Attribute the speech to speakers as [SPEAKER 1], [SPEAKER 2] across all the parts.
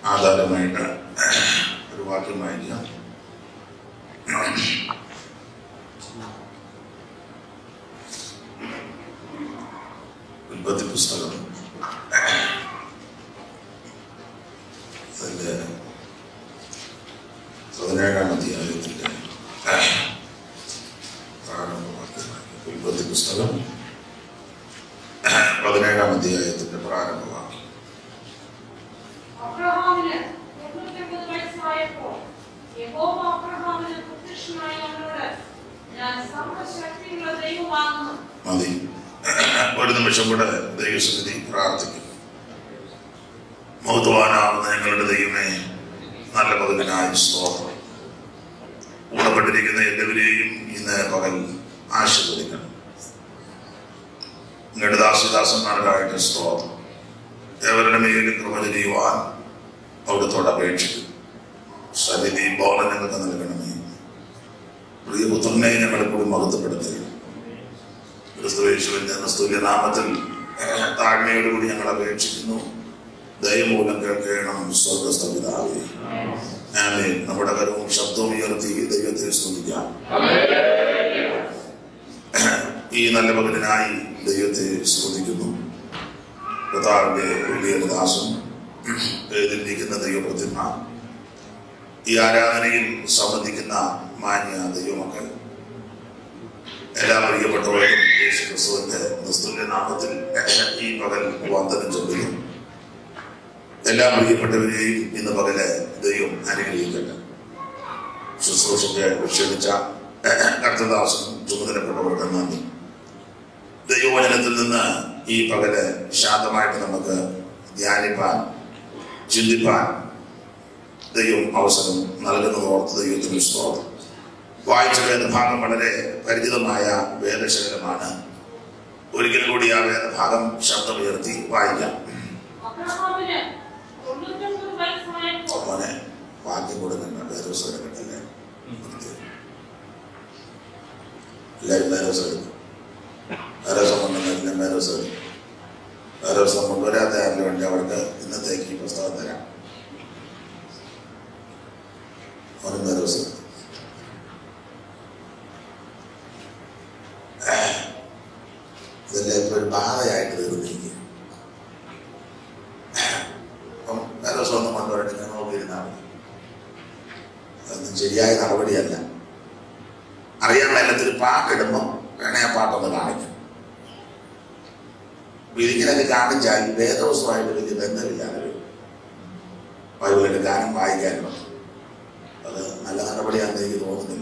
[SPEAKER 1] ആധാരമായിട്ട് ഒരു വാക്യം വായിക്കാം ഉൽപ്പത്തി പുസ്തകം അതിൻ്റെ പതിനേഴാം അധ്യായത്തിൻ്റെ പ്രാരംഭവാക്യം ഉൽപ്പത്തി പുസ്തകം പതിനേഴാം അധ്യായത്തിൻ്റെ പ്രാരംഭവാക്യം
[SPEAKER 2] അബ്രഹാമിന് തൊണ്ണൂറ്റൊമ്പത് വയസ്സായപ്പോൾ യഹോവ അബ്രഹാമിന് പ്രത്യക്ഷനായി അവനോട് ഞാൻ സർവശക്തിയുള്ള ദൈവമാകുന്നു
[SPEAKER 1] മതി ഒരു നിമിഷം കൂടെ ദൈവസമിതി പ്രാർത്ഥിക്കും മഹത്വാനാവുന്ന ഞങ്ങളുടെ ദൈവമേ നല്ല പകലിനായി സ്തോത്രം ഊണപ്പെട്ടിരിക്കുന്ന എല്ലാവരെയും ഇന്ന് പകൽ ആശീർവദിക്കണം നിങ്ങളുടെ ദാസിദാസന്മാർക്കായിട്ട് സ്തോത്രം ഏവരുടെ മേലും കൃപ ചെയ്യുവാൻ അവിടുത്തോട് അപേക്ഷിക്കും സന്നിധി ബോധം ഞങ്ങൾക്ക് നൽകണമേ പ്രിയപുത്രനെ ഞങ്ങളെ കൂടി മഹത്വപ്പെടുത്തുകയും ക്രിസ്തുവേശുവിന്റെ ക്രിസ്തുവിന്റെ നാമത്തിൽ താഴ്മയോടുകൂടി ഞങ്ങൾ അപേക്ഷിക്കുന്നു ദയമൂലം കേൾക്കണം സ്വർഗസ്ഥ പിതാവേ ആമേൻ നമ്മുടെ കരവും ശബ്ദവും ഉയർത്തി ദൈവത്തെ സ്തുതിക്കാം ഈ നല്ല പകലിനായി ദൈവത്തെ സ്തുതിക്കുന്നു കർത്താവിന്റെ വലിയ ദാസം എഴുതിയിരിക്കുന്ന ദൈവപ്രതിമ ഈ ആരാധനയിൽ സംബന്ധിക്കുന്ന മാന്യ ദൈവമക്കൾ എല്ലാ പ്രിയപ്പെട്ടവരും യേശു ക്രിസ്തുവിന്റെ ക്രിസ്തുവിന്റെ നാമത്തിൽ ഈ പകൽ വന്ദനം ചൊല്ലുന്നു എല്ലാ പ്രിയപ്പെട്ടവരെയും ഇന്ന് പകല് ദൈവം അനുഗ്രഹിക്കട്ടെ ശുശ്രൂഷയ്ക്ക് ക്ഷണിച്ച കർത്തദാസനും ചുമതലപ്പെട്ടവർക്ക് നന്ദി ദൈവവചനത്തിൽ നിന്ന് ഈ പകല് ശാന്തമായിട്ട് നമുക്ക് ധ്യാനിപ്പാൻ ചിന്തിപ്പാൻ ദൈവം അവസരം നൽകുന്നത് ഓർത്ത് ദൈവത്തിന് സ്തോത്രം വായിച്ച വേദഭാഗം വളരെ പരിചിതമായ വേദശകലമാണ് ഒരിക്കൽ കൂടി ആ വേദഭാഗം ശബ്ദമുയർത്തി വായിക്കാം
[SPEAKER 2] അബ്രഹാമിന് തൊണ്ണൂറ്റൊമ്പത് വയസ്സായപ്പോൾ
[SPEAKER 1] മോനെ വാക്യം കൊടുക്കണ്ട വേദോസ്വരം കിട്ടല്ലേ എല്ലാവരും വേദോസ്വരം എടുക്കും വേദോസം കൊണ്ടുവന്നില്ല വേദോസ്വരം വേദോസം കൊണ്ടുവരാത്ത ആരിലും വേണ്ടി അവർക്ക് ഇന്നത്തേക്ക് ഈ പുസ്തകം തരാം അവനും വേദോസ്വരം ഇതെല്ലാം ഇപ്പോൾ ഒരു ബാധയായിട്ട് തീർന്നിരിക്കുക അപ്പം വേദോസം ഒന്നും കൊണ്ടുവരട്ടെ ഞാൻ നോക്കിയിരുന്നാൽ മതി അതൊന്നും ശരിയായ നടപടിയല്ല അറിയാൻ മേലത്തിൽ പാട്ടിടുമ്പോൾ വേണേ ആ പാട്ടൊന്ന് കാണിക്കും അപ്പൊ ഇതിങ്ങനെയൊക്കെ കാണിച്ചാൽ വേദോസമായിട്ട് വലിയ ബന്ധമില്ലാതെ വരും ബൈബിൾ എടുക്കാനും വായിക്കാനും ഒക്കെ. അത് നല്ല നടപടിയാണെന്ന് എനിക്ക് തോന്നുന്നില്ല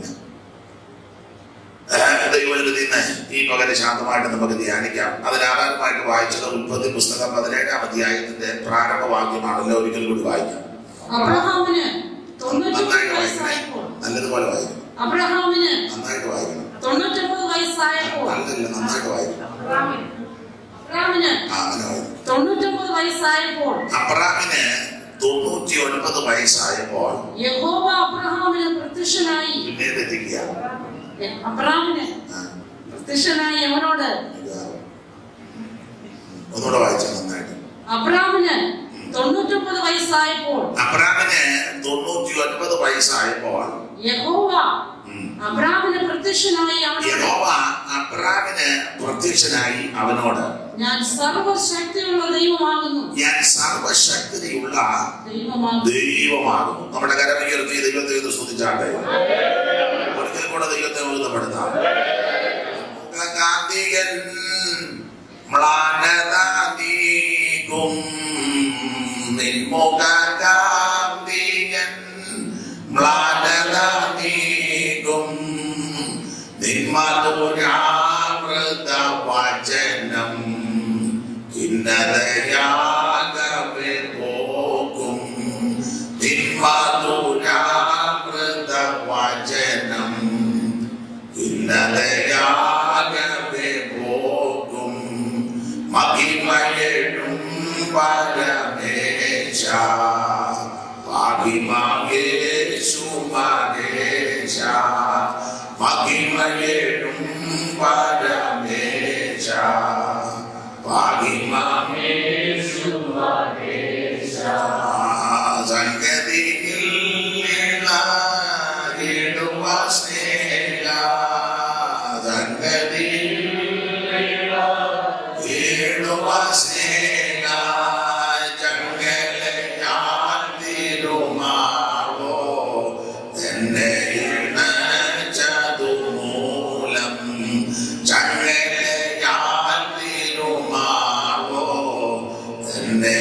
[SPEAKER 1] ദൈവത്തിൽ നിന്ന് ഈ പകല് ശാന്തമായിട്ട് നമുക്ക് ധ്യാനിക്കാം അതിനാധാരമായിട്ട് വായിച്ചത് ഉൽപ്പത്തി പുസ്തകം പതിനേഴാം അധ്യായത്തിന്റെ പ്രാരംഭവാക്യമാണല്ലോ ഒരിക്കൽ കൂടി വായിക്കാം
[SPEAKER 2] അബ്രഹാമിന് തൊണ്ണൂറ്റൊമ്പത്
[SPEAKER 1] നന്നായിട്ട് വായിക്കണേ
[SPEAKER 2] വയസ്സായപ്പോൾ
[SPEAKER 1] നല്ലതുപോലെ വായിക്കണം
[SPEAKER 2] അബ്രഹാമിന്
[SPEAKER 1] നന്നായിട്ട് വായിക്കണം
[SPEAKER 2] തൊണ്ണൂറ്റൊമ്പത് വയസ്സായപ്പോൾ
[SPEAKER 1] നല്ലല്ല നന്നായിട്ട് വായിക്കണം
[SPEAKER 2] അബ്രഹാമിന് അബ്രഹാമിന്
[SPEAKER 1] ആ അങ്ങനെ വായിക്കണം
[SPEAKER 2] തൊണ്ണൂറ്റൊമ്പത് വയസ്സായപ്പോൾ
[SPEAKER 1] അബ്രാമിന് തൊണ്ണൂറ്റി ഒൻപത് വയസ്സായപ്പോൾ
[SPEAKER 2] യഹോവ അബ്രഹാമിന് പ്രത്യക്ഷനായി
[SPEAKER 1] പിന്നെ തെറ്റിക്കുക
[SPEAKER 2] അബ്രഹാമിന്
[SPEAKER 1] ആ,
[SPEAKER 2] പ്രത്യക്ഷനായി അവനോട്
[SPEAKER 1] ഇത് ഒന്നുകൂടെ വായിച്ചാൽ നന്നായിട്ട്
[SPEAKER 2] അബ്രഹാമിന് തൊണ്ണൂറ്റൊമ്പത് വയസ്സായപ്പോൾ
[SPEAKER 1] അബ്രാമിന് തൊണ്ണൂറ്റി ഒൻപത് വയസ്സായപ്പോൾ
[SPEAKER 2] യഹോവ
[SPEAKER 1] ഉം,
[SPEAKER 2] അബ്രഹാമിന് പ്രത്യക്ഷനായി അവനോട്
[SPEAKER 1] യഹോവ അബ്രാമിന് പ്രത്യക്ഷനായി അവനോട്
[SPEAKER 2] ഞാൻ സർവശക്തിയുള്ള ദൈവമാകുന്നു
[SPEAKER 1] ഞാൻ സർവശക്തിയുള്ള
[SPEAKER 2] ദൈവമാകുന്നു
[SPEAKER 1] ദൈവമാകുന്നു നമ്മുടെ കരമുയർത്തി ദൈവത്തെ ഇത് സ്തുതിച്ചാട്ടെ ഒരിക്കൽ കൂടെ ദൈവത്തെ ബോധപ്പെടുത്താം കാന്തികൻ മ്ലാനത നീക്കും നിൻമുഖ കാന്തികൻ മ്ലാനത നീക്കും നിന്മധുരാമൃത വചനം ഖിന്നതയാകവെ പോക്കും നിന്മധുരാമൃത വചനം ഖിന്നതയാകവെ പോക്കും മഹിമയെഴും പരമേശ മഹിമയേശു മഹേശ മഹിമയെഴും പരമേശ മഹിമേശു മഹേശ തന്റെ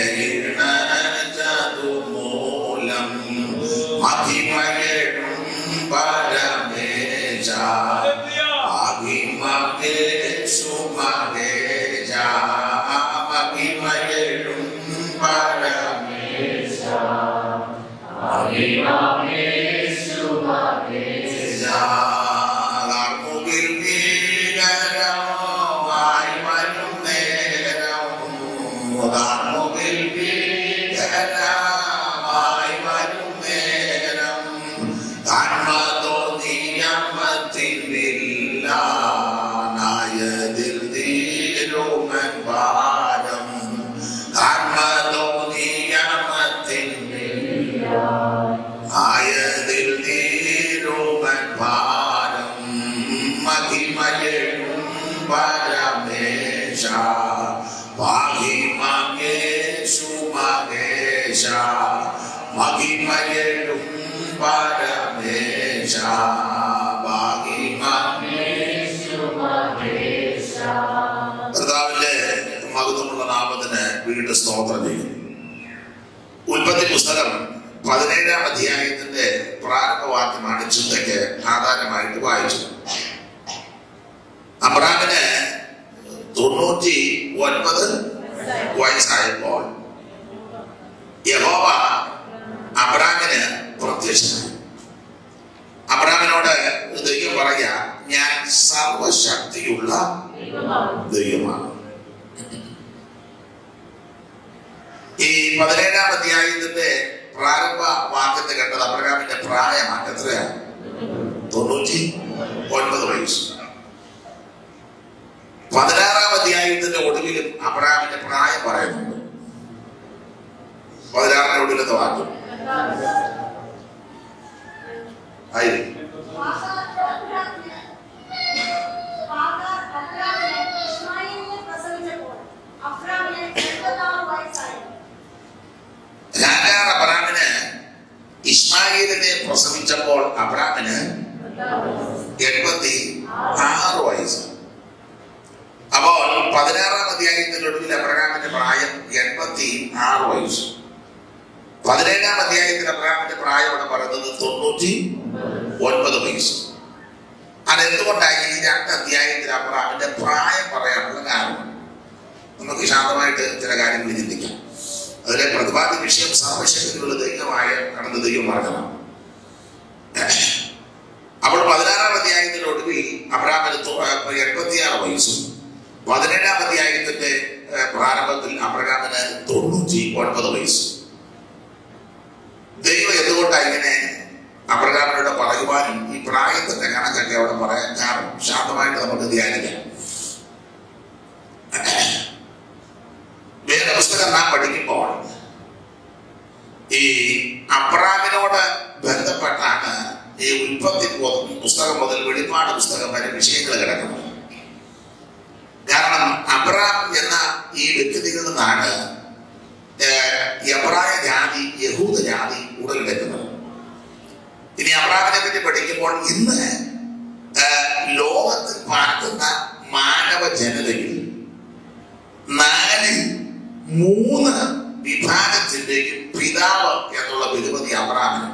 [SPEAKER 1] ഇണചതുമൂലം മഹിമകേടും പരമേശ മഹിമകേശു മഹേശ മഹിമകേടും പരമേശ മുകിൽ ഭീകരമായി വരും നേരം മുകിൽ ഭീകരമായി വരും നേരം കൺമതോ നിയമത്തിനില്ല നായതിൽ തീരുമൻ ഭാരം കൺമതോ നിയമത്തിനില്ല ആയതിൽ നീരുമൻ ഭാരം മഹിമയും പരമേശ മഹിമേശു മഹേശ മഹിമയും പരമേശ കർത്താവിന്റെ മഹത്വമുള്ള നാമത്തിന് വീണ്ടും സ്തോത്രം ചെയ്യുന്നു ഉൽപ്പത്തി പുസ്തകം പതിനേഴാം അധ്യായത്തിന്റെ പ്രാരംഭവാക്യമാണ് ചിന്തയ്ക്ക് ആധാരമായിട്ട് വായിച്ചത് അബ്രാമിന് തൊണ്ണൂറ്റി ഒൻപത് വയസ്സായപ്പോൾ യഹോവ അബ്രാമിന് പ്രത്യക്ഷനായി അബ്രാമിനോട് ദൈവം പറയാ ഞാൻ സർവശക്തിയുള്ള ദൈവമാണ് ഈ പതിനേഴാം അധ്യായത്തിന്റെ പ്രാരംഭ വാക്യത്തെ കണ്ടത് അബ്രഹാമിന്റെ പ്രായമാണ് എത്രയാ തൊണ്ണൂറ്റി ഒൻപത് വയസ്സ് പതിനാറാം അധ്യായത്തിന്റെ ഒടുവിലും അബ്രഹാമിന്റെ പ്രായം പറയുന്നുണ്ട് പതിനാറിന്റെ ഒടുവിലത്തെ വാക്യം ആയിരിക്കും ഹാഗാർ അബ്രാമിന് ഇസ്മായിലിനെ പ്രസവിച്ചപ്പോൾ അബ്രാമിന് എൺപത്തി ആറ് വയസ്സ് അപ്പോൾ പതിനാറാം അധ്യായത്തിന്റെ ഒടുവിൽ അബ്രഹാമിന്റെ പ്രായം എൺപത്തി ആറ് വയസ്സ് പതിനേഴാം അധ്യായത്തിൽ അബ്രഹാമിന്റെ പ്രായം ഇവിടെ പറയുന്നത് തൊണ്ണൂറ്റി ഒൻപത് വയസ്സ് അതെന്തുകൊണ്ടായി ഈ രണ്ട് അധ്യായത്തിൽ അബ്രഹാമിന്റെ പ്രായം പറയാനുള്ള കാരണം നമുക്ക് ശാന്തമായിട്ട് ചില കാര്യങ്ങൾ ചിന്തിക്കാം അതിലെ പ്രതിപാദ്യ വിഷയം സർവശക്തിയുള്ള ദൈവമായ കടന്ന ദൈവം പറഞ്ഞതാണ് അപ്പോൾ പതിനാറാം അധ്യായത്തിന്റെ ഒടുവിൽ അബ്രാമിന് എൺപത്തിയാറ് വയസ്സും പതിനേഴാം അധ്യായത്തിന്റെ ഏഹ്, പ്രാരംഭത്തിൽ അബ്രഹാമിന് തൊണ്ണൂറ്റി ഒൻപത് വയസ്സ് ദൈവം എന്തുകൊണ്ടാണ് ഇങ്ങനെ അബ്രഹാമിനോട് പറയുവാനും ഈ പ്രായത്തിന്റെ കണക്കൊക്കെ അവിടെ പറയാൻ കാരണം ശാന്തമായിട്ട് നമുക്ക് ധ്യാനിക്കാം വേദപുസ്തകം നാം പഠിക്കുമ്പോൾ ഈ അബ്രാമിനോട് ബന്ധപ്പെട്ടാണ് ഈ ഉൽപ്പത്തി പു- പുസ്തകം മുതൽ വെളിപ്പാട് പുസ്തകം വരെ വിഷയങ്ങൾ കിടക്കുന്നത് കാരണം അബ്രാം എന്ന ഈ വ്യക്തിയിൽ നിന്നാണ് ഏഹ്, എബ്രായ ജാതി യഹൂദ ജാതി ഉടലെടുക്കുന്നത് ഇനി അബ്രാമിനെ പറ്റി പഠിക്കുമ്പോൾ ഇന്ന് ഏഹ്, ലോകത്തിൽ പാർക്കുന്ന മാനവ ജനതയിൽ നാല് മൂന്ന് വിഭാഗത്തിന്റെയും പിതാവ് എന്നുള്ള ബഹുമതി അബ്രാമിന്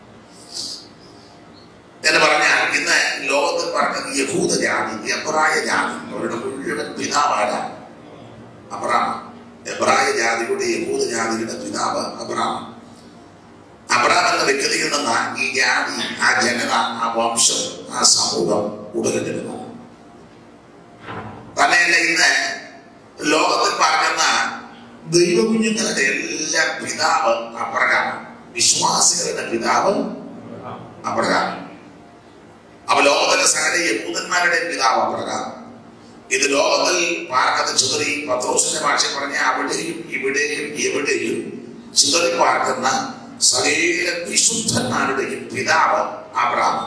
[SPEAKER 1] എന്ന് പറഞ്ഞാൽ ഇന്ന് ലോകത്തിൽ പറഞ്ഞത് യഹൂദ ജാതി എബ്രായ ജാതി അവരുടെ മുഴുവൻ പിതാവാണ് അബ്രാം എബ്രായ ജാതിയുടെ യഹൂദ ജാതിയുടെ പിതാവ് അബ്രാം അബ്രാം എന്ന വ്യക്തിയിൽ നിന്ന് ഈ ജാതി ആ ജനത ആ വംശം ആ സമൂഹം ഉടലെടുക്കുന്നത് തന്നെയല്ല ഇന്ന് ലോകത്തിൽ പാർക്കുന്ന ദൈവകുഞ്ഞുങ്ങളുടെ എല്ലാ പിതാവ് അബ്രഹാം വിശ്വാസികളുടെ പിതാവ് അബ്രഹാം അവ ലോകത്തിലെ സകല യഹൂദന്മാരുടെ പിതാവ് അബ്രഹാം ഇത് ലോകത്തിൽ പാർക്കുന്ന ചിതറി പത്രോസിന്റെ ഭാഷ പറഞ്ഞ അവിടെയും ഇവിടെയും എവിടെയും ചിതറി പാർക്കുന്ന സകല വിശുദ്ധന്മാരുടെയും പിതാവ് അബ്രഹാം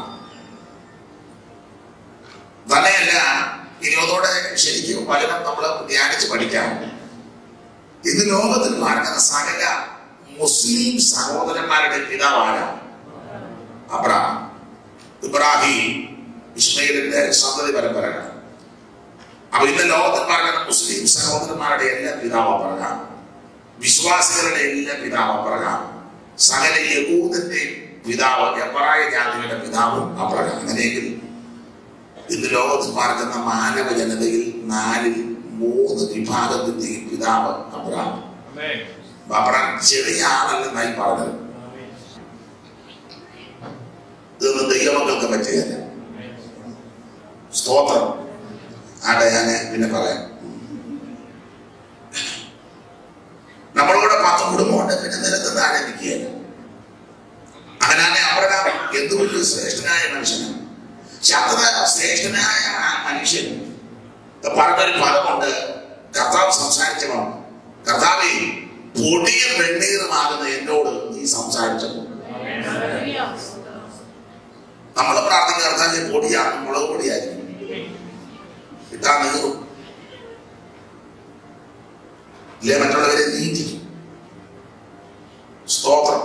[SPEAKER 1] തന്നെയല്ല ഇനി അതോടെ ശരിക്കും പലരും നമ്മൾ ധ്യാനിച്ച് പഠിക്കാം ഇന്ന് ലോകത്തിൽ പാർക്കുന്ന സകല മുസ്ലിം സഹോദരന്മാരുടെ പിതാവാണ് അബ്രഹാം ഇബ്രാഹിം ഇസ്മയിലിന്റെ സന്തതി പരമ്പരകൾ അപ്പൊ ഇന്ന് ലോകത്തിൽ പാർക്കുന്ന മുസ്ലിം സഹോദരന്മാരുടെ എല്ലാ പിതാവ് അബ്രഹാം വിശ്വാസികളുടെ എല്ലാ പിതാവ് അബ്രഹാം സകല യഹൂദന്റെ പിതാവ് എബ്രായ ജാതിയുടെ പിതാവും അബ്രഹാം അങ്ങനെയെങ്കിൽ ഇന്ന് ലോകത്ത് പാർക്കുന്ന മാനവ ജനതയിൽ നാലിൽ മൂന്ന് വിഭാഗത്തിന്റെയും പിതാവ് അബ്രഹാം അബ്രഹാം ചെറിയ ആളല്ലെന്നായി പറഞ്ഞത് ഇതൊന്നും ദൈവമക്കൾക്ക് പറ്റുകയല്ല സ്തോത്രം ആടെ ഞാൻ പിന്നെ പറയാം നമ്മളോട് പത്ത് കുടുംബമുണ്ട് പിന്നെ നിരത്ത് താഴെ നിൽക്കുകയല്ല അങ്ങനെയാണെ അബ്രഹാം എന്തുകൊണ്ട് ശ്രേഷ്ഠനായ മനുഷ്യനാണ് ശബ്ദ ശ്രേഷ്ഠനായ ആ മനുഷ്യൻ പറഞ്ഞൊരു പദമുണ്ട് കർത്താവ് സംസാരിച്ചപ്പോൾ കർത്താവെ പൊടിയും വെണ്ണീറുമാകുന്ന എന്നോട് നീ സംസാരിച്ചപ്പോൾ നമ്മൾ പ്രാർത്ഥിക്കുന്ന കർത്താവിന്റെ പൊടിയാണ് മുളക് പൊടിയായിരിക്കും ഇട്ടാ നീറും ഇല്ലേ മറ്റുള്ളവരെ നീറ്റിക്കും സ്തോത്രം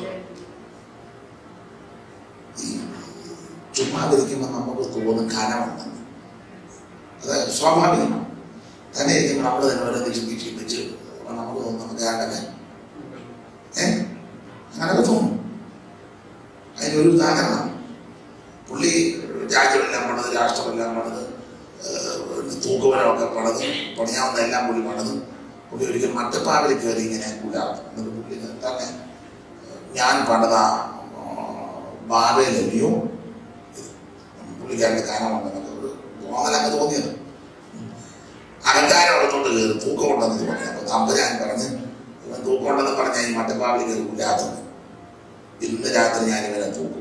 [SPEAKER 1] ഈ ചുമ്മാ വിരിക്കുമ്പോൾ നമുക്ക് തോന്നും കനമുണ്ടെന്ന് അത് സ്വാഭാവികമാണ് തന്നെ ഇരിക്കുമ്പോൾ നമ്മൾ തന്നെ ഓരോ ചിന്തിച്ച് ചിന്തിച്ച് നമുക്ക് തോന്നും നമുക്ക് ആകട്ടെ ഏ അങ്ങനൊക്കെ തോന്നും അതിനൊരു ഉദാഹരണം പുള്ളി രാജ്യമെല്ലാം പണിത് രാഷ്ട്രമെല്ലാം പണിത് തൂക്കുമരമൊക്കെ പണിത് പണിയാവുന്ന എല്ലാം പുള്ളി പണിത് പുള്ളി ഒരിക്കൽ മട്ടപ്പാവിൽ കയറി ഇങ്ങനെ പുല്ലാക്കും എന്നിട്ട് പുള്ളി തന്നെ ഞാൻ പണിത ബാബയിലല്ലയോ പുള്ളിക്കാരൻ്റെ കാനമുണ്ടെന്നൊക്കെ ഒരു തോന്നലങ്ങ് തോന്നിയത് അഹങ്കാരം അകത്തോട്ട് കയറി തൂക്കമുണ്ടെന്ന് തോന്നി അപ്പൊ തമ്പുരാൻ പറഞ്ഞ് ഇവൻ തൂക്കമുണ്ടെന്ന് പറഞ്ഞ ഈ മട്ടപ്പാവിൽ കയറി പുല്ലാത്തത് ഇന്ന് രാത്രി ഞാൻ ഇവനെ തൂക്കും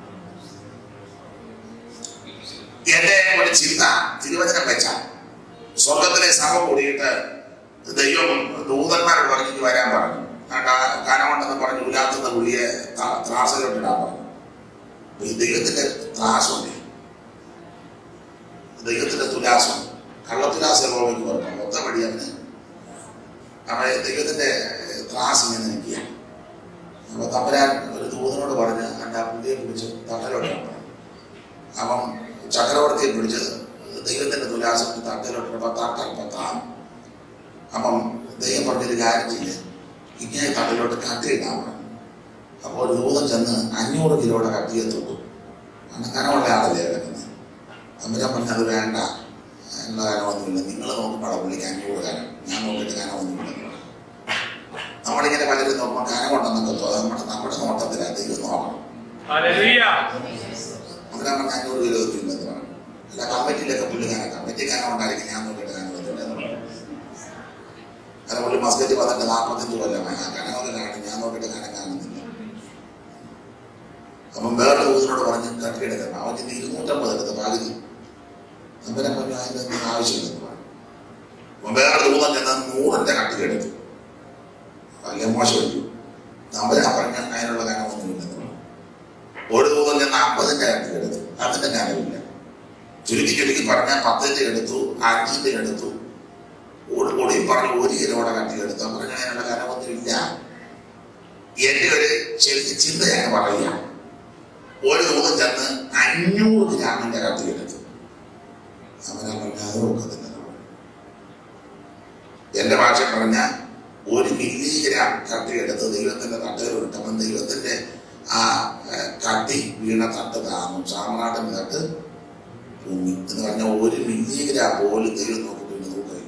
[SPEAKER 1] എന്റെ ഒരു ചിന്ത തിരുവചനം വെച്ച സ്വർഗത്തിലെ സഭ കൂടിയിട്ട് ദൈവം ദൂതന്മാരോട് പറഞ്ഞു വരാൻ പറഞ്ഞു കനമുണ്ടെന്ന് പറഞ്ഞു ഉലാത്തുന്ന പുള്ളിയെ ത്രാസിലോട്ടിടാൻ പറഞ്ഞു ഈ ദൈവത്തിന്റെ ത്രാസുണ്ട് ദൈവത്തിന്റെ തുലാസം കള്ളത്തുലാസ് റോമയ്ക്ക് പറഞ്ഞു മൊത്തം വഴി അവന് അവനെ ദൈവത്തിന്റെ ത്രാസ് ഇങ്ങനെ നിൽക്കുക അപ്പൊ തമ്പരാൻ ഒരു ദൂതനോട് പറഞ്ഞ് എൻ്റെ ആ പുള്ളിയെ പിടിച്ച് തട്ടലോട്ടാൻ പറഞ്ഞു അപ്പം ചക്രവർത്തിയെ പിടിച്ച് ദൈവത്തിന്റെ തുലാസം തട്ടലോട്ടിട്ടപ്പോ തട്ടൽ പത്താം അപ്പം ദൈവം പറഞ്ഞൊരു കാര്യം ചെയ്യേ ഇങ്ങനെ തട്ടിലോട്ട് കട്ടിയിടാൻ പറഞ്ഞു അപ്പോൾ ഒരു ദൂതം ചെന്ന് അഞ്ഞൂറ് കിലോയുടെ കട്ടിയെ തൊട്ടു അങ്ങനെ കനമുള്ള ആളല്ലേ കിടക്കുന്നത് അമ്മരാൻ പറഞ്ഞു അത് വേണ്ട എന്ന കനമൊന്നുമില്ല നിങ്ങൾ നോക്കുമ്പോഴാണ് പുള്ളിക്ക് അഞ്ഞൂറ് കനം ഞാൻ നോക്കിയിട്ട് കനമൊന്നുമില്ല നമ്മളിങ്ങനെ പലരും നോക്കുമ്പോൾ കനമുണ്ടെന്നൊക്കെ തോന്നുന്നു നമ്മുടെ നമ്മുടെ നോട്ടത്തിലാണ് ദൈവം നോക്കണം അങ്ങനെ പറഞ്ഞ അഞ്ഞൂറ് കിലോ ഒന്നും ഇല്ലെന്ന് പറഞ്ഞു അല്ല കമ്മിറ്റിയിലൊക്കെ പുള്ളി കനം കമ്മിറ്റി കനം ഉണ്ടായിരിക്കും ഞാൻ നോക്കിയിട്ട് കനമൊന്നുമില്ല എന്ന് പറഞ്ഞു അത് പുള്ളി മസ്കറ്റ് വന്നിട്ട് നാൽപ്പത്തഞ്ച് കൊല്ലമായി ആ കനമൊക്കെ കാണും ഞാൻ നോക്കിയിട്ട് കനം കാണുന്നില്ല അപ്പം വേറെ ദൂതനോട് പറഞ്ഞ് കട്ടിയെടുക്കണം അവൻ ചെന്ന് ഇരുന്നൂറ്റമ്പത് എടുത്ത് പകുതി അമ്പരം പറഞ്ഞു അതിൻ്റെ ഒന്നും ആവശ്യമില്ലെന്ന് പറഞ്ഞു അപ്പം വേറെ ദൂതൻ ചെന്ന് നൂറിൻ്റെ കട്ടിയെടുത്തു വലിയ മോശമല്ലു അമ്പരം പറഞ്ഞ അതിനുള്ള കനമൊന്നുമില്ലെന്ന് പറഞ്ഞു ഒരു ദൂതൻ ചെന്ന് അമ്പതിൻ്റെ കട്ടിയെടുത്തു അതിൻ്റെ കനമില്ല ചുരുക്കി ചുരുക്കി പറഞ്ഞാൽ പത്തിൻ്റെ എടുത്തു അഞ്ചിൻ്റെ എടുത്തു ഒടി പറഞ്ഞ് ഒരു കിലോയുടെ കട്ടിയെടുത്തു പറഞ്ഞ അതിനുള്ള കനമൊന്നുമില്ല എന്റെ ഒരു ചെറിയ ചിന്തയാണ് പറയുക ഒരു ദൂതം ചെന്ന് അഞ്ഞൂറ് ഗ്രാമിന്റെ കത്തിയെടുത്തു അവനെ പറഞ്ഞ അത് ഒക്കത്തില്ല എന്റെ ഭാഷ പറഞ്ഞ ഒരു മില്ലിഗ്രാം കട്ടിയെടുത്ത് ദൈവത്തിന്റെ തട്ടയിൽ ഇട്ടപ്പം ദൈവത്തിന്റെ ആ കട്ടി വീണ തട്ട് താന്നു സാമ്രാട്ടിന്റെ തട്ട് ഭൂമി എന്ന് പറഞ്ഞാൽ ഒരു മില്ലിഗ്രാം പോലും ദൈവം നോക്കിയിട്ട് പിന്നെ തൂക്കമില്ല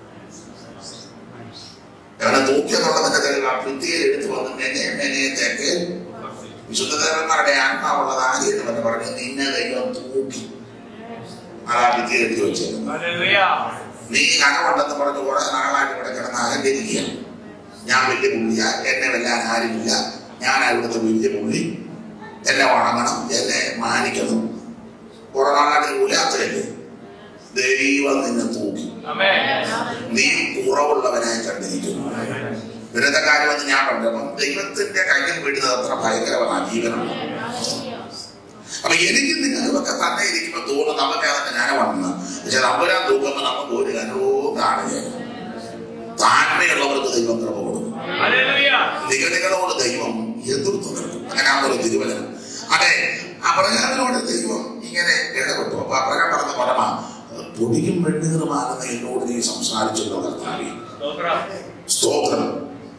[SPEAKER 1] അവനെ തൂക്കിയെന്നുള്ളതിന്റെ തെളിവ് ആ ഭിത്തിയിൽ എടുത്തു വന്ന് മെനെ മെനെ തെക്ക് വിശുദ്ധദേവന്മാരുടെ ആത്മാവുള്ളത് ആദ്യം എന്ന് പറഞ്ഞു നിന്നെ ദൈവം തൂക്കി അതാ ഭിത്തിയിൽ എഴുതി വെച്ചിരുന്നു നീ കനമുണ്ടെന്ന് പറഞ്ഞ് കുറെ നാളായിട്ട് ഇവിടെ കിടന്ന് അഹങ്കരിക്കുക ഞാൻ വലിയ പുള്ളിയ എന്നെ വെല്ലാൻ ആരുമില്ല ഞാൻ അവിടുത്തെ വലിയ പുള്ളി എന്നെ വണങ്ങണം എന്നെ മാനിക്കണം കുറെ നാളായിട്ട് ഉലാത്തല്ലേ ദൈവം നിന്നെ തൂക്കി നീ കുറവുള്ളവനായി കണ്ടിരിക്കുന്നു ഇവരത്തെ കാര്യമെന്ന് ഞാൻ പറഞ്ഞു അപ്പം ദൈവത്തിന്റെ കയ്യിൽ വീഴുന്നത് അത്ര ഭയങ്കരമാണ് ജീവനുണ്ട് അപ്പൊ എനിക്ക് നിങ്ങൾക്കൊക്കെ തന്നെ ഇരിക്കുമ്പോൾ തോന്നും നമുക്ക് അതൊക്കെ ജ്ഞാനമാണെന്ന് പക്ഷെ നമ്പരാൻ തൂക്കുമ്പോൾ നമുക്ക് ഒരു കനവും കാണുകയില്ല താഴ്മയുള്ളവർക്ക് ദൈവം കൃപ കൊടുക്കും നിഗണികളോട് ദൈവം എതിർത്ത് നിൽക്കും അങ്ങനെ ഒരു തിരുവചനം അതെ അബ്രഹാമിനോട് ദൈവം ഇങ്ങനെ ഇടപെട്ടു അപ്പൊ അബ്രഹാം പറഞ്ഞ പരമ പൊടിയും വെണ്ണീറുമാകുന്ന എന്നോട് നീ സംസാരിച്ചല്ലോ കർത്താവേ സ്തോത്രം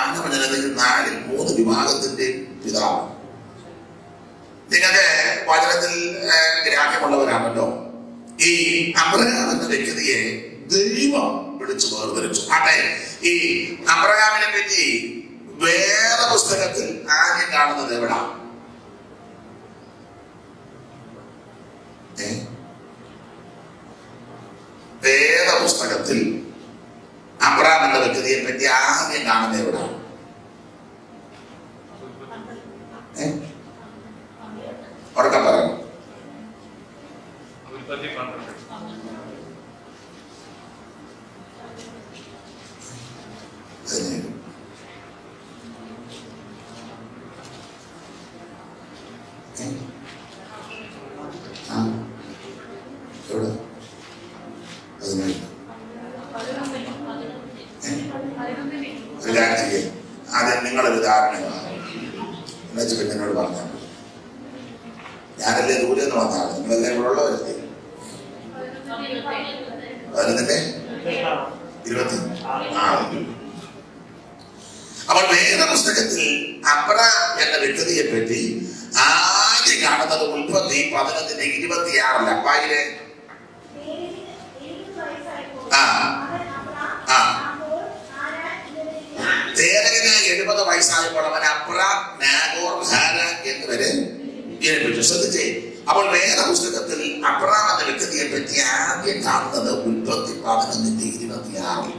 [SPEAKER 1] മാനവ ജനതയിൽ നാലിൽ മൂന്ന് വിഭാഗത്തിന്റെ പിതാവ് നിങ്ങൾക്ക് വചനത്തിൽ ഏഹ്, ഗ്രാഹ്യമുള്ളവരാണല്ലോ ഈ അബ്രഹാം എന്ന വ്യക്തിയെ ദൈവം വിളിച്ചു വേർതിരിച്ചു ആട്ടെ ഈ അബ്രഹാമിനെ പറ്റി വേറെ പുസ്തകത്തിൽ ആദ്യം കാണുന്നത് എവിടാ ഏ? വേദ പുസ്തകത്തിൽ അബ്രഹാം എന്ന വ്യക്തിയെ പറ്റി ആദ്യം കാണുന്നത് എവിടാ ഏ? ഉറക്കെ പറയണം
[SPEAKER 3] ഉൽപ്പത്തി പന്ത്രണ്ട്
[SPEAKER 1] പതിനേഴ് ഏ? ആ. എവിടെ പതിനേഴ് ഏ? ഒരു കാര്യം ചെയ്യേ ആദ്യം നിങ്ങളൊരു ധാരണ എന്നുവെച്ച് പിന്നെ എന്നോട് പറഞ്ഞാൽ മതി. ഞാനല്ലേ ദൂരെ നിന്ന് വന്നതാണ് നിങ്ങളെല്ലാം ഇവിടെ ഉള്ളവരല്ലേ പതിനൊന്നിന്റെ ഇരുപത്തി ആറ് അപ്പോൾ വേദപുസ്തകത്തിൽ അബ്രാം എന്ന വ്യക്തിയെ പറ്റി ആദ്യം കാണുന്നത് ഉൽപ്പത്തി പതിനൊന്നിന്റെ ഇരുപത്തിയാറല്ല വായിലെ ആ. ആ. തേരകന് എഴുപത് വയസ്സായപ്പോൾ അവൻ അബ്രാം നാഗോർ ഹാര എന്നിവരെ ജനിപ്പിച്ചു ശ്രദ്ധിച്ചേ അപ്പോൾ വേദപുസ്തകത്തിൽ അബ്രാം എന്ന വ്യക്തിയെ പറ്റി ആദ്യം കാണുന്നത് ഉൽപ്പത്തി പതിനൊന്നിന്റെ ഇരുപത്തിയാറിൽ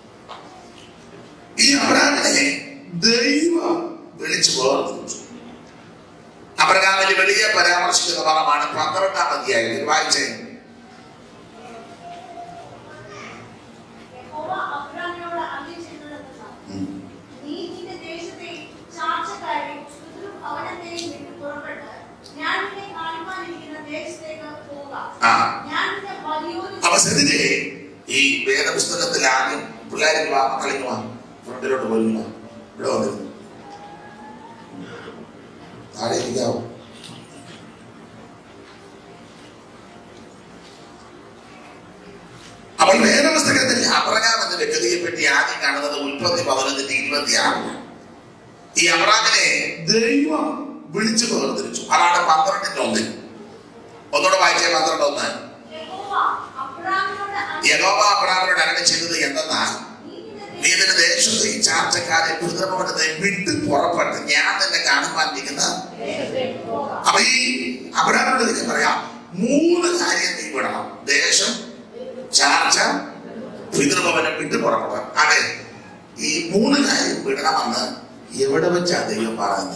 [SPEAKER 1] ഈ അബ്രാമിനെ ദൈവം വിളിച്ചു വേർതിരിച്ചു അബ്രഹാമിന്റെ വെളിയെ പരാമർശിക്കുന്ന പദമാണ് പന്ത്രണ്ടാം അധ്യായത്തിൽ വായിച്ചേ
[SPEAKER 4] യഹോവ അബ്രാമിനോട് അരുളിച്ചെയ്തതെന്തെന്നാൽ,
[SPEAKER 1] ഉം.
[SPEAKER 4] നീ നിന്റെ ദേശത്തെയും ചാർച്ചക്കാരെയും പിതൃഭവനത്തെയും വിട്ട് പുറപ്പെട്ട് ഞാൻ നിന്നെ കാണുവാനിരിക്കുന്ന ദേശത്തേക്ക് പോക
[SPEAKER 1] ആ
[SPEAKER 4] ഞാൻ നിന്നെ വലിയൊരു
[SPEAKER 1] അപ്പൊ ശ്രദ്ധിച്ചേ ഈ വേദപുസ്തകത്തിൽ ആദ്യം പിള്ളേർക്ക് വാ മക്കളിക്ക് വാ ഫ്രണ്ടിലോട്ട് പോയില്ല ഇവിടെ വന്നിരുന്നു താഴെ ഇരിക്കാവോ അപ്പോൾ വേദപുസ്തകത്തിൽ അബ്രഹാം എന്ന വ്യക്തിയെ പറ്റി ആദ്യം കാണുന്നത് ഉൽപ്പത്തി പതിനൊന്നിന്റെ ഇരുപത്തിയാറിലാണ് ഈ അബ്രാമിനെ ദൈവം വിളിച്ചു വേർതിരിച്ചു അതാണ് പന്ത്രണ്ടിന്റെ ഒന്നിൽ ഒന്നുകൂടെ വായിച്ചേ പന്ത്രണ്ട് ഒന്ന്
[SPEAKER 4] യഹോവ അബ്രാമിനോട് അരുളി-
[SPEAKER 1] യഹോവ അബ്രാമിനോട് അരളി ചെയ്തത് എന്തെന്നാൽ
[SPEAKER 4] നീ നിന്റെ
[SPEAKER 1] നീ നിന്റെ ദേശത്തെ ഈ ചാർച്ചക്കാരെ പിതൃഭവനത്തെ വിട്ട് പുറപ്പെട്ട് ഞാൻ നിന്നെ കാണുവാനിരിക്കുന്ന
[SPEAKER 4] ദേശത്തേക്ക് പോക
[SPEAKER 1] അപ്പൊ ഈ അബ്രാമിനോട് എനിക്ക് പറയാം മൂന്ന് കാര്യം നീ വിടണം ദേശം ചാർച്ച പിതൃഭവനം വിട്ട് പുറപ്പെടാൻ അതെ ഈ മൂന്ന് കാര്യം വിടണമെന്ന് എവിടെ വെച്ചാ ദൈവം പറയുന്നത്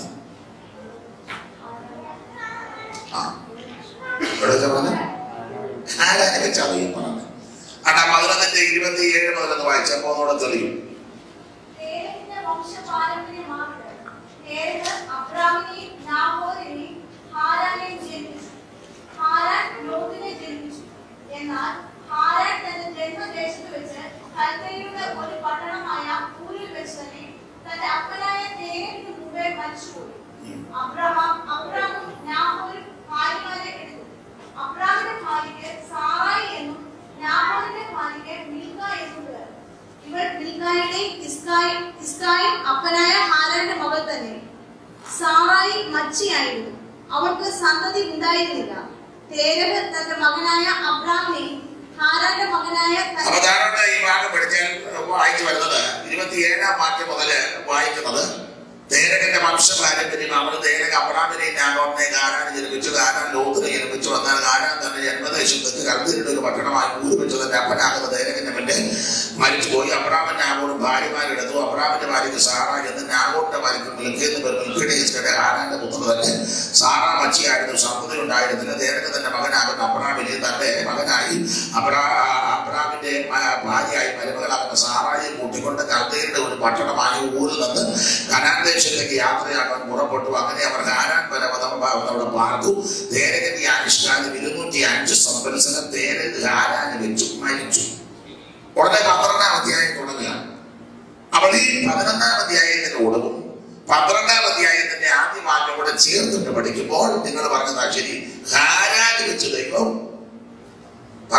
[SPEAKER 1] ആ എവിടെ വെച്ചാ പറഞ്ഞത് ആരാനെ വെച്ചാ ദൈവം പറഞ്ഞത് അടാ പതിനൊന്നിന്റെ ഇരുപത്തി ഏഴ് മുതലെന്ന് വായിച്ചപ്പോ ഒന്നുകൂടെ തെളിയും
[SPEAKER 4] തേരഹിന്റെ വംശപാരമ്പര്യമാകട്ടെ. തേരഹ് അബ്രാമിനെയും നാഹോരിനെയും ഹാരാനെയും ജനിപ്പിച്ചു. ഹാരാൻ ലോത്തിനെ ജനിപ്പിച്ചു. എന്നാൽ ഹാരാൻ തന്റെ ജന്മദേശത്ത് വെച്ച് കൽദയരുടെ ഒരു പട്ടണമായ ഊരിൽ വെച്ച് തന്നെ തന്റെ അപ്പനായ തേരഹിന് മുമ്പേ മരിച്ചുപോയി. അബ്രഹാം അബ്രാമും നാഹോരും ഭാര്യമാരെ എടുത്തു. അബ്രാമിന്റെ ഭാര്യയ്ക്ക് സാറായി എന്നും നാഹോറിന്റെ ഭാര്യയ്ക്ക് മിൽക്ക എന്നും പേർ. ഇവൾ മിൽക്കായുടെയും ഇസ്കായും ഇസ്കായും അപ്പനായ ഹാരാന്റെ മകൾ തന്നെ സാറായി മച്ചിയായിരുന്നു അവൾക്ക് സന്തതി ഉണ്ടായിരുന്നില്ല തേരഹ് തന്റെ മകനായ അബ്രാമിനെയും ഹാരാന്റെ മകനായ തന്റെ-
[SPEAKER 1] അപ്പൊ ധാരാളം ഈ ഭാഗം പഠിച്ചാൽ വായിച്ചു വരുന്നത് ഇരുപത്തിയേഴാം വാക്യം മുതല് വായിക്കുന്നത് തേരകന്റെ വംശപാരമ്പര്യം അവർ തേരക അബ്രാമിനെ നാഗോറിനെ ഗാരാൻ ജനിപ്പിച്ചു ഗാരാൻ ലോത്തിനെ ജനിപ്പിച്ചു എന്നാൽ ഗാരാൻ തന്നെ ജന്മദേശത്തേക്ക് കൽദിരുടെ ഒരു പട്ടണമായി ഊര് വെച്ചു തന്റെ അപ്പനാകുന്ന തേരകന്റെ മുന്നേ മരിച്ചുപോയി അബ്രാമൻ നാഗോറും ഭാര്യമാരെടുത്തു അബ്രാമിന്റെ ഭാര്യയ്ക്ക് സാറ എന്ന് നാഗോറിന്റെ ഭാര്യയ്ക്ക് മിൽക്കി എന്ന് പേർ മിൽക്കിയുടെ ഇസ്കയുടെ ഹാരാന്റെ പുത്രൻ തന്നെ സാറ മച്ചിയായിരുന്നു സന്തതി ഉണ്ടായിരുന്നില്ല തേരക തന്റെ മകനാകുന്ന അബ്രാമിനെ തന്റെ മകനായി അബ്രാ അബ്രാമിന്റെ മ- ഭാര്യയായി മരുമകളാകുന്ന സാറായി കൂട്ടിക്കൊണ്ട് കൽദയുടെ ഒരു പട്ടണമായ ഊരിൽ നിന്ന് കനാൻ ദേശത്തേക്ക് യാത്രയാക്കാൻ പുറപ്പെട്ടു അങ്ങനെ അവർ ഹാരാൻ പരവതം അവിടെ പാർത്തു തേരകന്റെ ആനുഷ്കാലം ഇരുന്നൂറ്റി അഞ്ച് സംവത്സരം തേരക് ഹാരാന് വെച്ചു മരിച്ചു ഉടനെ പന്ത്രണ്ടാം അധ്യായം തുടങ്ങുകയാണ് അപ്പോൾ ഈ പതിനൊന്നാം അധ്യായത്തിന്റെ ഉടവും പന്ത്രണ്ടാം അധ്യായത്തിന്റെ ആദ്യ ഭാഗം കൂടെ ചേർത്തിട്ട് പഠിക്കുമ്പോൾ നിങ്ങൾ പറഞ്ഞതാ ശരി ഹാരാന് വെച്ച് ദൈവം പറ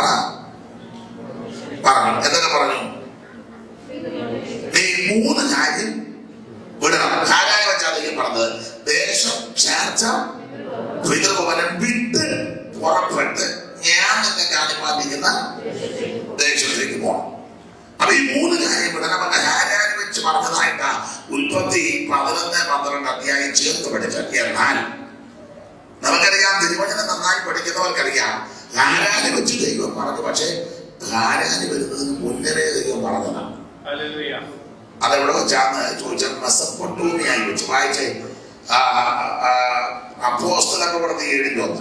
[SPEAKER 1] പറഞ്ഞു എന്തൊക്കെ പറഞ്ഞു ഈ മൂന്ന് കാര്യം ഹാരായ വെച്ചാ ദൈവം പറഞ്ഞത് ദേശം ചേർച്ച പിതൃഭവനം വിട്ട് പുറപ്പെട്ട് ഞാൻ നിന്നെ കാണിപ്പാതിരിക്കുന്ന ദേശത്തേക്ക് പോകണം അപ്പൊ ഈ മൂന്ന് കാര്യം ഇവിടെ നമുക്ക് ഹാരാൻ വെച്ച് പറഞ്ഞതായിട്ടാ ഉൽപ്പത്തി പതിനൊന്ന് പന്ത്രണ്ട് അധ്യായം ചേർത്ത് പഠിച്ചത് എന്നാൽ നമുക്കറിയാം തിരുവചനം നന്നായി പഠിക്കുന്നവർക്കറിയാം ഹാരാന് വെച്ച് ദൈവം പറഞ്ഞു പക്ഷേ ഹാരാന് വരുന്നതിന് മുന്നരേ ദൈവം പറഞ്ഞതാണ്
[SPEAKER 3] Hallelujah.
[SPEAKER 1] അതെവിടെ വെച്ചാന്ന് ചോദിച്ചാൽ മെസ്സപ്പൊട്ടൂമിയായി വെച്ച് വായിച്ചേ ആ, ആ, അപ്പോസ്തല പ്രവൃത്തി ഏഴിന്റെ ഒന്ന്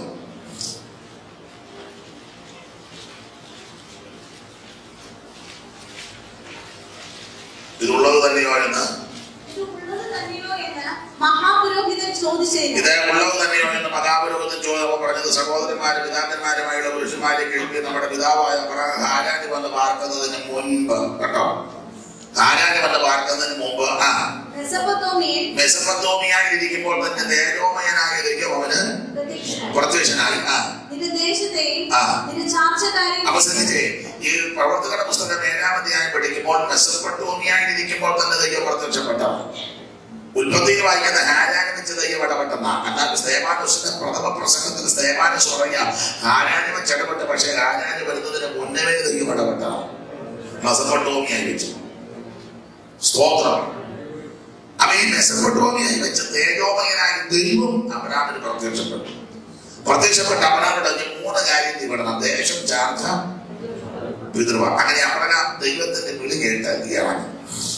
[SPEAKER 1] ഇതുള്ളത് തന്നെയോ എന്ന്
[SPEAKER 4] ഇത് ഉള്ളത് തന്നെയോ എന്ന് മഹാപുരോഹിതൻ ചോദിച്ചതിന്
[SPEAKER 1] ഇത് ഉള്ളത് തന്നെയോ എന്ന് മഹാപുരോഹിതൻ ചോദ്യം പറഞ്ഞത് സഹോദരന്മാരും പിതാക്കന്മാരുമായുള്ള പുരുഷന്മാരെ കേൾപ്പി നമ്മുടെ പിതാവായ അബ്രഹാം ഹാരാനി വന്ന് പാർക്കുന്നതിന് മുൻപ് കേട്ടോ ഹാരാനി വന്ന് പാർക്കുന്നതിന് മുമ്പ് ആ
[SPEAKER 4] മെസപ്പൊത്തോമിയയിൽ
[SPEAKER 1] മെസപ്പത്തോമിയായി ഇരിക്കുമ്പോൾ തന്നെ തേജോമയനായ ദൈവം അവന്
[SPEAKER 4] പ്രത്യക്ഷനായി
[SPEAKER 1] പ്രത്യക്ഷനായി ആ
[SPEAKER 4] നിന്റെ ദേശത്തെയും
[SPEAKER 1] ആ.
[SPEAKER 4] നിന്റെ ചാർച്ചക്കാരെയും
[SPEAKER 1] അപ്പൊ ശ്രദ്ധിച്ചേ ഈ പ്രവർത്തകരുടെ പുസ്തകം ഏഴാമധ്യായം പഠിക്കുമ്പോൾ മെസ്സപ്പട്ടോമിയായി ഇരിക്കുമ്പോൾ തന്നെ ദൈവം പ്രത്യക്ഷപ്പെട്ടതാണ് ഉൽപ്പത്തിയിൽ വായിക്കുന്ന ഹാരാനി വെച്ച് ദൈവം ഇടപെട്ടെന്ന എന്നാൽ സ്തേമാനുസിന്റെ പ്രഥമ പ്രസംഗത്തിൽ സ്തേമാനുസ് പറയാ ഹാരാനി വെച്ച് ഇടപെട്ട് പക്ഷേ ഹാരാനി വരുന്നതിന് മുന്നേ ദൈവം ഇടപെട്ടതാണ് മെസ്സപ്പട്ടോമിയായി വെച്ച് സ്തോത്രം അപ്പൊ ഈ മെസ്സപ്പട്ടോമിയായി വെച്ച് തേജോമയനായി ദൈവം അബ്രാമിന് പ്രത്യക്ഷപ്പെട്ടു പ്രത്യക്ഷപ്പെട്ട അബ്രാമിന്റെ ഈ മൂന്ന് കാര്യം നീ വിടണം ദേശം ചാർജ പിതൃവ അങ്ങനെ അബ്രഹാം ദൈവത്തിന്റെ വിളി കേട്ട് ഇറങ്ങി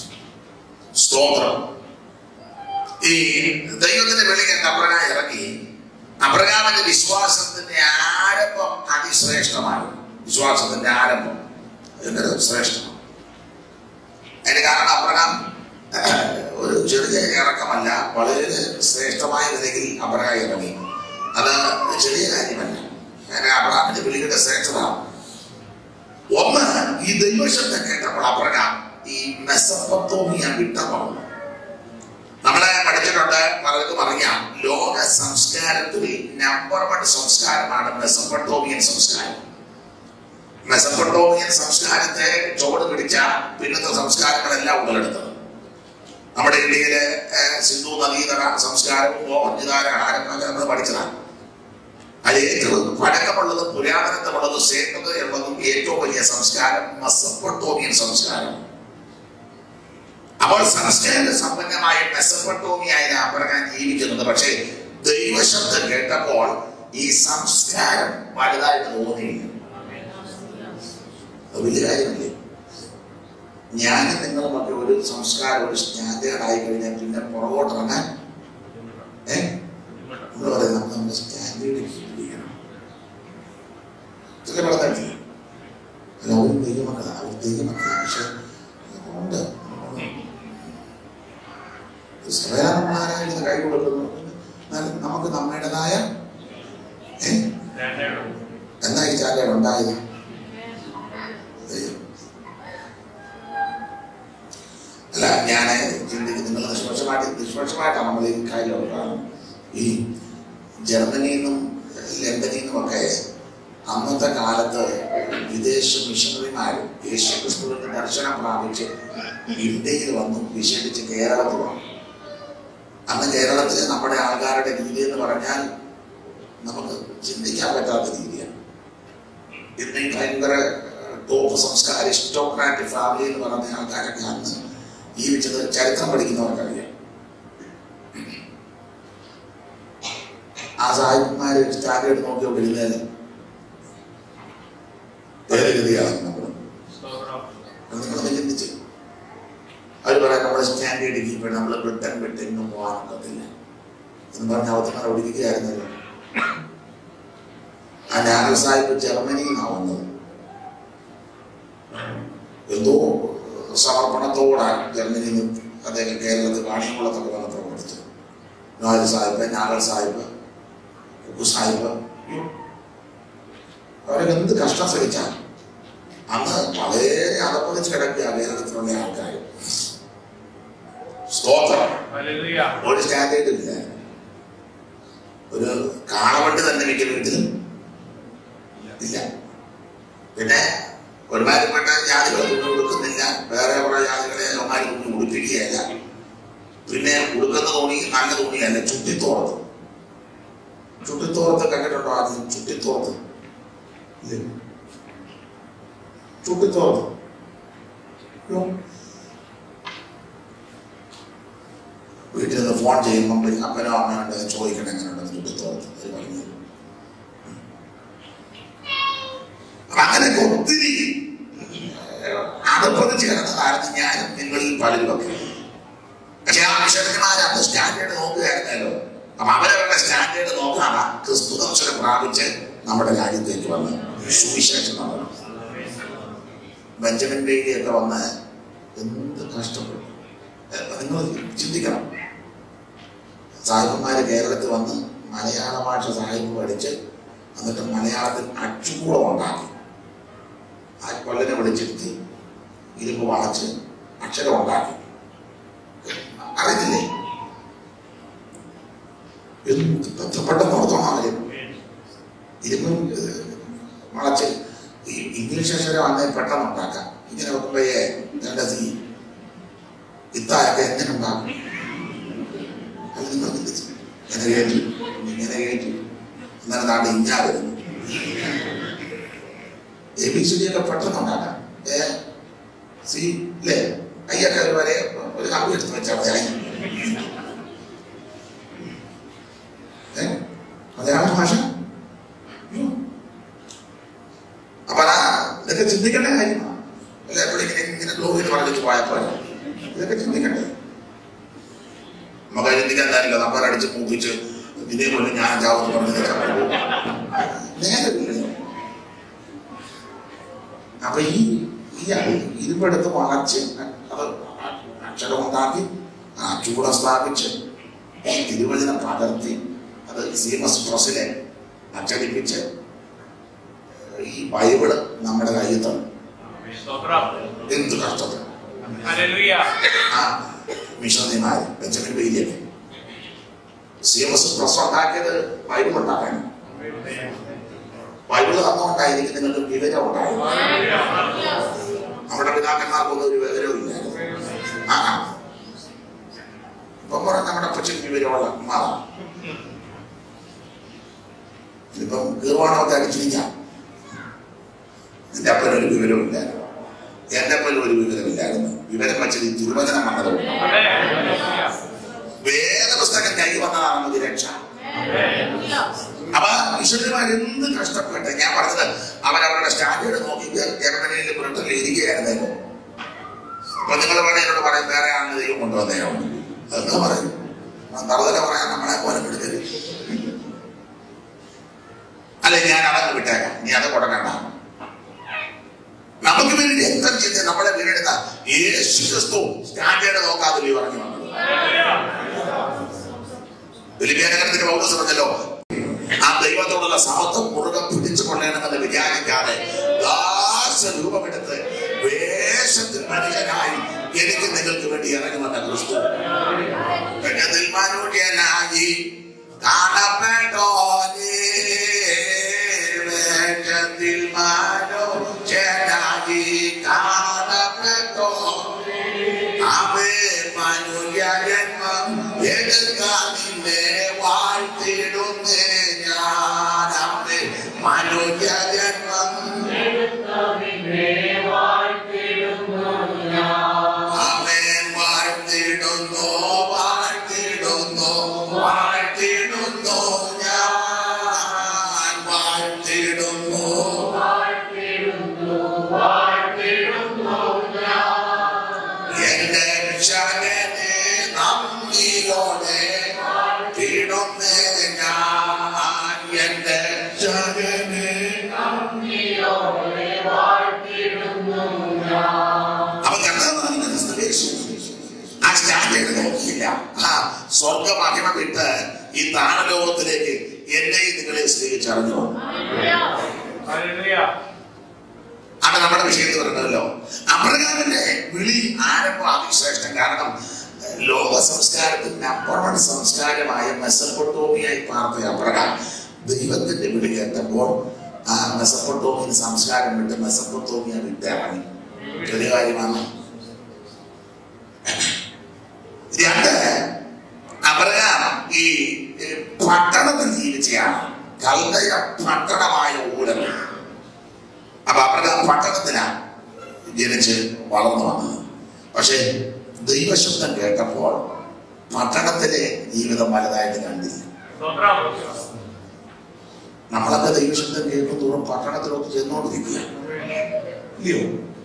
[SPEAKER 1] സ്തോത്രം ഈ ദൈവത്തിന്റെ വിളി കേട്ട് അബ്രഹാം ഇറങ്ങി അബ്രഹാമിന്റെ വിശ്വാസത്തിന്റെ ആരംഭം അതിശ്രേഷ്ഠമാണ് വിശ്വാസത്തിന്റെ ആരംഭം എന്തൊരു ശ്രേഷ്ഠമാണ് അതിന് കാരണം അബ്രഹാം ഒരു ചെറിയ ഇറക്കമല്ല വളരെ ശ്രേഷ്ഠമായ നിലയിൽ അബ്രഹാം ഇറങ്ങി അത് ചെറിയ കാര്യമല്ല അങ്ങനെ അബ്രഹാമിന്റെ വിളിയുടെ ശ്രേഷ്ഠത ഒന്ന് ഈ ദൈവശബ്ദം കേട്ടപ്പോൾ അബ്രഹാം ഈ മെസ്സപ്പത്തോമിയ വിട്ടപ്പോൾ നമ്മളെ പഠിച്ചിട്ടുണ്ട് പലർക്കും അറിയാം ലോക സംസ്കാരത്തിൽ നമ്പർ വൺ സംസ്കാരമാണ് മെസ്സപ്പട്ടോമിയൻ സംസ്കാരം മെസപ്പൊട്ടോമിയൻ സംസ്കാരത്തെ ചുവട് പിടിച്ച പിന്നത്തെ സംസ്കാരങ്ങളെല്ലാം ഉടലെടുത്തത് നമ്മുടെ ഇന്ത്യയിലെ ഏഹ്, സിന്ധു നദീതട സംസ്കാരവും മോഹൻജിതാര ആഹാരങ്ങളൊക്കെ നമ്മൾ പഠിച്ചതാണ് അതിൽ ഏറ്റവും പഴക്കമുള്ളതും പുരാതനത്വമുള്ളതും ശ്രേഷ്ഠതയുള്ളതും ഏറ്റവും വലിയ സംസ്കാരം മെസപ്പൊട്ടോമിയൻ സംസ്കാരം അപ്പോൾ സംസ്കാര സമ്പന്നമായ മെസപ്പൊട്ടോമിയായ അബ്രഹാം ജീവിക്കുന്നത് പക്ഷേ ദൈവശബ്ദം കേട്ടപ്പോൾ ഈ സംസ്കാരം വലുതായിട്ട് തോന്നിയില്ല അത് വലിയ കാര്യമല്ലേ ഞാൻ നിങ്ങളുമൊക്കെ ഒരു സംസ്കാരം ഒരു സ്റ്റാൻഡേർഡ് ആയി കഴിഞ്ഞാൽ പിന്നെ പുറകോട്ട് ഇറങ്ങാൻ ഏ നമ്മൾ പറയുന്നത് നമ്മൾ നമ്മുടെ സ്റ്റാൻഡേർഡ് കീപ്പ് ചെയ്യണം ഇതൊക്കെ പറഞ്ഞിട്ടില്ല അല്ല ഒരു ദൈവമക്കള അവർ ദൈവമക്കള പക്ഷെ ഉണ്ട് സഭയാനന്മാരായിരുന്നു കൈ കൊടുക്കുന്നു എന്നാലും നമുക്ക് നമ്മുടേതായ ഏ എന്താ ഈ ചാലയാണ് ഉണ്ടായത് ദൈവം. അല്ല ഞാൻ ചിന്തിക്കും നിങ്ങൾ നിഷ്പക്ഷമായിട്ട് നിഷ്പക്ഷമായിട്ടാണ് നമ്മൾ ഈ കാര്യം കാണുന്നത് ഈ ജർമ്മനിയിൽ നിന്നും ലണ്ടനിൽ നിന്നുമൊക്കെ അന്നത്തെ കാലത്ത് വിദേശ മിഷണറിമാരും യേശു ക്രിസ്തുവിന്റെ ദർശനം പ്രാപിച്ച് ഇന്ത്യയിൽ വന്നു വിശേഷിച്ച് കേരളത്തിൽ വന്നു അന്ന് കേരളത്തിലെ നമ്മുടെ ആൾക്കാരുടെ രീതി എന്ന് പറഞ്ഞാൽ നമുക്ക് ചിന്തിക്കാൻ പറ്റാത്ത രീതിയാണ് ഇന്ന് ഈ ഭയങ്കര ടോപ്പ് സംസ്കാര അരിസ്റ്റോക്രാറ്റിക് ഫാമിലി എന്ന് പറയുന്ന ആൾക്കാരൊക്കെ അന്ന് ജീവിച്ചത് ചരിത്രം പഠിക്കുന്നവർക്കറിയാം ആ സാഹിബന്മാര് സ്റ്റാൻഡേർഡ് നോക്കി വിടുന്നത് ഏത് ഗതിയാണ് നമ്മൾ നിങ്ങളൊന്ന് ചിന്തിച്ച് അവർ പറയാം നമ്മുടെ സ്റ്റാൻഡേർഡ് കീപ്പ് നമ്മൾ ബ്രിട്ടൻ വിട്ടെങ്ങും പോകാൻ ഒക്കത്തില്ല എന്ന് പറഞ്ഞ അവത്തമാർ ഒടുക്കുകയായിരുന്നല്ലോ ആ നാഗൽ സാഹിബ് ജർമ്മനിയിൽ നിന്നാണ് വന്നത് എന്തോ സമർപ്പണത്തോടാണ് ജർമ്മനിയിൽ നിന്ന് അദ്ദേഹം കേരളത്തിൽ കാണിക്കുളത്തൊക്കെ വന്ന് പ്രവർത്തിച്ചത് നാഗൽ സാഹിബ് നാഗൽ സാഹിബ് ഉപ്പു സാഹിബ് അവരൊക്കെ എന്ത് കഷ്ടം സഹിച്ചാൽ അന്ന് വളരെ അതപ്പതിച്ച് കിടക്കുക കേരളത്തിലുള്ള ആൾക്കാർ സ്തോത്രം ഒരു സ്റ്റാൻഡേർഡ് ഇല്ല ഒരു കാണവണ്ടി തന്നെ മിക്ക വീട്ടിലും ഇല്ല പിന്നെ ഒരുമാതിരിപ്പെട്ട ജാതികൾ തുണി കൊടുക്കുന്നില്ല വേറെ കുറെ ജാതികളെ അവന്മാർ തുണി ഉടുപ്പിക്കുകയല്ല പിന്നെ ഉടുക്കുന്ന തുണി നല്ല തുണിയല്ല ചുറ്റിത്തോർത്ത് ചുറ്റിത്തോർത്ത് കണ്ടിട്ടുണ്ടോ ആദ്യം ചുറ്റിത്തോർത്ത് ഇല്ലേ? ചുറ്റിത്തോർത്ത് അയ്യോ. വീട്ടിൽ നിന്ന് ഫോൺ ചെയ്യുമ്പം പിന്നെ അപ്പനോ അമ്മയോ ഉണ്ടെങ്കിൽ ചോദിക്കണം എങ്ങനെയുണ്ടെന്ന് ചുറ്റിത്തോർത്ത് അവർ പറഞ്ഞു തരും. അപ്പൊ അങ്ങനെയൊക്കെ ഒത്തിരി അടുപ്പത് ചേർന്നതായിരുന്നു ഞാനും നിങ്ങളിൽ പലരുമൊക്കെ പക്ഷെ ആ മിഷണറിമാരത് സ്റ്റാൻഡേർഡ് നോക്കുകയായിരുന്നല്ലോ അപ്പൊ അവരവരുടെ സ്റ്റാൻഡേർഡ് നോക്കാതെ ക്രിസ്തു ദർശനം പ്രാപിച്ച് നമ്മുടെ രാജ്യത്തേക്ക് വന്ന് സുവിശേഷം നടന്നു ബെഞ്ചമിൻ ബേലിയൊക്കെ വന്ന് എന്ത് കഷ്ടപ്പെട്ടു ഏ, നിങ്ങൾ ചിന്തിക്കണം സാഹിബന്മാര് കേരളത്തിൽ വന്ന് മലയാള ഭാഷ സാഹിബ് പഠിച്ച് എന്നിട്ട് മലയാളത്തിൽ അച്ചുകൂടം ഉണ്ടാക്കി ആ കൊല്ലനെ വിളിച്ചിരുത്തി ഇരുമ്പ് വളച്ച് അക്ഷരം ഉണ്ടാക്കി അറിയത്തില്ലേ എന്ത് പെട്ടെന്ന് പെട്ടെന്ന് ഓർത്തോണം അവര് ഇരുമ്പും ഏഹ്, വളച്ച് ഈ ഇംഗ്ലീഷ് അക്ഷരം അന്നേ പെട്ടെന്ന് ഉണ്ടാക്കാം ഇങ്ങനെ വെക്കുമ്പോഴേ രണ്ട് സി ഇത്തായൊക്കെ എങ്ങനെ ഉണ്ടാക്കും അത് നിങ്ങൾ ചിന്തിച്ചു ഇങ്ങനെ കയറ്റി ഇങ്ങനെ കയറ്റി എന്നാലും നാട് ഇഞ്ഞാ വരുന്നു എ ബി സി ഡി ഒക്കെ പെട്ടെന്ന് ഉണ്ടാക്കാം ഏ സി അല്ലേ കയ്യൊക്കെ ഒരു വരെ ഒരു കമ്പി എടുത്ത് വെച്ചാൽ മതി അയ്. ഏ മലയാള ഭാഷ അയ്യോ. അപ്പൊ ആ ഇതൊക്കെ ചിന്തിക്കേണ്ട കാര്യമാണ് അല്ല എപ്പോഴും ഇങ്ങനെ ഇങ്ങനെ ഗ്ലോബിൽ പറഞ്ഞിട്ട് പോയപ്പോൾ ഇതൊക്കെ ചിന്തിക്കണ്ടേ നമുക്ക് ചിന്തിക്കാൻ കാര്യമില്ല നമ്മൾ അടിച്ച് മൂപ്പിച്ച് ഇതേപോലെ ഞാൻ ജാവത്ത് പറഞ്ഞത് നേരമില്ലല്ലോ അപ്പൊ ഈ ഈ ഇരുമ്പെടുത്ത് വളച്ച് അത് അക്ഷരം ഉണ്ടാക്കി ആ ചൂട സ്ഥാപിച്ച് തിരുവചനം പകർത്തി അത് സീമസ് പ്രസിലെ അച്ചടിപ്പിച്ച് ഈ ബൈബിള് നമ്മുടെ കയ്യിൽ തന്നു
[SPEAKER 3] സ്തോത്രം
[SPEAKER 1] എന്ത് കഷ്ടപ്പെട്ടു
[SPEAKER 3] ഹല്ലേലൂയ
[SPEAKER 1] ആ മിഷണറിമാര് ബെഞ്ചമിൻ ബെയ്ലിയൊക്കെ സി എം എസ് പ്രസ് ഉണ്ടാക്കിയത് ബൈബിൾ ഉണ്ടാക്കാനും ബൈബിൾ തന്നുകൊണ്ടായിരിക്കും നിങ്ങൾക്ക് വിവരം ഉണ്ടായത് നമ്മുടെ പിതാക്കന്മാർക്കൊന്നും ഒരു വിവരവും ഇല്ലായിരുന്നു ആ ആ. ഇപ്പം പറഞ്ഞ നമ്മുടെ അപ്പച്ചൻ വിവരമുള്ള മാറാം ഇപ്പം കീർവാണമൊക്കെ അടിച്ചിരിക്കാം നിന്റെ അപ്പനൊരു വിവരവും ഇല്ലായിരുന്നു എന്റെ അപ്പനും ഒരു വിവരമില്ലായിരുന്നു വിവരം വെച്ചത് ഈ തിരുവചനം വന്നതുകൊണ്ട്
[SPEAKER 3] അതെ ഹല്ലേലൂയ
[SPEAKER 1] വേദപുസ്തകം കൈ വന്നതാണ് മതി രക്ഷ അപ്പൊ ഈശ്വരന്മാർ എന്ത് കഷ്ടപ്പെട്ട് ഞാൻ പറഞ്ഞത് അവരവരുടെ സ്റ്റാൻഡേർഡ് നോക്കി ജർമ്മനിയിൽ ബ്രിട്ടനിൽ ഇരിക്കുകയായിരുന്നല്ലോ അപ്പൊ നിങ്ങൾ വേണേ എന്നോട് പറയും വേറെ ആണ് ദൈവം കൊണ്ടുവന്നേയോ അത് നിങ്ങൾ പറയും തറുതല പറയാൻ നമ്മളെ പോലെ എടുക്കരുത് അല്ലെ ഞാൻ അതങ്ങ് വിട്ടേക്കാം നീ അത് കൊടുക്കണ്ട നമുക്ക് വേണ്ടി എത്ര ചെയ്ത് നമ്മളെ വീടെടുത്ത യേശു ക്രിസ്തു സ്റ്റാൻഡേർഡ് നോക്കാതെ നീ പറഞ്ഞു വന്നത് ഫിലിപ്പിയനഗരത്തിന്റെ പൗലോസ് പറഞ്ഞല്ലോ ആ ദൈവത്തോടുള്ള സമത്വം മുറുകെ പിടിച്ചു കൊള്ളണമെന്ന് വിചാരിക്കാതെ ദാസ രൂപമെടുത്ത് വേഷത്തിൽ മനുഷ്യനായി എനിക്ക് നിങ്ങൾക്ക് വേണ്ടി ഇറങ്ങി വന്ന ക്രിസ്തു വേഷത്തിൽ മനുഷ്യനായി കാണപ്പെട്ടോനേ വേഷത്തിൽ മനുഷ്യനായി കാണപ്പെട്ടോ അവേ മനുഷ്യജന്മം എടുക്കാൻ നിന്നെ വാഴ്ത്തിടുന്നേ ഞാൻ അവേ മനുഷ്യജന്മം അവൻ വാഴ്ത്തിടുന്നു വാഴ്ത്തിടുന്നു വാഴ്ത്തിടുന്നു ഞാൻ വാഴ്ത്തിടുന്നു എന്റെ രക്ഷകനെ നന്ദിയോടെ തിടുന്നേ ഞാൻ എന്റെ രക്ഷകനെ അപ്പൊ കർത്താവാണ് ക്രിസ്തുവേശു. ആ സ്റ്റാൻഡേർഡ് നോക്കിയില്ല ആ സ്വർഗമഹിമ വിട്ട് ഈ താണലോകത്തിലേക്ക് എന്നെയും നിങ്ങളെ സ്നേഹിച്ചറിഞ്ഞു
[SPEAKER 3] ഹല്ലേലൂയ
[SPEAKER 1] ആണ് നമ്മുടെ വിഷയം എന്ന് പറയുന്നതല്ലോ അബ്രഹാമിന്റെ വിളി ആരംഭം അതിശ്രേഷ്ഠം കാരണം ലോക സംസ്കാരത്തിൽ നമ്പർ വൺ സംസ്കാരമായ മെസ്സപ്പൊട്ടോമിയായി പാർത്ത അബ്രഹാം ദൈവത്തിന്റെ വിളി കേട്ടപ്പോൾ ആ മെസ്സപ്പൊട്ടോമിയൻ സംസ്കാരം വിട്ട് മെസ്സപ്പൊട്ടോമിയ വിട്ട് ഇറങ്ങി ചെറിയ കാര്യമാണ് രണ്ട് കൽദയ പട്ടണമായ ഊരം അപ്പൊ അവരുടെ പട്ടണത്തിലാണ് ജനിച്ച് വളർന്നു വന്നത് പക്ഷേ ദൈവശബ്ദം കേട്ടപ്പോൾ പട്ടണത്തിലെ ജീവിതം വലുതായിട്ട് കണ്ടില്ല
[SPEAKER 3] സ്തോത്രം
[SPEAKER 1] നമ്മളൊക്കെ ദൈവശബ്ദം കേൾക്കും തോറും പട്ടണത്തിലോട്ട് ചെന്നുകൊണ്ടിരിക്കുക ഇല്ലയോ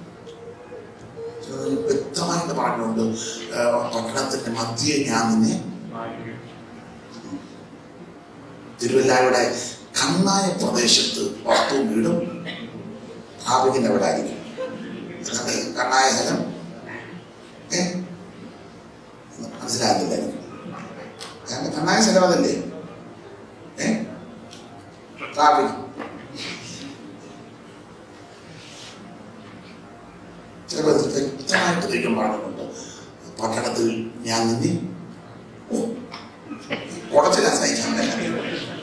[SPEAKER 1] ചിലത് വ്യക്തമായിട്ട് പറഞ്ഞുകൊണ്ട് ആ, പട്ടണത്തിന്റെ മധ്യേ ഞാൻ നിന്നെ തിരുവല്ലായുടെ കണ്ണായ പ്രദേശത്ത് വസ്തു വീടും സ്ഥാപിക്കുന്ന എവിടെ ആയിരിക്കും എന്താണ് ഈ കണ്ണായ സ്ഥലം ഏ മനസ്സിലാകുന്നില്ല എനിക്ക്. കാരണം കണ്ണായ സ്ഥലം അതല്ലേ ഏ ട്രാഫിക് ചിലപ്പോൾ ഇത് വ്യക്തമായിട്ട് ദൈവം പറഞ്ഞിട്ടുണ്ട് പട്ടണത്തിൽ ഞാൻ നിന്നെ ഓ, കുറച്ചില്ല സഹിക്കാൻ പറ്റില്ല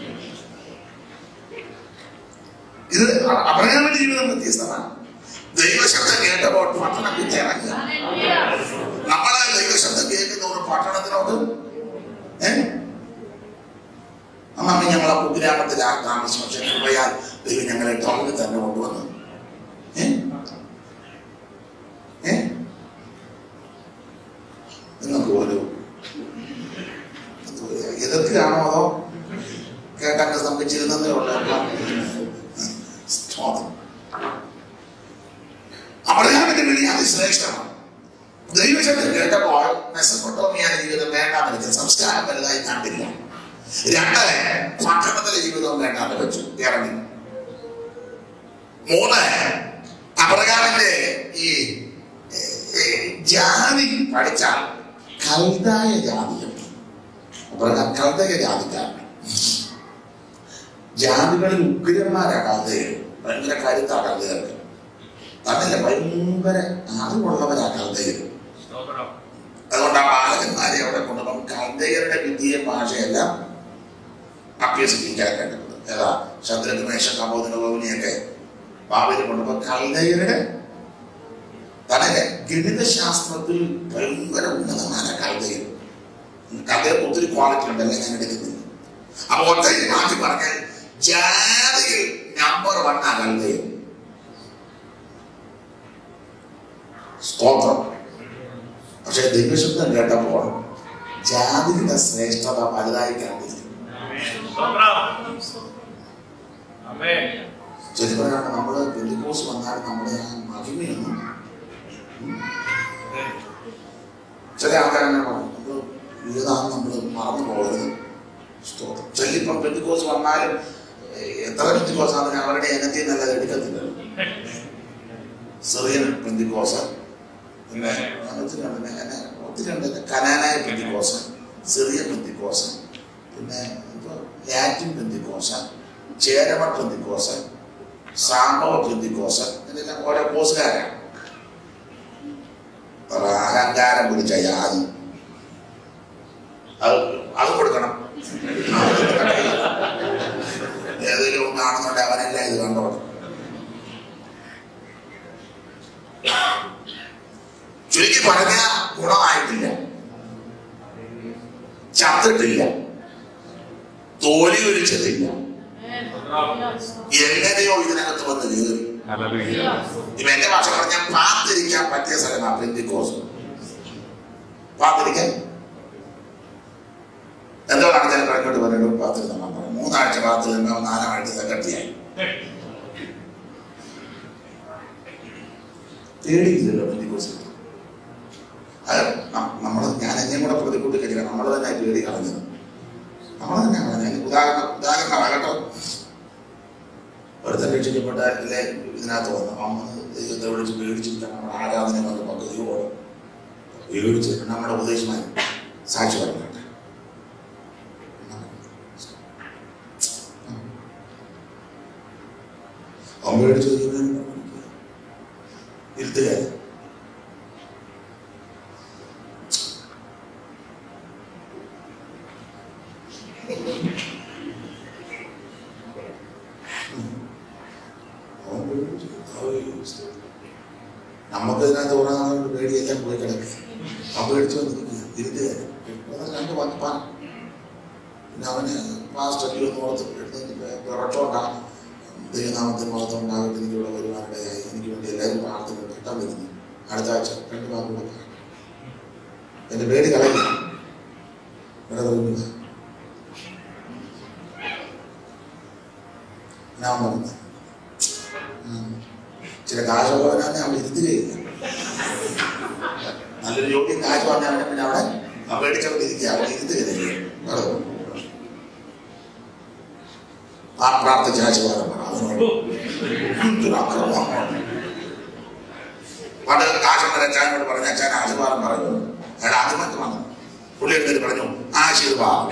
[SPEAKER 1] ഇത് അപകടങ്ങളുടെ ജീവിതം വ്യത്യസ്തമാണ് ദൈവശബ്ദം കേട്ടപ്പോൾ പട്ടണം വിട്ട് ഇറങ്ങുക നമ്മളെ ദൈവശബ്ദം കേൾക്കുന്നവർ പട്ടണത്തിലോട്ട് ഏ അമ്മ ഞങ്ങളെ കുഗ്രാമത്തിലാണ് താമസം പക്ഷെ കൃപയാൽ ദൈവം ഞങ്ങളെ ടൗണിൽ തന്നെ കൊണ്ടുവന്നു ഏ ഏ നിങ്ങൾക്ക് ഒരു എതിർക്കുകയാണോ അതോ കേൾക്കാൻ സംഭവിച്ചിരുന്നതേ ഉള്ളൂ സ്തോത്രം. അബ്രഹാമിന്റെ വിളി അതിശ്രേഷ്ഠമാണ് ദൈവശബ്ദം കേട്ടപ്പോൾ മെസ്സപ്പൊട്ടോമിയാണ് ജീവിതം വേണ്ടാന്ന് വെച്ചു സംസ്കാരം വലുതായി കണ്ടില്ല രണ്ട് പട്ടണത്തിലെ ജീവിതവും വേണ്ടാന്ന് വെച്ചു ഇറങ്ങി മൂന്ന് അബ്രഹാമിന്റെ ഈ ഈ ജാതി പഠിച്ചാൽ കൽതായ ജാതിയുണ്ട് അബ്രഹാം കൽതയ ജാതിക്കാരൻ ജാതികളിൽ ഉഗ്രന്മാരാ കൽതയർ ഭയങ്കര കരുത്താ കൽതയർക്ക് തന്നല്ല ഭയങ്കര അറിവുള്ളവരാ കൽതയർ
[SPEAKER 3] സ്തോത്രം
[SPEAKER 1] അതുകൊണ്ട് ആ ബാലകന്മാരെ അവിടെ കൊണ്ടുപോകും കൽതയരുടെ വിദ്യയും ഭാഷയെല്ലാം അഭ്യസിപ്പിക്കാൻ കണ്ടത് ഏതാ ശത്രുഘ്നേശ കബോധന ഭവനിയൊക്കെ ബാബിനെ കൊണ്ടുപോ കൽതയരുടെ തന്നെ ഗണിതശാസ്ത്രത്തിൽ ഭയങ്കര ഉന്നതമായ കൽതയർ കൽതയർക്ക് ഒത്തിരി ക്വാളിറ്റി ഉണ്ടല്ലേ ഞാൻ എടുക്കുന്നില്ല അപ്പൊ ഒറ്റയിൽ മാറ്റി പറഞ്ഞാൽ ജാതിയിൽ നമ്പർ വൺ ആ കൽതയർ സ്തോത്രം പക്ഷെ ദൈവശബ്ദം കേട്ടപ്പോൾ ജാതിയുടെ ശ്രേഷ്ഠത വലുതായി കണ്ടില്ല
[SPEAKER 3] സ്തോത്രം ആമേൻ
[SPEAKER 1] ചെറുപ്പനാണ് നമ്മള് പെന്തിക്കോസ് വന്നാൽ നമ്മുടെ ആ മഹിമയൊന്നും ചില ആൾക്കാരങ്ങനെ പറയും നമ്മള് ഏതാന്ന് നമ്മൾ മറന്നു പോകരുത് സ്തോത്രം ചെല്ലിപ്പം പെന്തിക്കോസ് വന്നാലും ഏഹ്, എത്ര പെന്തിക്കോസ് ആണെങ്കിലും അവരുടെ ഇനത്തിൽ നല്ല എടുക്കത്തില്ലല്ലോ സിറിയൻ പെന്തിക്കോസ് പിന്നെ ഒത്തിരി ഉണ്ട് പിന്നെ ഒത്തിരി ഉണ്ട് കനാനായ പെന്തിക്കോസ് സിറിയൻ പെന്തിക്കോസ് പിന്നെ ഇപ്പൊ ലാറ്റിൻ പെന്തിക്കോസ് ചേരമ പെന്തിക്കോസ് സാമ്പവ പെന്തിക്കോസ് ഇതെല്ലാം ഓരോ കോസുകാരാണ് ഒരു അഹങ്കാരം പിടിച്ച ജാതി അത് അത് കൊടുക്കണം ഏതെങ്കിലും കാണുന്നുണ്ട് അവനല്ല ഇത് കണ്ടോട്ടെ ചുരുക്കി പറഞ്ഞ ഗുണമായിട്ടില്ല ചത്തിട്ടില്ല തോലി ഒലിച്ചതില്ല എങ്ങനെയോ ഇതിനകത്ത് വന്ന് കയറി ഇപ്പൊ എന്റെ ഭാഷ പറഞ്ഞാൽ പാത്തിരിക്കാൻ പറ്റിയ സ്ഥലമാണ് പെന്തിക്കോസ് പാത്തിരിക്കാൻ എന്തോ കാണിച്ചാൽ കഴിഞ്ഞോട്ട് പറഞ്ഞു പാത്തിരുന്ന പറഞ്ഞു മൂന്നാഴ്ച പാത്തിരുന്ന നാലാഴ്ച സെക്രട്ടറിയായി പേടിയില്ലല്ലോ പെന്തിക്കോസ് അത് നമ്മൾ ഞാൻ എന്നെയും കൂടെ പ്രതികൂട്ടി കഴിക്കണം നമ്മൾ തന്നെ പേടി കളഞ്ഞത് നമ്മൾ തന്നെ കളഞ്ഞത് ഉദാഹരണം ഉദാഹരണം കേട്ടോ ഒരുത്തൻ രക്ഷിക്കപ്പെട്ട അല്ലെ ഇതിനകത്ത് വന്നു അവൻ വന്ന് ദൈവത്തെ വിളിച്ച് പേടിച്ചിട്ട് നമ്മുടെ ആരാധന വന്ന് പദ്ധതി ഓടും പേടിച്ചിട്ട് നമ്മുടെ ഉപദേശമായി സാക്ഷി പറഞ്ഞാട്ടെ അവൻ പേടിച്ച് ഇരുത്തുകാരി നമുക്ക് ഇതിനകത്ത് കുറെ നാളുകൊണ്ട് പേടിയെല്ലാം പോയി കിടക്കും ആ പേടിച്ചു വന്നിരിക്കുക ഇരുത്തുകാരൻ രണ്ട് വാക്ക് പറ പിന്നെ അവന് പാസ്റ്ററിൽ ഒന്ന് ഓർത്ത് പിറച്ചോണ്ടാ ദൈവനാമത്തിന് മഹത്വം ഉണ്ടാകട്ടെ എനിക്ക് ഇവിടെ വരുവാനിടയായി എനിക്ക് വേണ്ടി എല്ലാവരും പ്രാർത്ഥന പെട്ടാൻ വരുന്നു അടുത്ത ആഴ്ച രണ്ട് വാക്കുകൂടെ പറയാം എൻ്റെ പേര് കളയില്ല ഇവിടെ തോന്നുക ഞാൻ പറഞ്ഞു ഉം. ചില കാശുള്ളവനാണ് അവിടെ ഇരുത്തുകയില്ല നല്ലൊരു ജോലി കാശ് പറഞ്ഞാൽ പിന്നെ അവിടെ ആ പേടിച്ചവിടെ ഇരിക്കുക അവിടെ ഇരുത്തുകയില്ല പറഞ്ഞു ആ പ്രാർത്ഥിച്ച ആശീർവാദം പറ അതിനോട് എന്തൊരു അക്രമമാണ് പണ്ട് കാശമ്മ അച്ഛനോട് പറഞ്ഞ അച്ഛൻ ആശീർവാദം പറഞ്ഞു അയാൾ ആദ്യമൊക്കെ വന്നു പുള്ളി എടുത്തിട്ട് പറഞ്ഞു ആശീർവാദം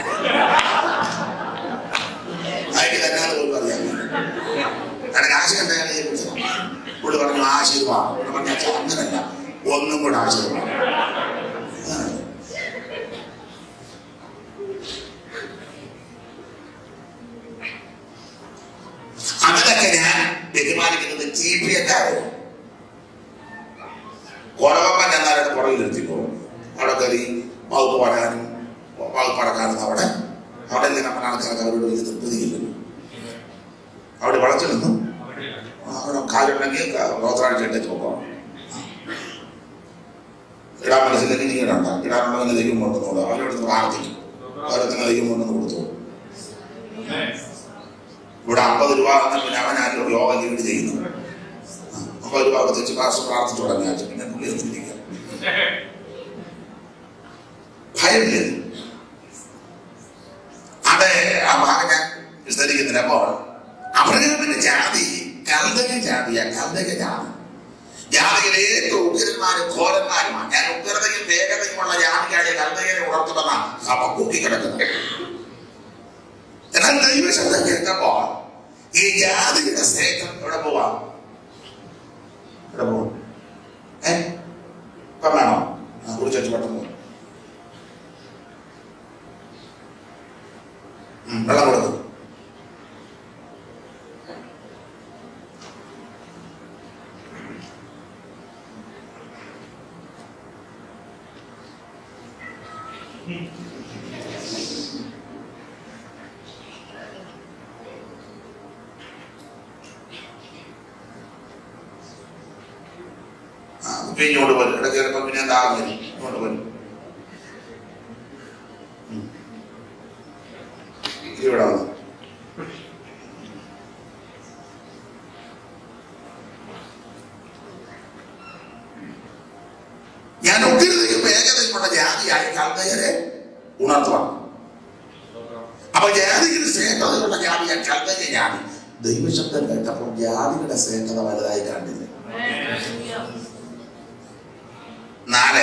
[SPEAKER 1] അയാൾക്ക് തന്നെ പോലും അറിയാം അയാളുടെ കാശ് കണ്ടയാളെ കുറിച്ച് പുള്ളി പറഞ്ഞു ആശീർവാദം പുള്ളി പറഞ്ഞ അച്ഛൻ അങ്ങനല്ല ഒന്നും കൂടെ ആശീർവാദം അതാണ്. അതിലൊക്കെ ഞാൻ ബഹുമാനിക്കുന്നത് ടി പി എല്ലാവരും കൊടവപ്പൻ എന്നാലും പുറകിൽ നിർത്തിക്കോ അവിടെ കയറി വകുപ്പ് പറയാനും വകുപ്പ് അടക്കാനും അവിടെ അവിടെ എല്ലാം നമ്മുടെ ആൾക്കാർക്ക് അവരോട് വലിയ തൃപ്തിയില്ലല്ലോ അവിടെ വളച്ചു നിന്നും അവിടെ കാലുണ്ടെങ്കിൽ ഗോത്രാഴ്ച ഇട്ടേച്ച് പോകണം ഇടാൻ മനസ്സിലേക്ക് നീ ഇടണ്ട ഇടാനുള്ളവനെ ദൈവം കൊണ്ടുവന്നോളൂ അവരോട് പ്രാർത്ഥിക്കും ഓരോരുത്തരും ദൈവം കൊണ്ടുവന്ന് കൊടുത്തു ഇവിടെ അമ്പത് രൂപ എന്നാൽ പിന്നെ അവൻ ആരും യോഗ ലീഡ് ചെയ്യുന്നു ആ, അമ്പത് രൂപ അവിടെ വെച്ച് പാസ് പ്രാർത്ഥിച്ചു തുടങ്ങിയ ആഴ്ച പിന്നെ പുള്ളി ഒന്നിരിക്കുക ഭയമില്ല അത് ആ ഭാഗം ഞാൻ വിസ്തരിക്കുന്നില്ല അപ്പോൾ അബ്രഹാമിന്റെ ജാതി കൽതക ജാതിയാ കൽതക ജാതി ജാതിയിലെ ഏറ്റവും ഉഗ്രന്മാരും ഘോരന്മാരുമാണ് ഞാൻ ഉഗ്രതയും വേഗതയുമുള്ള ജാതിക്കാരെ കൽതകരെ ഉണർത്തുമെന്ന സഭ കൂക്കിക്കിടക്കുന്നത് എന്നാൽ ദൈവശബ്ദം കേട്ടപ്പോൾ ഈ ജാതിയുടെ സ്നേഹം എവിടെ പോവാം എവിടെ പോവാം ഏ ഇപ്പം വേണോ ആ കുറിച്ച് വെച്ച് പെട്ടെന്ന് പോ. ഉം, വെള്ളം കൊടുക്കും ആ ഇപ്പൊ ഇങ്ങോട്ട് വരും ഇടയ്ക്ക് ചിലപ്പോൾ പിന്നെ ദാഹം വരും ഇങ്ങോട്ട് വരും ഉം. ഇവിടെ വന്നു ഞാൻ ഉഗ്രതയും വേഗതയുമുള്ള ജാതിയായ കൽദയരെ ഉണർത്തുവാണ് അപ്പൊ ജാതിയുടെ ശ്രേഷ്ഠതയുള്ള ജാതിയായ കൽദയ ജാതി ദൈവശബ്ദം കേട്ടപ്പോൾ ജാതിയുടെ ശ്രേഷ്ഠത വലുതായി കണ്ടില്ല നാല്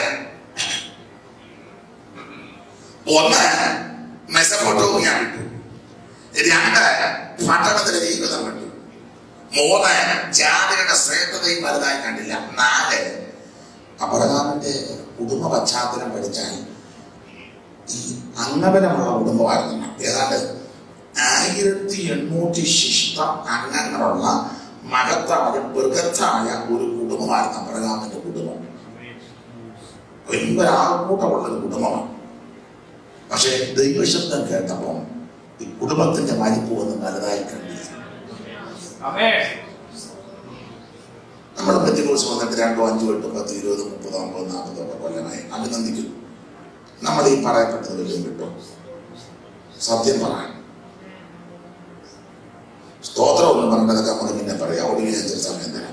[SPEAKER 1] ഒന്ന് മെസപ്പൊട്ടോമിയ വിട്ടു രണ്ട് പട്ടണത്തിലെ ജീവിതം വിട്ടു മൂന്ന് ജാതികളുടെ ശ്രേഷ്ഠതയും വലുതായി കണ്ടില്ല നാല് അബ്രഹാമിന്റെ കുടുംബ പശ്ചാത്തലം പഠിച്ചാൽ ഈ അംഗബലമുള്ള കുടുംബമായിരുന്നു ഏതാണ്ട് ആയിരത്തി എണ്ണൂറ്റി ശിഷ്ട അംഗങ്ങളുള്ള മഹത്തായ ബൃഹത്തായ ഒരു കുടുംബമായിരുന്നു അബ്രഹാമിന്റെ കുടുംബം ഭയങ്കര ആൾക്കൂട്ടമുള്ള ഒരു കുടുംബമാണ് പക്ഷേ ദൈവശബ്ദം കേട്ടപ്പോൾ ഈ കുടുംബത്തിന്റെ വലിപ്പം ഒന്നും വലുതായി കണ്ടില്ല നമ്മൾ പെറ്റിക്കോസ് വന്നിട്ട് രണ്ടോ അഞ്ചോ എട്ടോ പത്ത് ഇരുപത് മുപ്പതോ അമ്പത് നാൽപ്പതോ ഒക്കെ കൊല്ലമായി അഭിനന്ദിക്കുന്നു നമ്മൾ ഈ പറയപ്പെട്ടത് വല്ലതും കിട്ടും സത്യം പറയാൻ സ്തോത്രം ഒന്നും പറഞ്ഞതൊക്കെ നമ്മൾ പിന്നെ പറയാം ഒടുവിൽ അഞ്ചൽ സമയം തരാം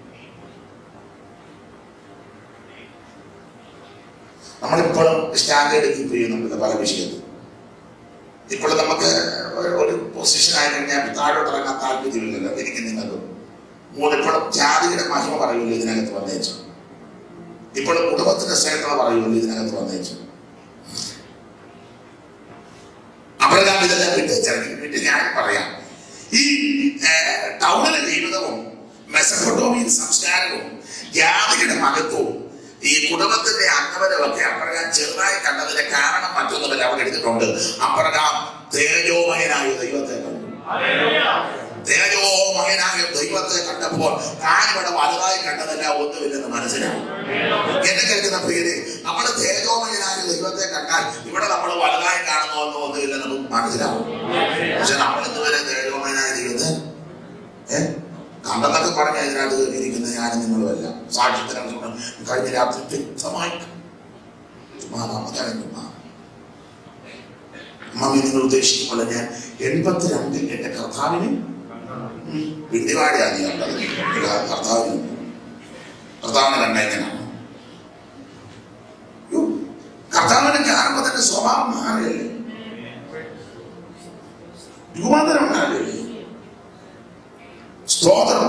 [SPEAKER 1] നമ്മളിപ്പോഴും സ്റ്റാൻഡേർഡ് കീപ്പ് ചെയ്യുന്നുണ്ട് പല വിഷയത്തിൽ ഇപ്പോൾ നമുക്ക് ഒരു പൊസിഷൻ ആയി കഴിഞ്ഞാൽ താഴോട്ട് ഇറങ്ങാൻ താല്പര്യമില്ലല്ലോ എനിക്ക് നിങ്ങൾക്കും മൂന്നിപ്പോഴും ജാതിയുടെ മഹിമ പറയുമല്ലോ ഇതിനകത്ത് വന്നേച്ചു ഇപ്പോഴും കുടുംബത്തിന്റെ ശ്രേഷ്ഠത പറയുമല്ലോ ഇതിനകത്ത് വന്നേച്ചു അബ്രഹാം ഇതെല്ലാം വിട്ട് ചിറങ്ങി വിട്ട് ഞാൻ പറയാം ഈ ഏർ, ടൗണിലെ ജീവിതവും മെസപ്പൊട്ടോമിയൻ സംസ്കാരവും ജാതിയുടെ മഹത്വവും ഈ കുടുംബത്തിന്റെ അംഗബലവും ഒക്കെ അപ്രകാരം ചെറുതായി കണ്ടതിന്റെ കാരണം മറ്റൊന്നുമല്ല അവിടെ എടുത്തിട്ടുണ്ട് അപ്രകാരം തേജോമയനായ ദൈവത്തെ കണ്ടു തേജോമയനായ ദൈവത്തെ കണ്ടപ്പോൾ താനിവിടെ വലുതായി കണ്ടതല്ല ഒന്നുമില്ലെന്ന് മനസ്സിലായി എന്നെ കേൾക്കുന്ന പ്രിയരെ നമ്മൾ തേജോമയനായ ദൈവത്തെ കണ്ടാൽ ഇവിടെ നമ്മൾ വലുതായി കാണുന്ന ഒന്നും ഒന്നുമില്ലെന്ന് നമുക്ക് മനസ്സിലാവും പക്ഷെ നമ്മൾ ഇതുവരെ ദൈവമേനായിരിക്കുന്നത് ഏ കണ്ടെന്നൊക്കെ പറഞ്ഞ ഇതിനകത്ത് കയറിയിരിക്കുന്ന ഞാനും നിങ്ങളുമല്ല സാക്ഷ്യത്തിനും കഴിഞ്ഞ രാത്രി വ്യക്തമായി ചുമ്മാതാമതാണ് മമ്മി നിങ്ങൾ ഉദ്ദേശിക്കുമ്പോൾ ഞാൻ എൺപത്തിരണ്ടിൽ എന്റെ കർത്താവിന് വിദ്യവാടിയാണ് നീ കണ്ടത് ഇല്ല, കർത്താവിന് കർത്താവിനെ കണ്ട എങ്ങനെയാണ് യ്യോ, കർത്താവിനെ കാണുമ്പോൾ തന്നെ സ്വഭാവം മാറിയല്ലേ രൂപാന്തരം ഉണ്ടാവില്ലേ സ്തോത്രം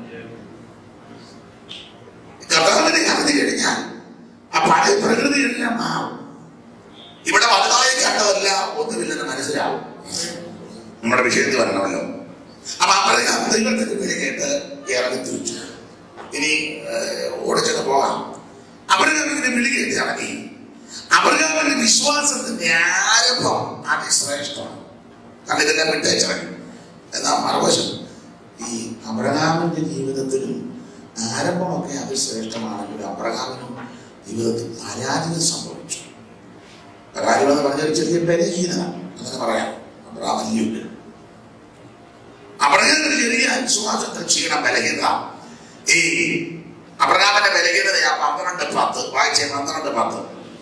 [SPEAKER 1] കർത്താവിനെ അറിഞ്ഞു കഴിഞ്ഞാൽ ആ പഴയ പ്രകൃതി എല്ലാം മാറും ഇവിടെ വലുതായി കണ്ടതല്ല ഒന്നുമില്ലെന്ന് മനസ്സിലാവും നമ്മുടെ വിഷയത്തിൽ വരണമല്ലോ അപ്പൊ അവരെ ദൈവത്തിന്റെ പേര് കേട്ട് ഇറങ്ങി തിരിച്ചു ഇനി ഏഹ്, ഓടിച്ചൊക്കെ പോകാം അബ്രഹാമിന്റെ വിളി കേട്ട് ഇറങ്ങി അബ്രഹാമിന്റെ വിശ്വാസത്തിന്റെ ആരംഭം അതിശ്രേഷ്ഠമാണ് കാരണം ഇതെല്ലാം വിട്ടേച്ചിറങ്ങി എന്നാ മറുവശം ഈ അബ്രഹാമിന്റെ ജീവിതത്തിലും ആരംഭമൊക്കെ അതിശ്രേഷ്ഠമാണെങ്കിലും അബ്രഹാമിനും ജീവിതത്തിൽ പരാജയം സംഭവിച്ചു പരാജയം എന്ന് പറഞ്ഞാൽ ഒരു ചെറിയ ബലഹീനത അങ്ങനെ പറയാം അബ്രഹാമിലുണ്ട് അബ്രഹാമിന് ചെറിയ വിശ്വാസത്തിൽ ക്ഷീണം ബലഹീനത ഈ അബ്രഹാമിന്റെ ബലഹീനതയാ പന്ത്രണ്ട് പത്ത് വായിച്ചേ പന്ത്രണ്ട് പത്ത്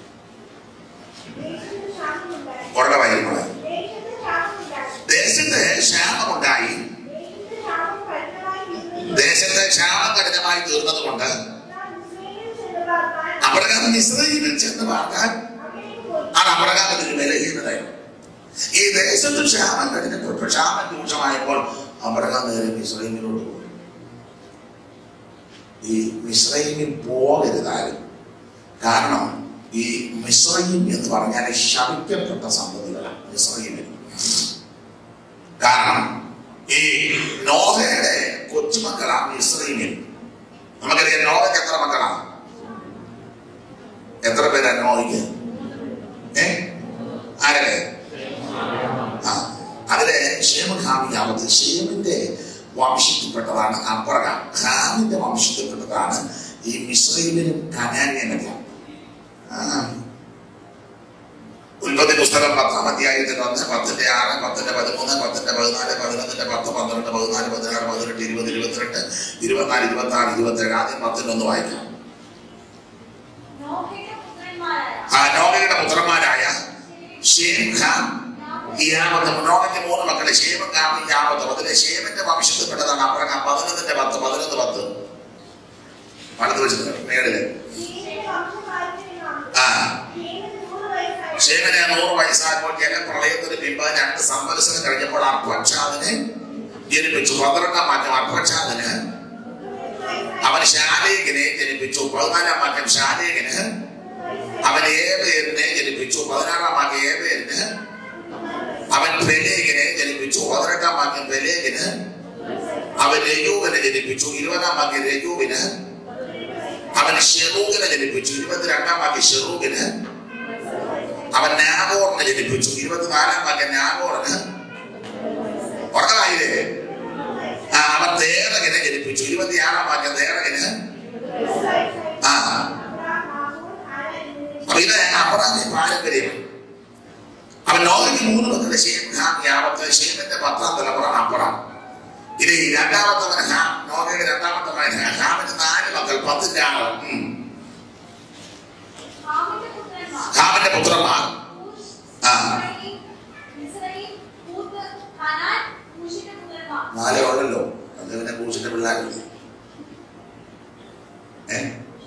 [SPEAKER 1] ഉടനെ വായിക്കുമ്പോഴേ ദേശത്ത് ക്ഷാമമുണ്ടായി ദേശത്ത് ക്ഷാമം കഠിനമായി തീർന്നത് കൊണ്ട് അബ്രഹാം ഇസ്രയേലിൽ ചെന്ന് പാർക്കാൻ അത് അബ്രഹാമിന് ഒരു ബലഹീനതയാണ് ഈ ദേശത്ത് ക്ഷാമം കഠിനപ്പെട്ടു ക്ഷാമം രൂക്ഷമായപ്പോൾ അബ്രഹാം നേരെ മിശ്രൈമിലോട്ട് പോയി ഈ മിശ്രൈമിൽ പോകരുതാരും കാരണം ഈ മിശ്രയും എന്ന് പറഞ്ഞാൽ ശവിക്കപ്പെട്ട സന്തതികളാണ് മിശ്രയിമിൽ കാരണം ഈ നോഹയുടെ കൊച്ചുമക്കളാണ് മിശ്രയിമിൽ നമുക്കറിയാം നോഹയ്ക്ക് എത്ര മക്കളാണ് എത്ര പേരാ നോഹയ്ക്ക് ഏ ആരല്ലേ ആ അതിലെ ഷേമ ഖാമിയാവത്ത് ഷേമിന്റെ വംശത്തിൽപ്പെട്ടതാണ് അബ്രഹാം ഖാമിന്റെ വംശത്തിൽപ്പെട്ടതാണ് ഈ മിശ്രൈമിനും കനാന്യനെല്ലാം ഉൽപ്പത്തി പുസ്തകം പത്താം അധ്യായത്തിൽ ഒന്ന് പത്തിന്റെ ആറ് പത്തിന്റെ പതിമൂന്ന് പത്തിന്റെ പതിനാല് പതിനൊന്നിന്റെ പത്ത് പന്ത്രണ്ട് പതിനാല് പതിനാറ് പതിനെട്ട് ഇരുപത് ഇരുപത്തിരണ്ട് ഇരുപത്തിനാല് ഇരുപത്തി ആറ് ഇരുപത്തി ഏഴ് ആദ്യം പത്തിനൊന്ന് വായിക്കാം ആ നോഹയുടെ പുത്രന്മാരായ ഷേം ഖാം യാമത്ത് നോഹയ്ക്ക് മൂന്ന് മക്കളെ ഷേമും ഖാമും യാമത്തും അതിലെ ഷേമിന്റെ വംശത്തിൽപ്പെട്ടതാണ് അബ്രഹാം പതിനൊന്നിന്റെ പത്ത് പതിനൊന്ന് പത്ത് വലത് വെച്ചത് മേളില് ആ ഷേമിനെ നൂറ് വയസ്സായപ്പോൾ ജലപ്രളയത്തിന് പിമ്പ് രണ്ട് സംവത്സരം കഴിഞ്ഞപ്പോൾ അർഭക്ഷാദിനെ ജനിപ്പിച്ചു പന്ത്രണ്ടാം മാറ്റം അർഭക്ഷാദിന് അവൻ ശാലേഖിനെ ജനിപ്പിച്ചു പതിനാലാം മാറ്റം ശാലേഖിന് അവൻ ഏബേരിനെ ജനിപ്പിച്ചു പതിനാറാം വാക്യം ഏബേരിന് അവൻ പെലേഗിനെ ജനിപ്പിച്ചു പതിനെട്ടാം വാക്യം പെലേഗിന് അവൻ രജൂവിനെ ജനിപ്പിച്ചു ഇരുപതാം വാക്യം രജൂവിന് അവൻ ഷെറൂഗിനെ ജനിപ്പിച്ചു ഇരുപത്തിരണ്ടാം വാക്യം ഷെറൂഗിന് അവൻ നാഗോറിനെ ജനിപ്പിച്ചു ഇരുപത്തിനാലാം വാക്യം നാഗോറിന് ഉറക്കമായില്ലേ ആ അവൻ തേറകിനെ ജനിപ്പിച്ചു ഇരുപത്തിയാറാം വാക്യം തേറകിന് ആ അപ്പൊ ഇത് അബ്രാഹിം പാരമ്പര്യം അവൻ ലോകയ്ക്ക് മൂന്ന് മക്കളുടെ ഷേം ഹാം യാവത്ത് ഷേമിന്റെ പത്താം തലമുറ അബ്രാം ഇത് ഈ രണ്ടാമത്തവൻ ഹാം നോഹയുടെ രണ്ടാമത്തെ മകൻ ഹാം. ഹാമിന് നാല് മക്കൾ പത്തിന്റെ ആറ് ഉം. ഹാമിന്റെ പുത്രന്മാർ ആ നാലേ ഉള്ളല്ലോ അത് പിന്നെ കൂസിന്റെ പിള്ളേരില്ലേ ഏ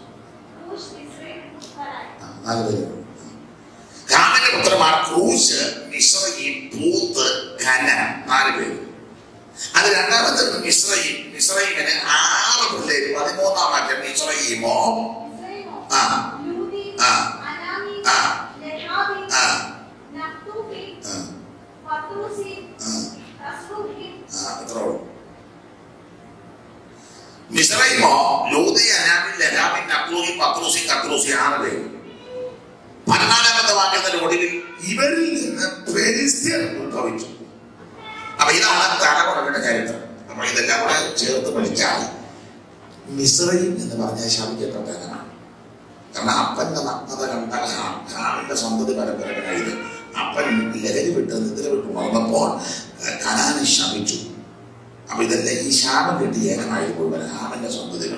[SPEAKER 1] ആ, നാല് പേര് ഹാമിന്റെ പുത്രന്മാർ ക്രൂശ് മിശ്രയും പൂത്ത് ഖന നാല് പേര് അത് രണ്ടാമത്തെ മിശ്രയും മിശ്രയിമിന് ആറ് പിള്ളേര് പതിമൂന്നാം മാറ്റം മിശ്രയിമോ ആ ആ ആ ആ ആ ആ എത്ര ഉള്ളു മിശ്രയിമോ ലൂതി അനാമിൻ ലഹാമിൻ നക്ലൂഹി പത്രൂസി കത്രൂസി ആറ് പേര് പതിനാലാമത്തെ വാക്യത്തിന്റെ ഒടുവിൽ ഇവരിൽ നിന്ന് ഫെലിസ്ത്യർ ഉത്ഭവിച്ചു അപ്പൊ ഇതാണ് തലമുറകളുടെ ചരിത്രം അപ്പൊ ഇതെല്ലാം കൂടെ ചേർത്ത് പഠിച്ചാൽ മിശ്രയും എന്ന് പറഞ്ഞാൽ ശബ്ദപ്പെട്ടതാണ് കാരണം അപ്പന്റെ നഗ്നത കണ്ട ഹാമിന്റെ സന്തതി പരമ്പരകളായത് അപ്പൻ അപ്പൻ ലഹരി വിട്ട് നിദ്ര വിട്ട് ഉണർന്നപ്പോൾ കനാന് ശമിച്ചു അപ്പൊ ഇതെല്ലാം ഈ ശാപം കിട്ടി ഏകമായി മുഴുവൻ ഹാമന്റെ സ്വന്തതകൾ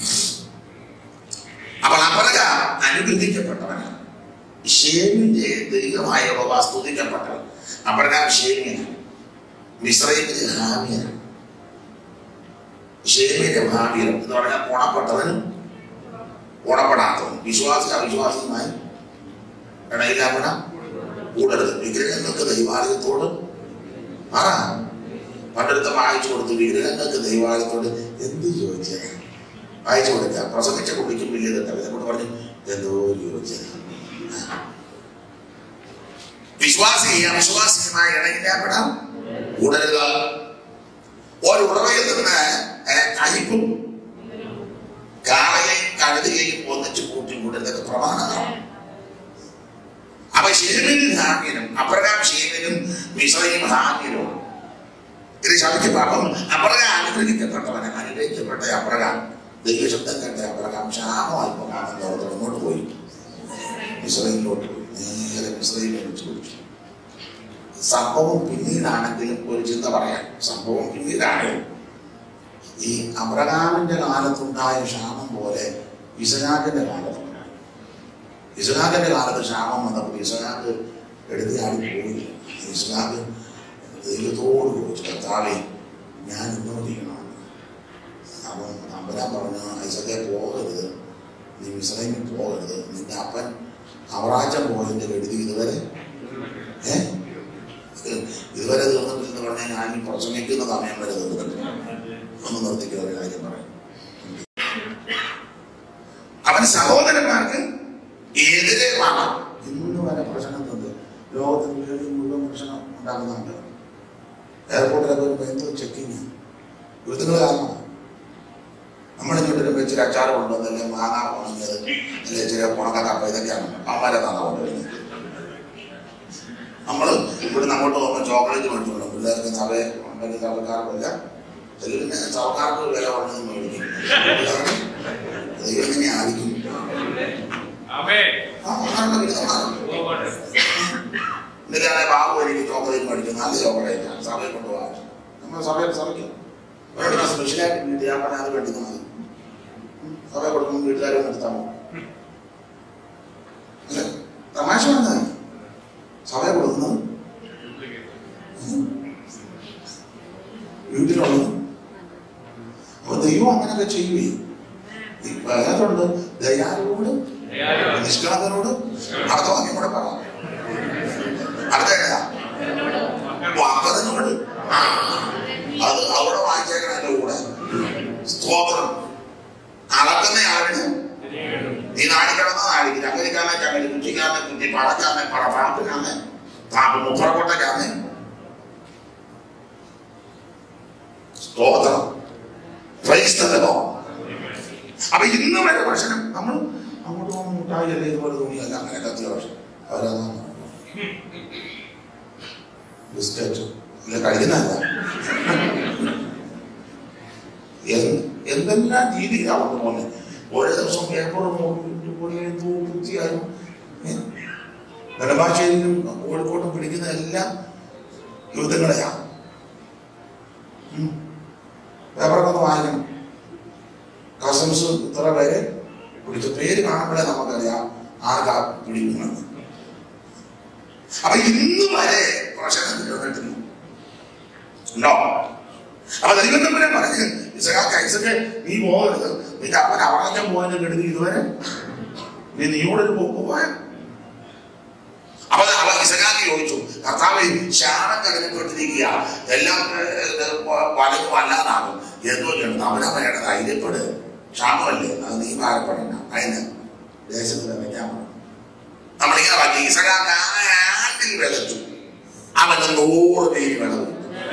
[SPEAKER 1] അപ്പോൾ അപരക അനുഗ്രഹിക്കപ്പെട്ടവനാണ് ഷേമിന്റെ ദൈവമായ യഹോവ സ്തുതിക്കപ്പെട്ടവൻ അപരകാം ഷേമിയനാണ് മിശ്രൈമിന് ഹാമിയനാണ് ഷേമിന്റെ ഭാവിയം എന്ന് പറഞ്ഞാൽ ഗുണപ്പെട്ടവനും ഗുണപ്പെടാത്തവനും വിശ്വാസി അവിശ്വാസിയുമായി ഇടയിലാവണ കൂടരുത് വിഗ്രഹങ്ങൾക്ക് ദൈവാലയത്തോട് പറ പണ്ടെടുത്ത വായിച്ചു കൊടുത്തു വിഗ്രഹങ്ങൾക്ക് ദൈവാലയത്തോട് എന്ത് ചോദിച്ചത് വായിച്ചു കൊടുക്കുക പ്രസംഗിച്ച കുട്ടിക്കും വലിയ തെറ്റ ഇതോട് പറഞ്ഞു എന്തോ ചോദിച്ചത് വിശ്വാസി അവിശ്വാസിയുമായി ഇടയിലാപ്പെടാം കൂടരുത് ഒരു ഉറവയിൽ നിന്ന് ഏഹ്, കയ്പും കാളയെയും കഴുതുകയും ഒന്നിച്ചു കൂട്ടി കൂടരുത് പ്രമാണമാണ് അപ്പൊ ഷേമിനും ഹാമ്യനും അപ്രകാരം ഷേമിനും മിശ്രയും ഹാമ്യനും ഇത് ശമിക്കും അപ്പം അപ്രകാരം അനുഗ്രഹിക്കപ്പെട്ടവനെ അനുഗ്രഹിക്കപ്പെട്ട അപ്രകാരം ദൈവശബ്ദം കണ്ട അപ്രകാരം ക്ഷാമം അല്പമാണെന്ന് ഓർത്ത് അങ്ങോട്ട് പോയി മിശ്രയിലോട്ട് പോയി നേരെ മിശ്രയിലെ വെച്ച് പിടിച്ചു സംഭവം പിന്നീടാണെങ്കിലും ഒരു ചിന്ത പറയാം സംഭവം പിന്നീടാണെങ്കിലും ഈ അബ്രഹാമിന്റെ കാലത്തുണ്ടായ ക്ഷാമം പോലെ ഇസഹാക്കിന്റെ കാലത്തുണ്ടായി ഇസഹാക്കിന്റെ കാലത്ത് ക്ഷാമം വന്നപ്പോൾ ഇസഹാക്ക് എടുത്തിയാടി പോയില്ല ഇസഹാക്ക് ദൈവത്തോട് ചോദിച്ചു കർത്താവെ ഞാൻ ഇന്നോ ചെയ്യണം അപ്പം അമ്പരാൻ പറഞ്ഞു ഐസക്കെ പോകരുത് നീ മിശ്രമിൽ പോകരുത് നിന്റെ അപ്പൻ അവറാച്ചം പോയതിന്റെ കെടുതി ഇതുവരെ ഏ ഇതുവരെ തീർന്നിട്ടില്ലെന്ന് പറഞ്ഞാൽ ഞാൻ ഈ പ്രസംഗിക്കുന്ന സമയം വരെ തീർന്നിട്ടില്ല ഒന്ന് നിർത്തിക്കുന്ന ഒരു കാര്യം പറയാം അവൻ സഹോദരന്മാർക്ക് എതിരെ വേണം ഇന്ന് വരെ പ്രശ്നം തന്നത് ലോകത്തിൽ വേണ്ടി മുഴുവൻ പ്രശ്നം ഉണ്ടാക്കുന്നുണ്ട് എയർപോർട്ടിലൊക്കെ വരുമ്പോൾ എന്തോ ചെക്കിങ് യുദ്ധങ്ങൾ കാരണം നമ്മൾ ഇങ്ങോട്ട് വരുമ്പോൾ ഇച്ചിരി അച്ചാർ കൊണ്ടുവന്ന് അല്ലെങ്കിൽ മാങ്ങ ഉണങ്ങിയത് അല്ലെങ്കിൽ ഇച്ചിരി ഉണക്ക കപ്പ ഇതൊക്കെയാണ് അമ്മമാരെ തന്നെ കൊണ്ടുവരുന്നത് നമ്മൾ ഇവിടെ അങ്ങോട്ട് പോകുമ്പോൾ ചോക്ലേറ്റ് മേടിച്ചോളും പിള്ളേർക്ക് സഭ ഉണ്ടെങ്കിൽ സഭക്കാർക്കില്ല ചിലരിന് സഭക്കാർക്ക് വില കുറഞ്ഞത് മേടിക്കും പിള്ളേർക്ക് ദൈവം തന്നെ ആയിരിക്കും
[SPEAKER 3] ആമേൻ
[SPEAKER 1] ആ ആരുടെ വിരുദ്ധമാണ്
[SPEAKER 3] പോകട്ടെ
[SPEAKER 1] എന്നിട്ടാണ് ബാബു എനിക്ക് ചോക്ലേറ്റ് മേടിക്കും നല്ല ചോക്ലേറ്റ് സഭയിൽ കൊണ്ടുപോകാൻ നമ്മൾ സഭയിൽ സഭയ്ക്ക് വേണ്ട സ്പെഷ്യലായിട്ട് വീട്ടിൽ ഞാൻ പറഞ്ഞാൽ അത് വേണ്ടിയത് മതി സഭയിൽ കൊടുക്കുമ്പോൾ വീട്ടുകാരും എടുത്താൽ അല്ലേ തമാശ പറഞ്ഞാൽ സഭയിൽ കൊടുക്കുന്നത് വീട്ടിലുള്ളത് അപ്പൊ ദൈവം അങ്ങനെയൊക്കെ ചെയ്യുകയും അതിനകത്തുണ്ട് ദയാലോട് നിഷ്കളങ്കനോട് അടുത്ത വാക്യം കൂടെ പറയാം അടുത്ത ഏതാ വാക്കതിനോട് അത് അവിടെ വായിച്ചേക്കണം എന്റെ കൂടെ സ്തോത്രം അളക്കുന്ന ആളിന് നീ നാടിക്കിടന്ന നാടിക്ക് ചങ്കരിക്കാന്നെ ചങ്കരി കുറ്റിക്കാന്നെ കുറ്റി പടക്കാന്നെ പട പാമ്പിനാന്നെ പാമ്പ് മുപ്പറക്കൊട്ടക്കാന്നെ സ്തോത്രം ക്രൈസ്തവോ അപ്പൊ ഇന്ന് വരെ പ്രശ്നം നമ്മൾ അങ്ങോട്ട് പോകുമ്പോൾ മുട്ടായി അല്ലേ ഇതുപോലെ തോന്നിയല്ല അങ്ങനെ കത്തിയ പ്രശ്നം അവരതാണ് ബിസ്ക്കറ്റ് ഇല്ല കഴിക്കുന്നതല്ല എന്ത്- എന്തെല്ലാം രീതിയിലാണ് കൊണ്ട് പോകുന്നത് ഓരോ ദിവസം പേപ്പറും കുത്തിയാലും നെടുമ്പാശ്ശേരിയിലും കോഴിക്കോട്ടും പിടിക്കുന്ന എല്ലാം യുദ്ധങ്ങളെയാ ഉം. പേപ്പറൊക്കെ ഒന്ന് വാങ്ങിക്കണം കസ്റ്റംസ് ഇത്ര പേരെ പിടിച്ച പേര് കാണുമ്പോഴേ നമുക്കറിയാം ആർക്കാ പിടിക്കുമെന്ന് അപ്പൊ ഇന്ന് വരെ പ്രശ്നം തീർന്നിട്ടില്ല ഉണ്ടോ അപ്പൊ ദൈവം തമ്മിലെ പറഞ്ഞ് ഇസഹാക്ക് ഐസക്ക് നീ പോകരുത് നിന്റെ അപ്പൻ അവറാച്ചൻ പോയതിന്റെ കെടുതി ഇതുവരെ നീ നീയോടെ ഒരു പോക്ക് പോയ അപ്പൊ അവ ഇസഹാക്ക് ചോദിച്ചു കർത്താവ് ശാനം കലനപ്പെട്ടിരിക്കുക എല്ലാം വലതും അല്ലാതാകും എന്തോ ചെയ്യണം അവനെ വേണ്ട ധൈര്യപ്പെട് ക്ഷാമമല്ലേ അത് നീ ഭാരപ്പെടണ്ട അതിന് ദേശത്തിന് വയ്ക്കാൻ പറഞ്ഞു നമ്മളിങ്ങനെ പറഞ്ഞു ഇസഹാക്ക് ആ ആണ്ടിൽ വിളച്ചു അവന്റെ നൂറ് പേര് വിളവ്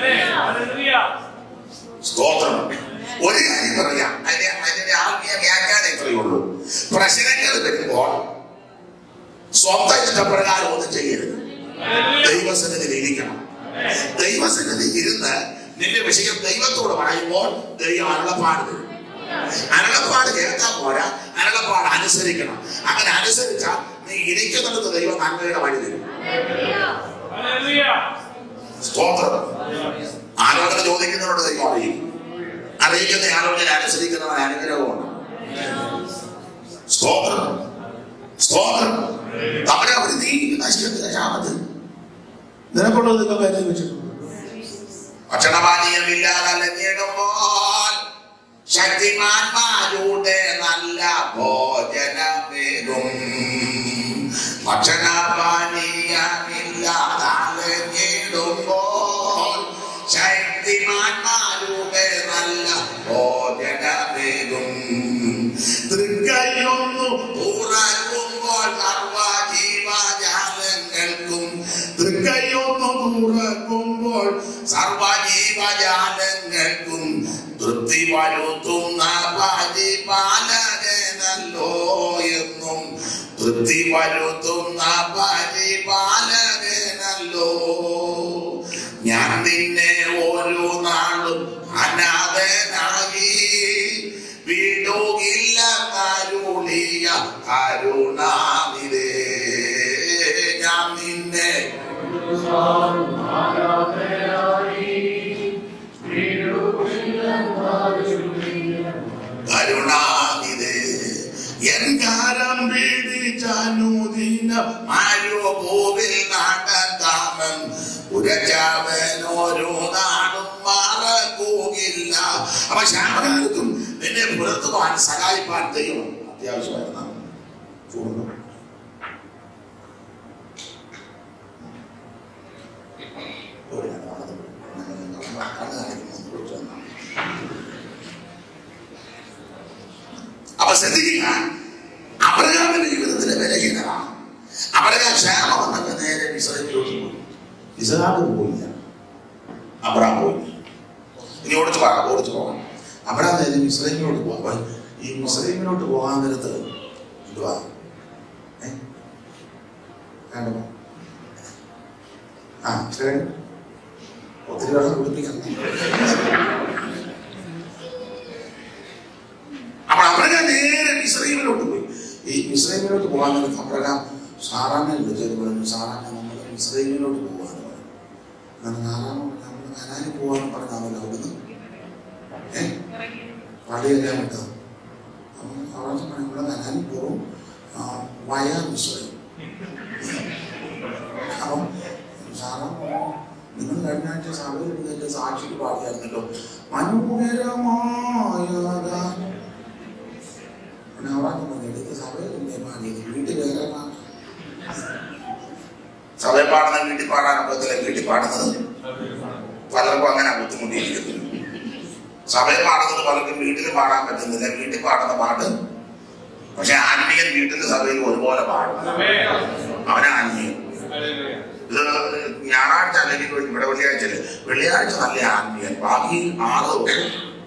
[SPEAKER 1] സ്തോത്രം ഒരു കാര്യം പറയാം അതിന്റെ അതിന്റെ ആത്മീയ വ്യാഖ്യാനം ഇത്രയേ ഉള്ളൂ പ്രശ്നങ്ങൾ വരുമ്പോൾ സ്വന്തം ഇഷ്ടപ്രകാരം ഒന്നും ചെയ്യരുത് ദൈവസന്നിധിയിൽ ഇരിക്കണം ദൈവസന്നിധി ഇരുന്ന് നിന്റെ വിഷയം ദൈവത്തോട് പറയുമ്പോൾ ദൈവം അരുളപ്പാട് തരും അരുളപ്പാട് കേൾക്കാൻ പോരാ അരുളപ്പാട് അനുസരിക്കണം അങ്ങനെ അനുസരിച്ചാൽ നീ ഇരിക്കുന്നിടത്ത് ദൈവം നന്മയുടെ വഴി തരും
[SPEAKER 3] Hallelujah.
[SPEAKER 1] സ്തോത്രം ആലോചന ചോദിക്കുന്നവരോട് ദൈവം അറിയിക്കും അറിയിക്കുന്ന ആലോചന അനുസരിക്കുന്നവൻ അനുഗ്രഹമുണ്ട് സ്തോത്രം സ്തോത്രം അവരെ അവർ നീ നശിക്കുന്ന ശാപത്തിൽ നിനക്കുള്ളത് നിങ്ങൾക്ക് എഴുതി വെച്ചിട്ടുണ്ട് ഭക്ഷണപാനീയമില്ലാതെ അലഞ്ഞിടുമ്പോൾ ശക്തിമാന്മാരുടെ നല്ല ഭോജനമേകും ഭക്ഷണപാനീയമില്ലാതെ അലഞ്ഞിടുമ്പോൾ ശക്തിമാന്മാരുടെ നല്ല ഭോജനമേകും തൃക്കൈയൊന്നു തുറക്കുമ്പോൾ സർവജീവജാലങ്ങൾക്കും തൃക്കൈയൊന്നു തുറക്കുമ്പോൾ സർവജീവജാലങ്ങൾക്കും തൃപ്തി വരുത്തുന്ന പരിപാലകനല്ലോ എന്നും തൃപ്തി വരുത്തുന്ന പരിപാലകനല്ലോ ഞാൻ നിന്നെ ഒരു നാളും അനാഥനായി വിടുകില്ല കരുണിയ കരുണാനിരേ ഞാൻ നിന്നെ കരുണാനിരേ എൻ കാരം പിടിച്ചനുദിന മരുഭൂവിൽ നടക്കാമൻ ഉരച്ചാവൻ ഓരോ നാടും മറക്കൂകില്ല അപ്പൊ ശ്യാമകാലത്തും എന്നെ പുലർത്തുവാൻ സഹായിപ്പാൻ ദൈവം അത്യാവശ്യമായിരുന്നു ചൂടുന്നു അപ്പൊ ശ്രദ്ധിക്കുക അബ്രഹാമിന്റെ ജീവിതത്തിലെ ബലഹീനമാണ് അബ്രഹാം ക്ഷേമം വന്നൊക്കെ നേരെ ഇസ്രായേലിലോട്ട് പോയി ഇസ്രായേൽ പോയില്ല അബ്രഹാം പോയി ഇനി ഓടിച്ചു പോകാം ഓടിച്ചു പോകാം അബ്രഹാം നേരെ ഇസ്രായേലിലോട്ട് പോകാം ഈ മുസ്ലിമിലോട്ട് പോകാൻ നേരത്ത് എന്തുവാ ഏ? കണ്ടോ? ആ ശരി ഒത്തിരി വർഷം കുടിപ്പിക്കണം അപ്പോൾ അബ്രഹാം നേരെ ഇസ്രയേലിലോട്ട് പോയി ഈ ഇസ്രയേലിലോട്ട് പോകാൻ നേരത്ത് അബ്രഹാം സാറാനെ വിളിച്ചത് പറഞ്ഞു സാറാനെ നമ്മൾ ഇസ്രയേലിലോട്ട് പോകാന്ന് പറഞ്ഞു അങ്ങനെ സാറാൻ നമ്മൾ കനാലി പോകാന്ന് പറഞ്ഞാണല്ലോ അവിടുന്ന് ഏ പള്ളിയെല്ലാം വിട്ടത് അപ്പം അവിടെ പറഞ്ഞു ഇവിടെ കനാലി പോകും വയാ ഇസ്രയേൽ അപ്പം സാറാൻ പറഞ്ഞു നിങ്ങൾ കഴിഞ്ഞ ആഴ്ച സഭയിൽ ഇതിന്റെ സാക്ഷിക്ക് പാടിയായിരുന്നല്ലോ മനോഹരമായ ഗാനം പിന്നെ അവിടെ പറഞ്ഞു എടുത്ത് സഭയിലല്ലേ പാടിയത് വീട്ടിൽ വേറെ സഭയിൽ പാടുന്ന വീട്ടിൽ പാടാൻ ഒക്കത്തില്ല വീട്ടിൽ പാടുന്നത് പലർക്കും അങ്ങനെ ബുദ്ധിമുട്ടിയിരിക്കുന്നു സഭയിൽ പാടുന്നത് പലർക്കും വീട്ടിൽ പാടാൻ പറ്റുന്നില്ല വീട്ടിൽ പാടുന്ന പാട്ട് പക്ഷെ ആത്മീയൻ വീട്ടിൽ സഭയിൽ ഒരുപോലെ പാടും
[SPEAKER 3] Amen.
[SPEAKER 1] അവനെ ആത്മീയൻ
[SPEAKER 3] Hallelujah.
[SPEAKER 1] ഇത് ഞായറാഴ്ച അല്ലെങ്കിൽ ഇവിടെ വെള്ളിയാഴ്ച അല്ലേ വെള്ളിയാഴ്ച നല്ല ആത്മീയൻ ബാക്കി ആറ് ദിവസം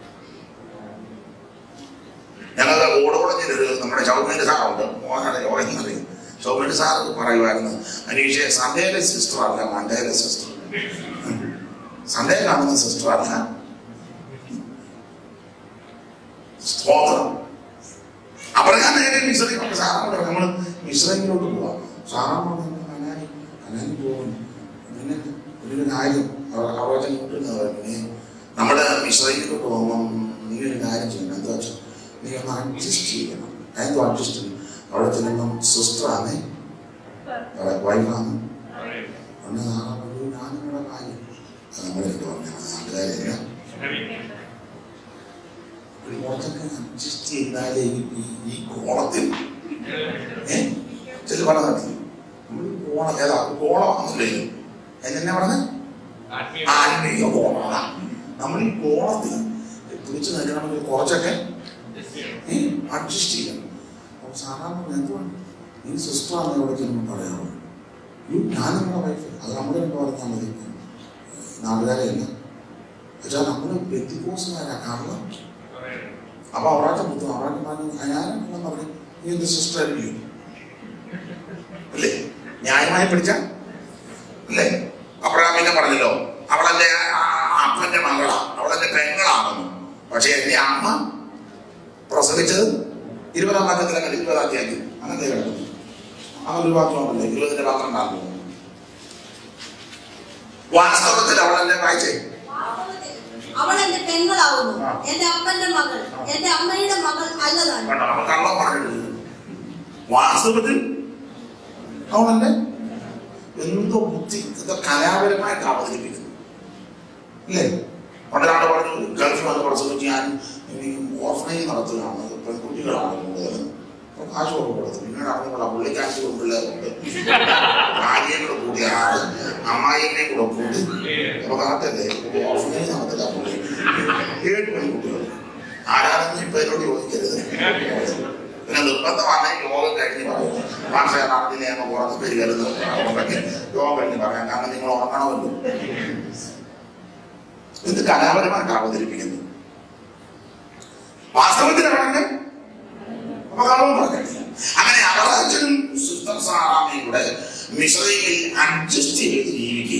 [SPEAKER 1] ഞങ്ങൾ ഓടോടഞ്ഞിൽ ഒരു നമ്മുടെ ചൗമേര് സാറുണ്ട് മോഹനയുടെ യോഗം ചൗമേര് സാർ പറയുമായിരുന്നു അനീഷെ സൺഡേയിലെ സിസ്റ്റർ അല്ല മണ്ടേയിലെ സിസ്റ്റർ സൺഡേ കാണുന്ന സിസ്റ്റർ അല്ല സ്തോത്രം അപ്രകാരം നേരെ മിശ്രീം സാറിനോട് നമ്മൾ മിശ്രീമിലോട്ട് പോവാം സാറാണ് കനാലി കനാലി പോകും പിന്നെ ഒരു കാര്യം അവിടെ പിന്നെ നമ്മുടെ മിശ്രീമിലോട്ട് പോകുമ്പം നീ ഒരു കാര്യം ചെയ്യണം എന്താ വെച്ചാൽ നീ ഒന്ന് അഡ്ജസ്റ്റ് ചെയ്യണം എന്തോ അഡ്ജസ്റ്റ് ചെയ്യണം അവിടെ ചെല്ലുമ്പം സിസ്റ്ററാണ് വൈഫാണ് ഒന്ന് നാളെ ഒരു ഞാനിവിടെ കാര്യം അത് നമ്മളെന്ത് പറഞ്ഞാൽ നാട്ടുകാരില്ല ഒരു കുറച്ചൊക്കെ അഡ്ജസ്റ്റ് ചെയ്താലേ ഈ- ഈ- ഈ കോളത്തിൽ ഏ ചെല്ലു പറഞ്ഞ നമ്മൾ ഈ കോളം ഏതാ കോളമാണല്ലേ എന്നെ പറഞ്ഞത് ആത്മീയ കോളമാണ് നമ്മൾ ഈ കോളത്തിൽ പിടിച്ചു നിൽക്കണമെങ്കിൽ കുറച്ചൊക്കെ അഡ്ജസ്റ്റ് ചെയ്യണം അപ്പോൾ സാധാരണ എന്തുകൊണ്ട് ഈ സിസ്റ്ററാണ് എവിടെ ചെല്ലുമ്പോൾ പറയാറുള്ളത് ഈ ഞാൻ നമ്മുടെ വൈഫ് അത് നമ്മുടെ എന്ന് പറഞ്ഞാൽ മതി നാട്ടുകാരെയല്ല വെച്ചാൽ നമ്മൾ വ്യക്തിപോസുകാരാ കാരണം അപ്പൊ അവരാച്ച മുത്തു അവരാച്ച പറഞ്ഞു ഞാനും പറഞ്ഞു നീ എന്ത് സിസ്റ്റർ അല്ലയോ അല്ലേ ന്യായമായി പിടിച്ച അല്ലേ അബ്രാമിനെ പറഞ്ഞല്ലോ അവളെന്റെ ആ- ആ അപ്പന്റെ മകളാ അവളെന്റെ പെങ്ങളാണെന്ന് പക്ഷെ എന്റെ അമ്മ പ്രസവിച്ചത് ഇരുപതാം വാക്യത്തിലെ ഇരുപതാം തീയതി അങ്ങനത്തെ കിടക്കുന്നു അങ്ങനെ ഒരു വാക്യമല്ലേ ഇരുപതിന്റെ പന്ത്രണ്ടാം തോന്നുന്നു വാസ്തവത്തിൽ അവളെന്നെ വായിച്ചേ
[SPEAKER 4] വാസ്തവത്തിൽ അവൾ എന്റെ പെങ്ങളാവുന്നു
[SPEAKER 1] ആ.
[SPEAKER 4] എന്റെ അപ്പന്റെ മകൾ എന്റെ അമ്മയുടെ മകൾ അല്ലതാണ്
[SPEAKER 1] കണ്ടോ അവൻ കള്ളം പറഞ്ഞിട്ടില്ല വാസ്തവത്തിൽ അവളെന്നെ എന്തോ ബുദ്ധി എന്തോ കലാപരമായിട്ട് അവതരിപ്പിക്കുന്നു ഇല്ലേ പണ്ടൊരാണ്ട് പറഞ്ഞു ഗൾഫിൽ വന്ന് പ്രസവിച്ച് ഞാൻ ഈ ഓർഫനേജ് നടത്തുകയാണ് പെൺകുട്ടികളാണ് കൂടുതലും അപ്പൊ കാശ് ഒക്കെ കൊടുത്തു പിന്നീട് അറിഞ്ഞുകൂടാ പുള്ളിക്കാശ് പിള്ളേരുണ്ട് ഭാര്യയും കൂടെ കൂട്ടിയ ആള് അമ്മായിനെ കൂടെ കൂട്ടി അപ്പൊ കറക്റ്റല്ലേ ഓർഫനേജ് നടത്തില്ല പുള്ളി ഏഴ് പെൺകുട്ടികൾ ആരാണെന്ന് ഇപ്പൊ എന്നോട് ചോദിക്കരുത് പിന്നെ നിർബന്ധമാണ് യോഗം കഴിഞ്ഞ് പറയുന്നത് പക്ഷേ നാട്ടിൽ നിയമം പുറത്ത് പെരുകരുത് അതുകൊണ്ടൊക്കെ യോഗം കഴിഞ്ഞ് പറയാം കാരണം നിങ്ങൾ ഉറങ്ങണമല്ലോ ഇത് കലാപരമായിട്ട് അവതരിപ്പിക്കുന്നു വാസ്തവത്തിൽ അവരുടെ അപ്പൊ കളവും പറഞ്ഞിട്ടില്ല അങ്ങനെ അവരാജനും സിസ്റ്റർ സാറാമയും കൂടെ മിശ്രയിൽ അഡ്ജസ്റ്റ് ചെയ്ത് ജീവിക്കുക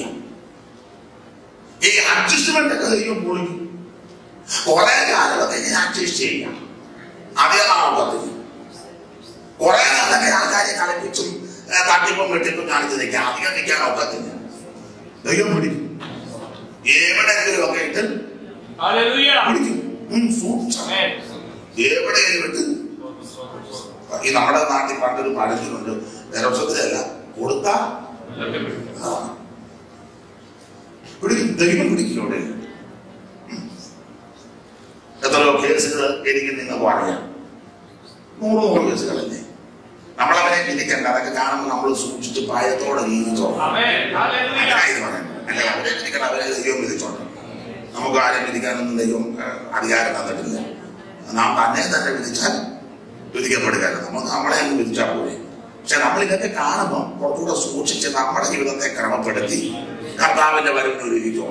[SPEAKER 1] ഈ അഡ്ജസ്റ്റ്മെന്റ് ഒക്കെ ദൈവം പൊളിക്കും കുറെ കാലമൊക്കെ ഇങ്ങനെ അഡ്ജസ്റ്റ് ചെയ്യാം അതേ നാളത്തിൽ കുറെ കാലൊക്കെ ആൾക്കാരെ കളിപ്പിച്ചും ഏ, തട്ടിപ്പും വെട്ടിപ്പും കാണിച്ച് നിൽക്കാം അധികം നിൽക്കാൻ ഒക്കത്തില്ല ദൈവം പിടിക്കും എവിടെയെങ്കിലും ഒക്കെ ഇട്ട്
[SPEAKER 3] Hallelujah.
[SPEAKER 1] പിടിക്കും ഉം, സൂക്ഷിച്ചോ.
[SPEAKER 3] Amen.
[SPEAKER 1] എവിടെയെങ്കിലും ഇട്ട് ഈ നമ്മുടെ നാട്ടിൽ പണ്ടൊരു പഴഞ്ചൊല്ലുണ്ട് നിരക്ഷത്തിലല്ല കൊടുത്താ ആ. പിടിക്കും ദൈവം പിടിക്കും ഇവിടെ എത്രയോ കേസുകൾ എനിക്ക് നിങ്ങൾക്ക് പറയാം നൂറ് നൂറ് കേസുകളല്ലേ നമ്മളവരെ വിധിക്കണ്ട അതൊക്കെ കാണുമ്പോൾ നമ്മൾ സൂക്ഷിച്ച് ഭയത്തോടെ ജീവിച്ചോ
[SPEAKER 3] Amen. Hallelujah.
[SPEAKER 1] അങ്ങനെയായത് പറയുന്നത് അല്ലെ അവരെ വിധിക്കണം അവരെ ദൈവം വിധിച്ചോണ്ട് നമുക്ക് ആരും വിധിക്കാനൊന്നും ദൈവം ഏഹ്, അധികാരം തന്നിട്ടില്ല നാം തന്നെ തന്നെ വിധിച്ചാൽ വിധിക്കപ്പെടുകയല്ല നമ്മൾ നമ്മളെ അങ്ങ് വിധിച്ചാൽ പോരെ പക്ഷെ നമ്മൾ ഇതൊക്കെ കാണുമ്പോൾ കുറച്ചുകൂടെ സൂക്ഷിച്ച് നമ്മുടെ ജീവിതത്തെ ക്രമപ്പെടുത്തി കർത്താവിന്റെ വരവിന് ഒരുക്കിക്കോ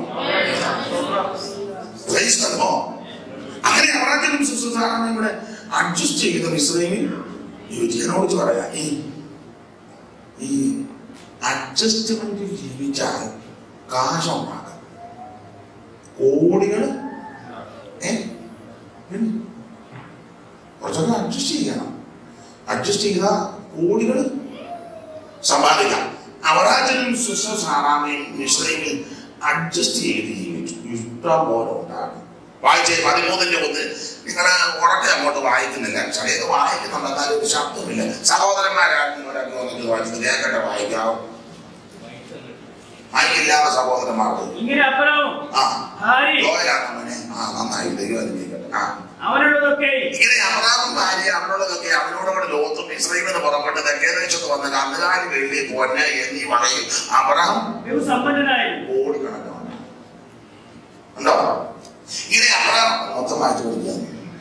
[SPEAKER 1] Praise the Lord. അങ്ങനെ അവരാജ്യം ശുശ്രൂഷാണെന്ന് ഇവിടെ അഡ്ജസ്റ്റ് ചെയ്ത മിശ്രമിൽ യുവതിയനോട് പറയാം ഈ ഈ അഡ്ജസ്റ്റ്മെന്റ് ജീവിച്ചാൽ കാശുണ്ടാക്കാം കോടികൾ ഏ പിന്നെ കുറച്ചൊക്കെ അഡ്ജസ്റ്റ് ചെയ്യണം അഡ്ജസ്റ്റ് ചെയ്ത കോടികൾ സമ്പാദിക്കാം അവരാജനും സുസാറാമയും മിശ്രയും അഡ്ജസ്റ്റ് ചെയ്ത് ജീവിച്ചു ഇഷ്ടം പോലെ ഉണ്ടാകും വായിച്ചേ പതിമൂന്നിന്റെ ഒന്ന് നിങ്ങൾ ഉറക്കെ അങ്ങോട്ട് വായിക്കുന്നില്ല ചിലത് വായിക്കുന്നുണ്ട് എന്നാലും ഒരു ശബ്ദമില്ല സഹോദരന്മാരാരും ഒരാൾക്ക് വന്നിട്ട് വായിക്കുന്നത് കേൾക്കട്ടെ വായിക്കാവോ വായിക്കില്ലാത്ത സഹോദരന്മാർക്ക്
[SPEAKER 5] ഇങ്ങനെ അപ്പനവും
[SPEAKER 1] ആ
[SPEAKER 5] ഭാര്യ
[SPEAKER 1] ലോയലാണ് അവനെ ആ നന്നായി ദൈവം അനുഗ്രഹിക്കട്ടെ ആ
[SPEAKER 5] അവനുള്ളതൊക്കെ
[SPEAKER 1] ഇങ്ങനെ അബ്രാഹം ഭാര്യ അവനോടൊക്കെ അവനോടുകൂടെ ലോകത്തും ഇസ്രയേലിന് പുറപ്പെട്ട് തെക്കേദേശത്ത് വന്ന് കന്നുകാലി വെള്ളി പൊന്ന് എന്നീ പറയും അബ്രാഹം
[SPEAKER 5] സമ്പന്നനായിരുന്നു
[SPEAKER 1] കോടിക്കണക്കാണ് ഉണ്ടോ ഇങ്ങനെ അബ്രാഹം മൊത്തം മാറ്റി കൊടുക്കുക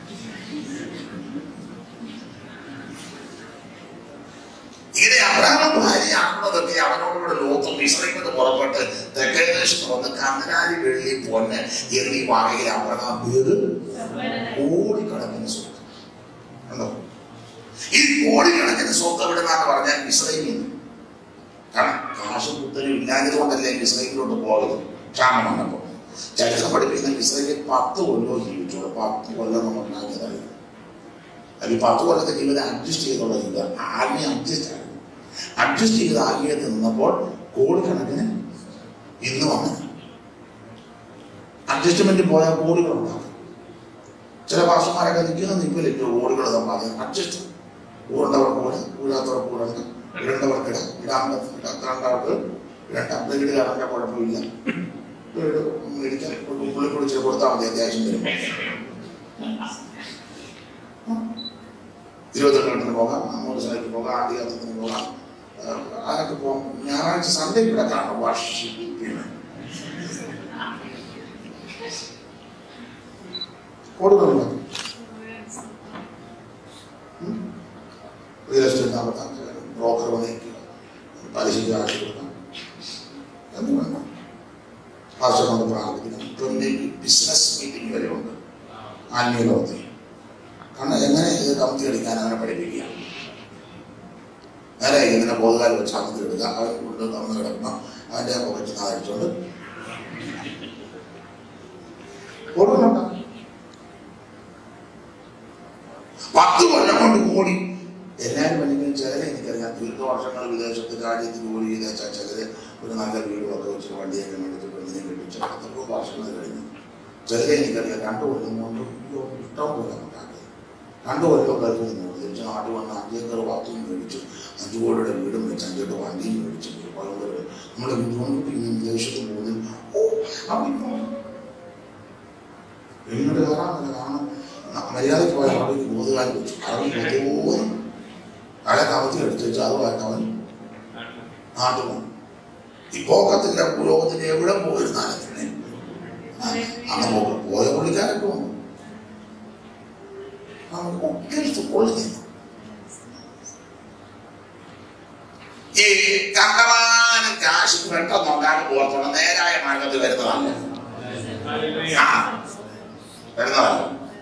[SPEAKER 1] ഇങ്ങനെ അബ്രാഹം ഭാര്യ അവനോടൊക്കെ അവനോടുകൂടെ ലോകത്തും ഇസ്രയേലിന് പുറപ്പെട്ട് തെക്കേദേശത്ത് വന്ന് കന്നുകാലി വെള്ളി പൊന്ന് എന്നീ പറയിൽ അബ്രഹാം വീട് കോടിക്കണക്കിന് സ്വത്ത് ഉണ്ടോ ഈ കോടിക്കണക്കിന് സ്വത്ത് എവിടുന്നാന്ന് പറഞ്ഞാൽ ഇസ്രയേലിൽ കാരണം കാശും കുത്തനും ഇല്ലാഞ്ഞത് കൊണ്ടല്ലേ ഇസ്രയേലിലോട്ട് പോയത് ക്ഷാമം വന്നപ്പോൾ ചരിത്രം പഠിപ്പിക്കുന്ന ഇസ്രയേലിൽ പത്ത് കൊല്ലം ജീവിച്ചോളൂ പത്ത് കൊല്ലം നമ്മൾ ഉണ്ടാക്കിയതായി അതിൽ പത്ത് കൊല്ലത്തെ ജീവിതം അഡ്ജസ്റ്റ് ചെയ്തുള്ള ജീവിതം ആദ്യം അഡ്ജസ്റ്റ് ആയിരുന്നു അഡ്ജസ്റ്റ് ചെയ്ത് ആകിയത്ത് നിന്നപ്പോൾ കോടിക്കണക്കിന് ഇന്ന് വന്നു അഡ്ജസ്റ്റ്മെന്റ് പോയാൽ കോടികൾ ഉണ്ടാകും ചില ഭാഷമാരൊക്കെ നിൽക്കുന്ന നിൽപ്പിലിട്ട് ഓടുകൾ സമ്പാദിക്കും അഡ്ജസ്റ്റ് ഊരണ്ടവർ കൂടെ ഊരാത്തവർ കൂടെ ഇടേണ്ടവർക്കിട ഇടാണ്ടവർക്ക് ഇടണ്ട വീട് കാണാൻ കുഴപ്പമില്ല വീട് മേടിക്കാൻ പുള്ളി കുളിച്ച് കൊടുത്താൽ മതി അത്യാവശ്യം വരും ഇരുപത്തെട്ടിന് പോകാം അങ്ങോട്ട് സ്ഥലത്ത് പോകാം ആദ്യത്തിന് പോകാം ആ, അതൊക്കെ പോകാം ഞായറാഴ്ച സൺഡേ ഇവിടെ കാണാം വർഷിപ്പിന് കൊടുക്കുന്നുണ്ട് റിയൽ എസ്റ്റേറ്റ് നടത്താൻ ബ്രോക്കർ വന്നിരിക്കുക പലിശയ്ക്ക് ആക്കി കൊടുക്കാം എന്ന് വേണ്ട ഭാഷ കൊണ്ട് പ്രാർത്ഥിക്കണം പിന്നെ ബിസിനസ് മീറ്റിംഗ് വരെ ഉണ്ട് ആത്മീയ ലോകത്തിൽ കാരണം എങ്ങനെ ഇത് കമത്തി എടുക്കാൻ അവനെ പഠിപ്പിക്കുക നേരെ ഇങ്ങനെ ബോധകാലം വെച്ച് കമത്തി എടുക്കുക അവൻ കൊണ്ട് കമന്ന് കിടക്കണം അവൻ്റെ പുറത്ത് നാടിച്ചുകൊണ്ട് ഓടുന്നുണ്ടോ പത്ത് കൊല്ലം കൊണ്ട് കൂടി എല്ലാവരും അല്ലെങ്കിൽ ചിലരെ എനിക്കറിയാം ദീർഘവർഷങ്ങൾ വിദേശത്ത് രാജ്യത്ത് ജോലി ചെയ്ത ചിലര് ഒരു നല്ല വീടും ഒക്കെ വെച്ചിട്ട് വണ്ടിയൊക്കെ മേടിച്ച് പെണ്ണിനെ കെട്ടിച്ച് എത്രയോ വർഷങ്ങൾ കഴിഞ്ഞു ചിലരെ എനിക്കറിയാം രണ്ടു കൊല്ലം കൊണ്ട് അയ്യോ, ഇഷ്ടം പോലെ ഉണ്ടാക്കി രണ്ടു കൊല്ലം ഗൾഫിൽ നിന്ന് തിരിച്ച് നാട്ടിൽ വന്ന് അഞ്ചേക്കർ ബാത്റൂം മേടിച്ചു അഞ്ചു കോടിയുടെ വീടും വെച്ച് അഞ്ചെട്ട് വണ്ടിയും മേടിച്ചു വളരെ നമ്മുടെ വീടുകൊണ്ട് ഇനി വിദേശത്ത് പോകുന്നു ഓ അവിടെ വീടിനോട് കയറാൻ കാരണം മര്യാദയ്ക്ക് പോയ അവിടെ ഒരു ബോധകാലം വെച്ചു അവൻ തോന്നി അയാളെ കവത്തിൽ എടുത്ത് വെച്ചു അതുമായിട്ട് അവൻ നാട്ടിൽ വന്നു ഈ പോക്കത്തിന്റെ പുരോഗത്തിന് എവിടെ പോയിരുന്നാലും തന്നെ അന്ന് പോ- പോയ പുള്ളിക്കാരൊക്കെ വന്നു അവൻ ഒക്കെടുത്ത് കൊള്ളുന്നില്ല ഈ കണ്ടമാനം കാശ് പെട്ടെന്ന് ഉണ്ടാക്കി പോകത്തോളം നേരായ മാർഗത്തിൽ വരുന്നതല്ല ആ, വരുന്നതല്ല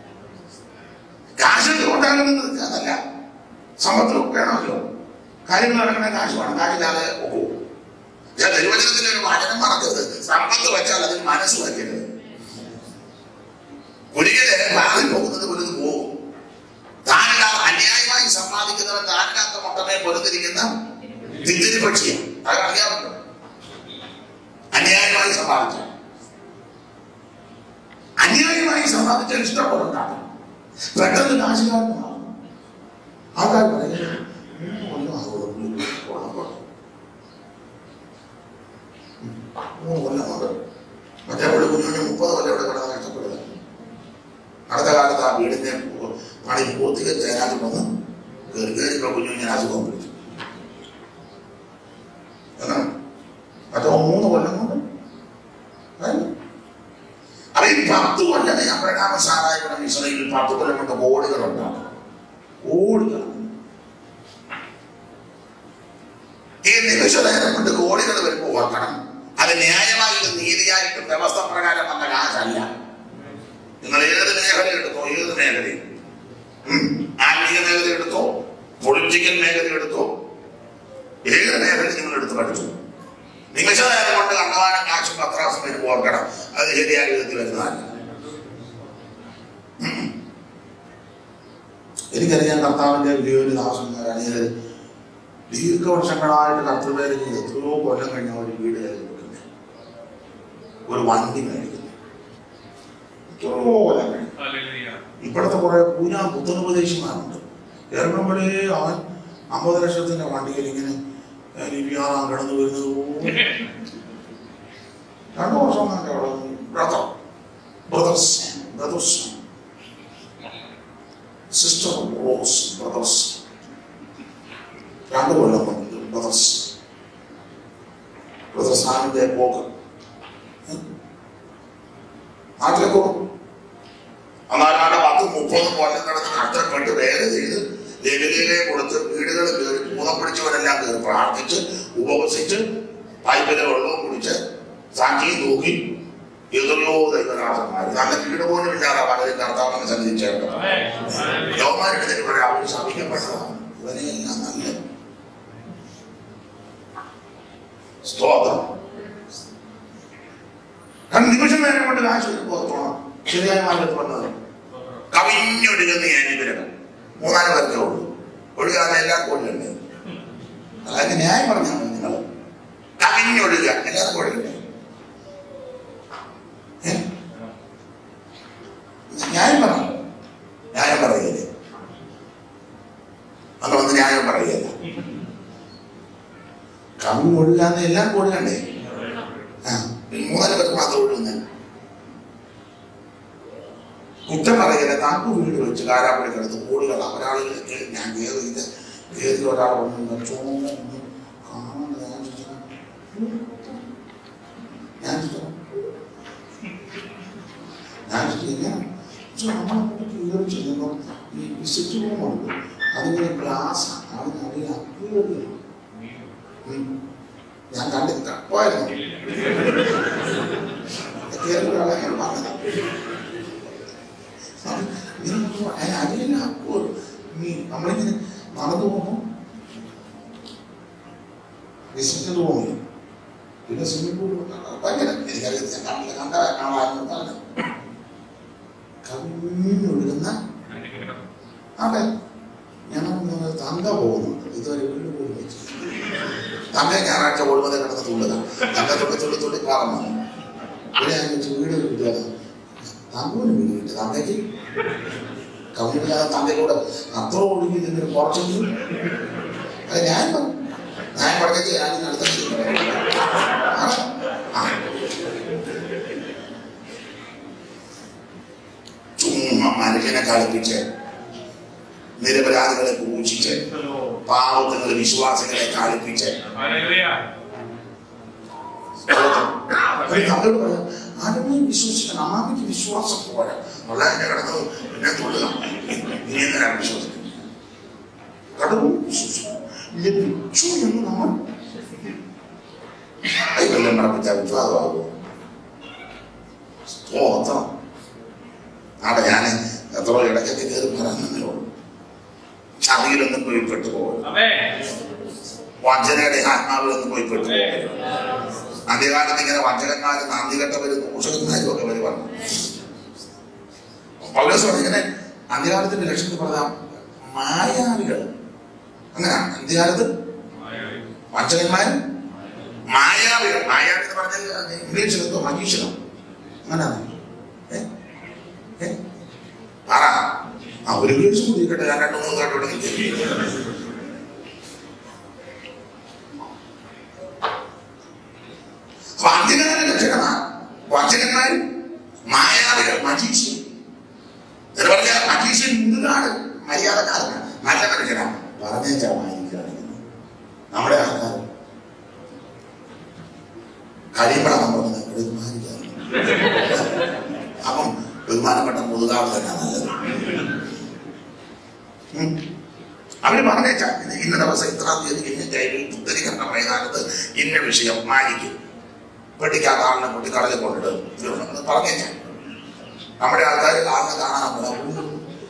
[SPEAKER 1] കാശ് ഉണ്ടാകുന്നത് അതല്ല സമ്പത്ത് വേണമല്ലോ കാര്യങ്ങൾ നടക്കണ കാശ് വേണം കാശില്ലാതെ ഒക്കൂ ഞാൻ നിർവചനത്തിന്റെ ഒരു വചനം മറക്കരുത് സമ്പത്ത് വെച്ചാൽ അതിന് മനസ്സ് വയ്ക്കരുത് ഒരിക്കല് ഭാവിൽ പോകുന്നത് പൊരുത് പോകും താനില്ലാത്ത അന്യായമായി സമ്പാദിക്കുന്നവൻ താനില്ലാത്ത മുട്ടമേ പൊരുതിരിക്കുന്ന തിത്തിരി പക്ഷിയാണ് അത് അറിയാമല്ലോ അന്യായമായി സമ്പാദിച്ച അന്യായമായി സമ്പാദിച്ചാൽ ഇഷ്ടംപോലെ ഉണ്ടാകും പെട്ടെന്ന് കാശുകാരൻ മാറും ആൾക്കാർ പറയും "മൂന്ന് കൊല്ലം ആകുമോ? കൊള്ളാം, കൊള്ളാം." ഉം. മൂന്ന് കൊല്ലം കൊണ്ട് മറ്റേ അവിടെ കുഞ്ഞുഞ്ഞ് മുപ്പത് കൊല്ലം ഇവിടെ കിടന്ന് കഷ്ടപ്പെടുക അടുത്ത കാലത്ത് ആ വീടിന്റെ പു- പണി പൂർത്തീകരിച്ച് അതിനകത്ത് വന്ന് കയറി കയറിയപ്പോ കുഞ്ഞുഞ്ഞിന് അസുഖം പിടിച്ചു എന്നാണ് മറ്റോ മൂന്ന് കൊല്ലം കൊണ്ട് കഴിഞ്ഞു. അപ്പൊ ഈ പത്ത് കൊല്ലം ഞാൻ പരിണാമ സാറായിരം ഇസ്രയേലിൽ പത്ത് കൊല്ലം കൊണ്ട് കോടികൾ ഉണ്ടാകും കോടികൾ ഈ നിമിഷ നേരം കൊണ്ട് കോടികൾ വരുമ്പോൾ ഓർക്കണം അത് ന്യായമായിട്ടും നീതിയായിട്ടും വ്യവസ്ഥ പ്രകാരം വന്ന കാശല്ല നിങ്ങൾ ഏത് മേഖല എടുത്തോ ഏത് മേഖലയും ഉം. ആത്മീയ മേഖല എടുത്തോ പൊളിറ്റിക്കൽ മേഖല എടുത്തോ ഏത് മേഖല നിങ്ങൾ എടുത്ത് പഠിച്ചു നിമിഷ നേരം കൊണ്ട് കണ്ടവാനം കാശും പത്രാസും വരുമ്പോൾ ഓർക്കണം അത് ശരിയായ വിധത്തിൽ വരുന്നതല്ല ഉം. എനിക്കറിയാം കർത്താവിന്റെ വലിയൊരു ദാസന്മാരാണ് ഇത് ദീർഘവർഷങ്ങളായിട്ട് കർത്തൃപേര് ചെയ്ത് എത്രയോ കൊല്ലം കഴിഞ്ഞ ഒരു വീട് കയറി വെക്കുന്നത് ഒരു വണ്ടി മേടിക്കുന്നത് എത്രയോ കൊല്ലം കഴിഞ്ഞു
[SPEAKER 3] Hallelujah.
[SPEAKER 1] ഇപ്പോഴത്തെ കുറെ പൂഞ്ഞ പുത്തനുപദേശിമാരുണ്ട് ഇറങ്ങുമ്പോഴേ അവൻ അമ്പത് ലക്ഷത്തിന്റെ വണ്ടിയിൽ ഇങ്ങനെ ലിപിയാറാൻ കിടന്നു വരുന്നത് പോലെ. രണ്ടു വർഷം കണ്ടേ അവിടെ brother brothers brothers sister Rose brothers രണ്ടു കൊല്ലം കൊണ്ട് ബ്രദേഴ്സ് ബ്രദർ സാമിന്റെ പോക്ക് നാട്ടിലേക്ക് പോകും അന്നാലാണ്ട് പത്ത് മുപ്പത് കൊല്ലം കിടന്ന് കഷ്ടപ്പെട്ട് വേല ചെയ്ത് ലഘുലയെ കൊടുത്ത് വീടുകൾ കയറി പൂതം പിടിച്ചവരെല്ലാം കയറി പ്രാർത്ഥിച്ച് ഉപവസിച്ച് പൈപ്പിലെ വെള്ളവും കുടിച്ച് സാക്ഷിയും തൂക്കി എതിർലോ ദൈവരാസന്മാർ നല്ല വീട് പോലും ഇല്ലാതെ പലരും കർത്താവിനെ സന്നിധിച്ചേർക്കണം
[SPEAKER 3] Amen. Hallelujah.
[SPEAKER 1] യവന്മാരുടെ തെരുവിടെ അവർ ശപിക്കപ്പെട്ടതാണ് ഇവനെയെല്ലാം നല്ല സ്തോത്രം കാരണം നിമിഷം നേരം കൊണ്ട് കാശ് പുറത്തോണം ശരിയായ മാർഗത്ത് വന്നത് കവിഞ്ഞൊഴുകുന്ന അനുഗ്രഹം മൂന്നാല് പേർക്കേ ഉള്ളൂ ഒഴുകാതെ എല്ലാ കോടിയുണ്ട് അതായത് ന്യായം പറഞ്ഞാൽ മതി നിങ്ങൾ കവിഞ്ഞൊഴുകുക എല്ലാവർക്കും ഒഴുകണ്ടേ ഏ? ന്യായം പറഞ്ഞു ന്യായം പറയല്ലേ അന്ന് വന്ന് ന്യായം പറയല്ല കവിഞ്ഞൊഴുകാന്ന് എല്ലാം ഒഴുകണ്ടേ ആ പിന്നെ മൂന്നാല് പേർക്ക് മാത്രം ഒഴുകുന്നത് കുറ്റം പറയല്ലേ താങ്കു വീട് വെച്ച് കാരാപ്പടി കിടന്ന് കോടികൾ ഒരാളുകളൊക്കെ ഞാൻ കയറിയില്ല കയറി ഒരാൾ വന്നു ചോന്ന് കാണാൻ ഞാൻ ചോദിച്ചു, ഞാൻ ചോദിച്ചു, ഞാൻ ചോദിച്ചു, എങ്ങനെ? ചോദിച്ചു, നമ്മളങ്ങോട്ട് കയറി ചെല്ലുമ്പോൾ ഈ വിസിറ്റ് റൂമുണ്ട് അതിങ്ങനെ ഗ്ലാസ് അതിനടിയിൽ അപ്പീടിയാണ് ഞാൻ കണ്ടില്ല പോയിരുന്നു കയറി ഒരാളെ ഞാൻ പറഞ്ഞത് അതിലെല്ലാം അപ്പോൾ നീ നമ്മളിങ്ങനെ നടന്നു പോകുമ്പോൾ വിസിറ്റ് റൂമിൽ പിന്നെ സ്വിമ്മിംഗ് പൂൾ ഭയങ്കര എനിക്കറിയാം ഞാൻ കണ്ടില്ല കണ്ട കാണാമെന്ന് പറഞ്ഞു കവിഞ്ഞൊഴുകുന്ന അതെ ഞങ്ങൾ നിങ്ങൾ തങ്ക പോകുന്നുണ്ട് ഇതുവരെ വീട് പോലും വെച്ചു തങ്ക ഞായറാഴ്ച ഒഴിവത കിടന്ന് തുള്ളുക തങ്ക തുള്ളി തുള്ളി തുള്ളി പാകം വന്നു പിന്നെ ഞാൻ ചോദിച്ചു വീട് കിട്ടുക തങ്കൂന് വീട് കിട്ടി തങ്കയ്ക്ക് കൗണില്ലാതെ തന്റെ കൂടെ അത്ര ഒഴുകി നിന്നിട്ട് കുറച്ചെങ്കിലും അത് ഞാൻ പറഞ്ഞു ഞാൻ പറഞ്ഞത് ഞാൻ ഇനി അടുത്ത ആണ്. ആ. ചുമ്മാ മനുഷ്യനെ കളിപ്പിച്ച് നിരപരാധികളെ പൂജിച്ച് പാവത്തുകളെ വിശ്വാസികളെ കളിപ്പിച്ച്
[SPEAKER 3] Hallelujah.
[SPEAKER 1] ഒരു തങ്ങളോട് പറയാം ആരെങ്കിലും വിശ്വസിക്കണം അമ്മാമിക്ക് വിശ്വാസം പോരാ വളരെ കിടന്നത് പിന്നെ തുള്ളുക ഇനി എന്തിനാണ് വിശ്വസിക്കുന്നത് കടവും വിശ്വസിക്കണം ലഭിച്ചു എന്ന് നമ്മൾ കൈകൊല്ലം നടപ്പിച്ച വിശ്വാസമാകുമോ സ്തോത്രം ആടെ ഞാൻ എത്രയോ ഇടയ്ക്കൊക്കെ കയറി പറയാനേ ഉള്ളൂ ചതിയിലൊന്നും പോയി പെട്ടുപോകരുത്
[SPEAKER 3] Amen.
[SPEAKER 1] വഞ്ചനയുടെ ആത്മാവിലൊന്നും പോയി പെട്ടുപോകരുത് അന്ത്യകാലത്ത് ഇങ്ങനെ വഞ്ചകന്മാരും നാന്തികെട്ടവരും ദൂഷകന്മാരും ഒക്കെ വരും വന്നു പൗലോസ് പറഞ്ഞു ഇങ്ങനെ അന്ത്യകാലത്തിന്റെ ലക്ഷ്യത്തിൽ പറഞ്ഞ മായാവികൾ അങ്ങനെ അന്ത്യകാലത്ത് വഞ്ചകന്മാരും മായാവികൾ മായാവി എന്ന് പറഞ്ഞാൽ ഇംഗ്ലീഷിൽ എന്തോ മജീഷനോ അങ്ങനെയാണ് ഏ ഏ പറ ആ ഒരു ഇംഗ്ലീഷ് കൂടി ഇരിക്കട്ടെ ഞാൻ രണ്ടു മൂന്ന് കേട്ടോടെ അപ്പൊ അന്ത്യകാല ലക്ഷണമാണ് വഞ്ചകന്മാരും മായാവികൾ മജീഷ്യൻ എന്ന് പറഞ്ഞാൽ മജീഷ്യൻ മുതുകാട് മര്യാദക്കാരനാണ് നല്ല മനുഷ്യനാണ് പറഞ്ഞേച്ചാ മായിരിക്കുകയാണെങ്കിൽ നമ്മുടെ ആൾക്കാർ കഴിയുമ്പോഴാണ് നമ്മൾ ബഹുമാനിക്കാറ് അപ്പം ബഹുമാനപ്പെട്ട മുതുകാട് തന്നെ നല്ലത് ഉം. അവര് പറഞ്ഞേച്ചാ ഇന്ന- ഇന്ന ദിവസം ഇത്രാം തീയതി ഇന്ന ടൈമിൽ പുത്തരിക്കണ്ട മൈതാനത്ത് ഇന്ന വിഷയം മാനിക്കും വെട്ടിക്കാത്ത ആളിനെ കുട്ടിക്കടലിൽ കൊണ്ടിട്ട് തീർന്നു പറഞ്ഞേച്ചാ നമ്മുടെ ആൾക്കാർ ആളിനെ കാണാൻ നമ്മളെ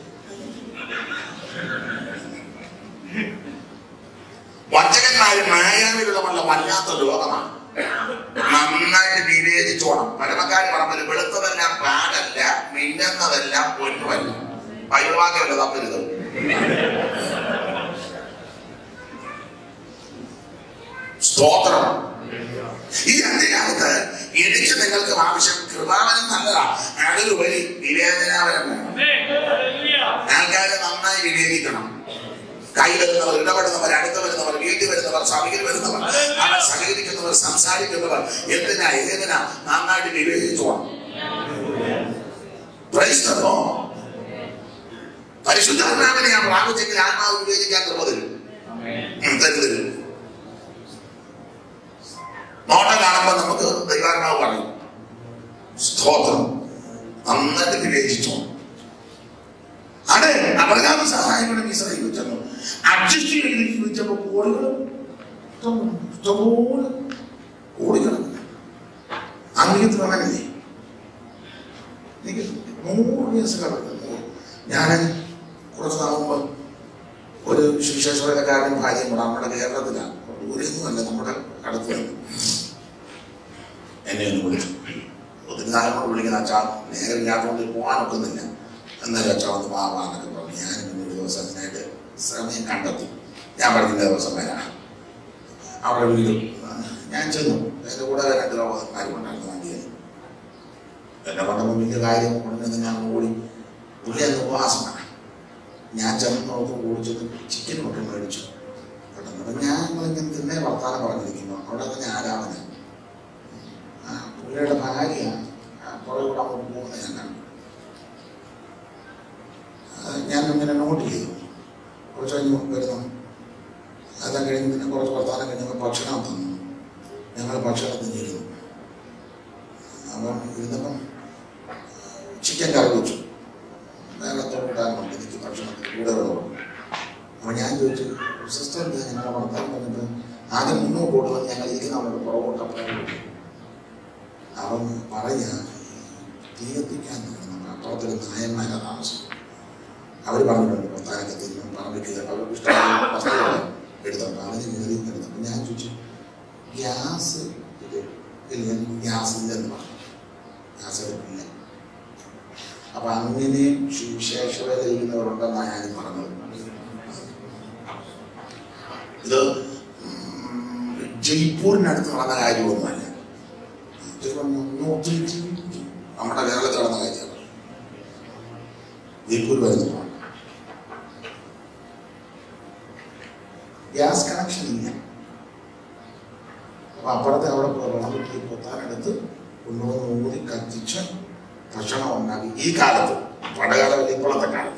[SPEAKER 1] വഞ്ചകന്മാരും മായാവികളുമല്ല വല്ലാത്ത ലോകമാണ് നന്നായിട്ട് വിവേചിച്ചോണം പരമക്കാരി പറമ്പിൽ വെളുത്തതെല്ലാം പാടല്ല മിന്നുന്നതെല്ലാം പൊന്നുമല്ല ബൈബിൾവാക്യമല്ല തപ്പരുത് സ്തോത്രം ഈ അന്ത്യകാലത്ത് എനിക്ക് നിങ്ങൾക്കും ആവശ്യം കൃപാവനം നല്ലതാ അതിലുപരി വിവേചനാവനം വേണം
[SPEAKER 3] Amen. Hallelujah.
[SPEAKER 1] ആൾക്കാരെ നന്നായി വിവേചിക്കണം കൈ വരുന്നവർ ഇടപെടുന്നവർ അടുത്ത് വരുന്നവർ വീട്ടിൽ വരുന്നവർ സഭയിൽ വരുന്നവർ അവർ സഹകരിക്കുന്നവർ സംസാരിക്കുന്നവർ എന്തിനാ ഏതിനാ നന്നായിട്ട് വിവേചിച്ചോണം Praise the Lord. പരിശുദ്ധാത്മാവിനെ ഞാൻ പ്രാപിച്ചെങ്കിൽ ആത്മാവ് വിവേചിക്കാൻ കൃപ തരും ഉം, തരും തരും നോട്ടം കാണുമ്പോൾ നമുക്ക് ദൈവാത്മാവ് പറയും സ്തോത്രം നന്നായിട്ട് വിവേചിച്ചോ അതെ അപകട സഹായികളും ഇസ്രായേൽ ചെന്നു അഡ്ജസ്റ്റ് ചെയ്ത് ജീവിച്ചപ്പോ കോടികളും ഇഷ്ടം- ഇഷ്ടംപോലെ കോടിക്കണക്കിന് ആംഗ്യത്തിൽ അങ്ങനല്ലേ എനിക്ക് നൂറ് വയസ്സ് കിടക്കുന്നു ഞാൻ കുറച്ച് നാൾ മുമ്പ് ഒരു സുവിശേഷകാരനും ഭാര്യയും കൂടെ നമ്മുടെ കേരളത്തിലാണ് ദൂരെയൊന്നും അല്ല നമ്മുടെ അടുത്ത് തന്നെ എന്നെ ഒന്ന് വിളിച്ചു ഒത്തിരി നാളെ വിളിക്കുന്ന അച്ഛാ നേരെ ഇല്ലാത്തതുകൊണ്ട് പോകാനൊക്കുന്നില്ല എന്നാലും അച്ഛാ ഒന്ന് വാവാന്നൊക്കെ പറഞ്ഞു ഞാൻ പിന്നെ ഒരു ദിവസം അതിനായിട്ട് സമയം കണ്ടെത്തി ഞാൻ പറഞ്ഞ ദിവസം വരാം അവരുടെ വീട് ഞാൻ ചെന്നു എൻ്റെ കൂടെ രണ്ട് ലോകന്മാരും ഉണ്ടായിരുന്നു വണ്ടിയിൽ എന്നെ കൊണ്ടപ്പോൾ വലിയ കാര്യം ഉടനെ ഞാൻ ഓടി പുള്ളി അന്ന് ഉപവാസമാണ് ഞാൻ ചെന്ന് നോക്കി ഓടിച്ചത് ചിക്കൻ ഒക്കെ മേടിച്ചു പെട്ടെന്ന് അപ്പം ഞാൻ ഇങ്ങനെ തിന്നെ വർത്താനം പറഞ്ഞിരിക്കുന്നു അവിടെ തന്നെ ആരാധന ആ പുള്ളിയുടെ ഭാര്യ പുറകെ കൂടെ അങ്ങോട്ട് പോകുന്നത് ഞാൻ കണ്ടു അത് ഞാൻ ഇങ്ങനെ നോട്ട് ചെയ്തു കുറച്ച് കഴിഞ്ഞ് വരുന്നു അതെല്ലാം കഴിഞ്ഞ് പിന്നെ കുറച്ച് വർത്താനം കഴിഞ്ഞപ്പോൾ ഭക്ഷണം തന്നു ഞങ്ങൾ ഭക്ഷണത്തിന് ഇരുന്നു അപ്പം ഇരുന്നപ്പം ചിക്കൻ കറി വെച്ചു വേഗത്തോട് ഇടാനുണ്ട് എനിക്ക് ഭക്ഷണത്തിൽ കൂടെ വെള്ളം അപ്പം ഞാൻ ചോദിച്ചു സിസ്റ്റർ എന്താ ഞങ്ങളെ വർത്താനം പറഞ്ഞിട്ട് ആദ്യം മുന്നോട്ട് കൊണ്ടുവന്ന് ഞങ്ങൾ ഇരിക്കുന്ന അവരുടെ പുറകോട്ടപ്പം അവൻ പറയാ തീ കത്തിക്കാൻ നമ്മുടെ അപ്പുറത്തൊരു നായന്മാരെ താമസിക്കും അവർ പറഞ്ഞിട്ടുണ്ട് പ്രസ്ഥാനൊക്കെ തിന്നും പറമ്പിക്കുക അവർക്ക് ഇഷ്ടമുള്ള വസ്തുക്കൾ എടുത്തോണ്ട് അവന് കയറി എടുത്തപ്പോൾ ഞാൻ ചോദിച്ചു ഗ്യാസ് ഇത് ഇല്ല എനിക്ക് ഗ്യാസ് ഇല്ലെന്ന് പറഞ്ഞു ഗ്യാസ് എടുക്കില്ല അപ്പൊ അങ്ങനെയും സുവിശേഷ ചെയ്യുന്നവരുണ്ടെന്നാണ് ഞാനും പറഞ്ഞത് ഇത് ഉം, ജയ്പൂരിനടുത്ത് നടന്ന കാര്യമൊന്നുമല്ല ഇത് നോർത്ത് നമ്മുടെ കേരളത്തിൽ നടന്ന കാര്യമാണ് ജയ്പൂർ വരുന്നു ഗ്യാസ് കണക്ഷൻ ഇല്ല അപ്പൊ അപ്പുറത്തെ അവിടെ വിളമ്പി പൊത്താനെടുത്ത് കൊണ്ടുവന്ന് ഊതി കത്തിച്ച് ഭക്ഷണം ഉണ്ടാക്കി ഈ കാലത്ത് പടകാലം ഇപ്പോഴത്തെ കാലത്ത്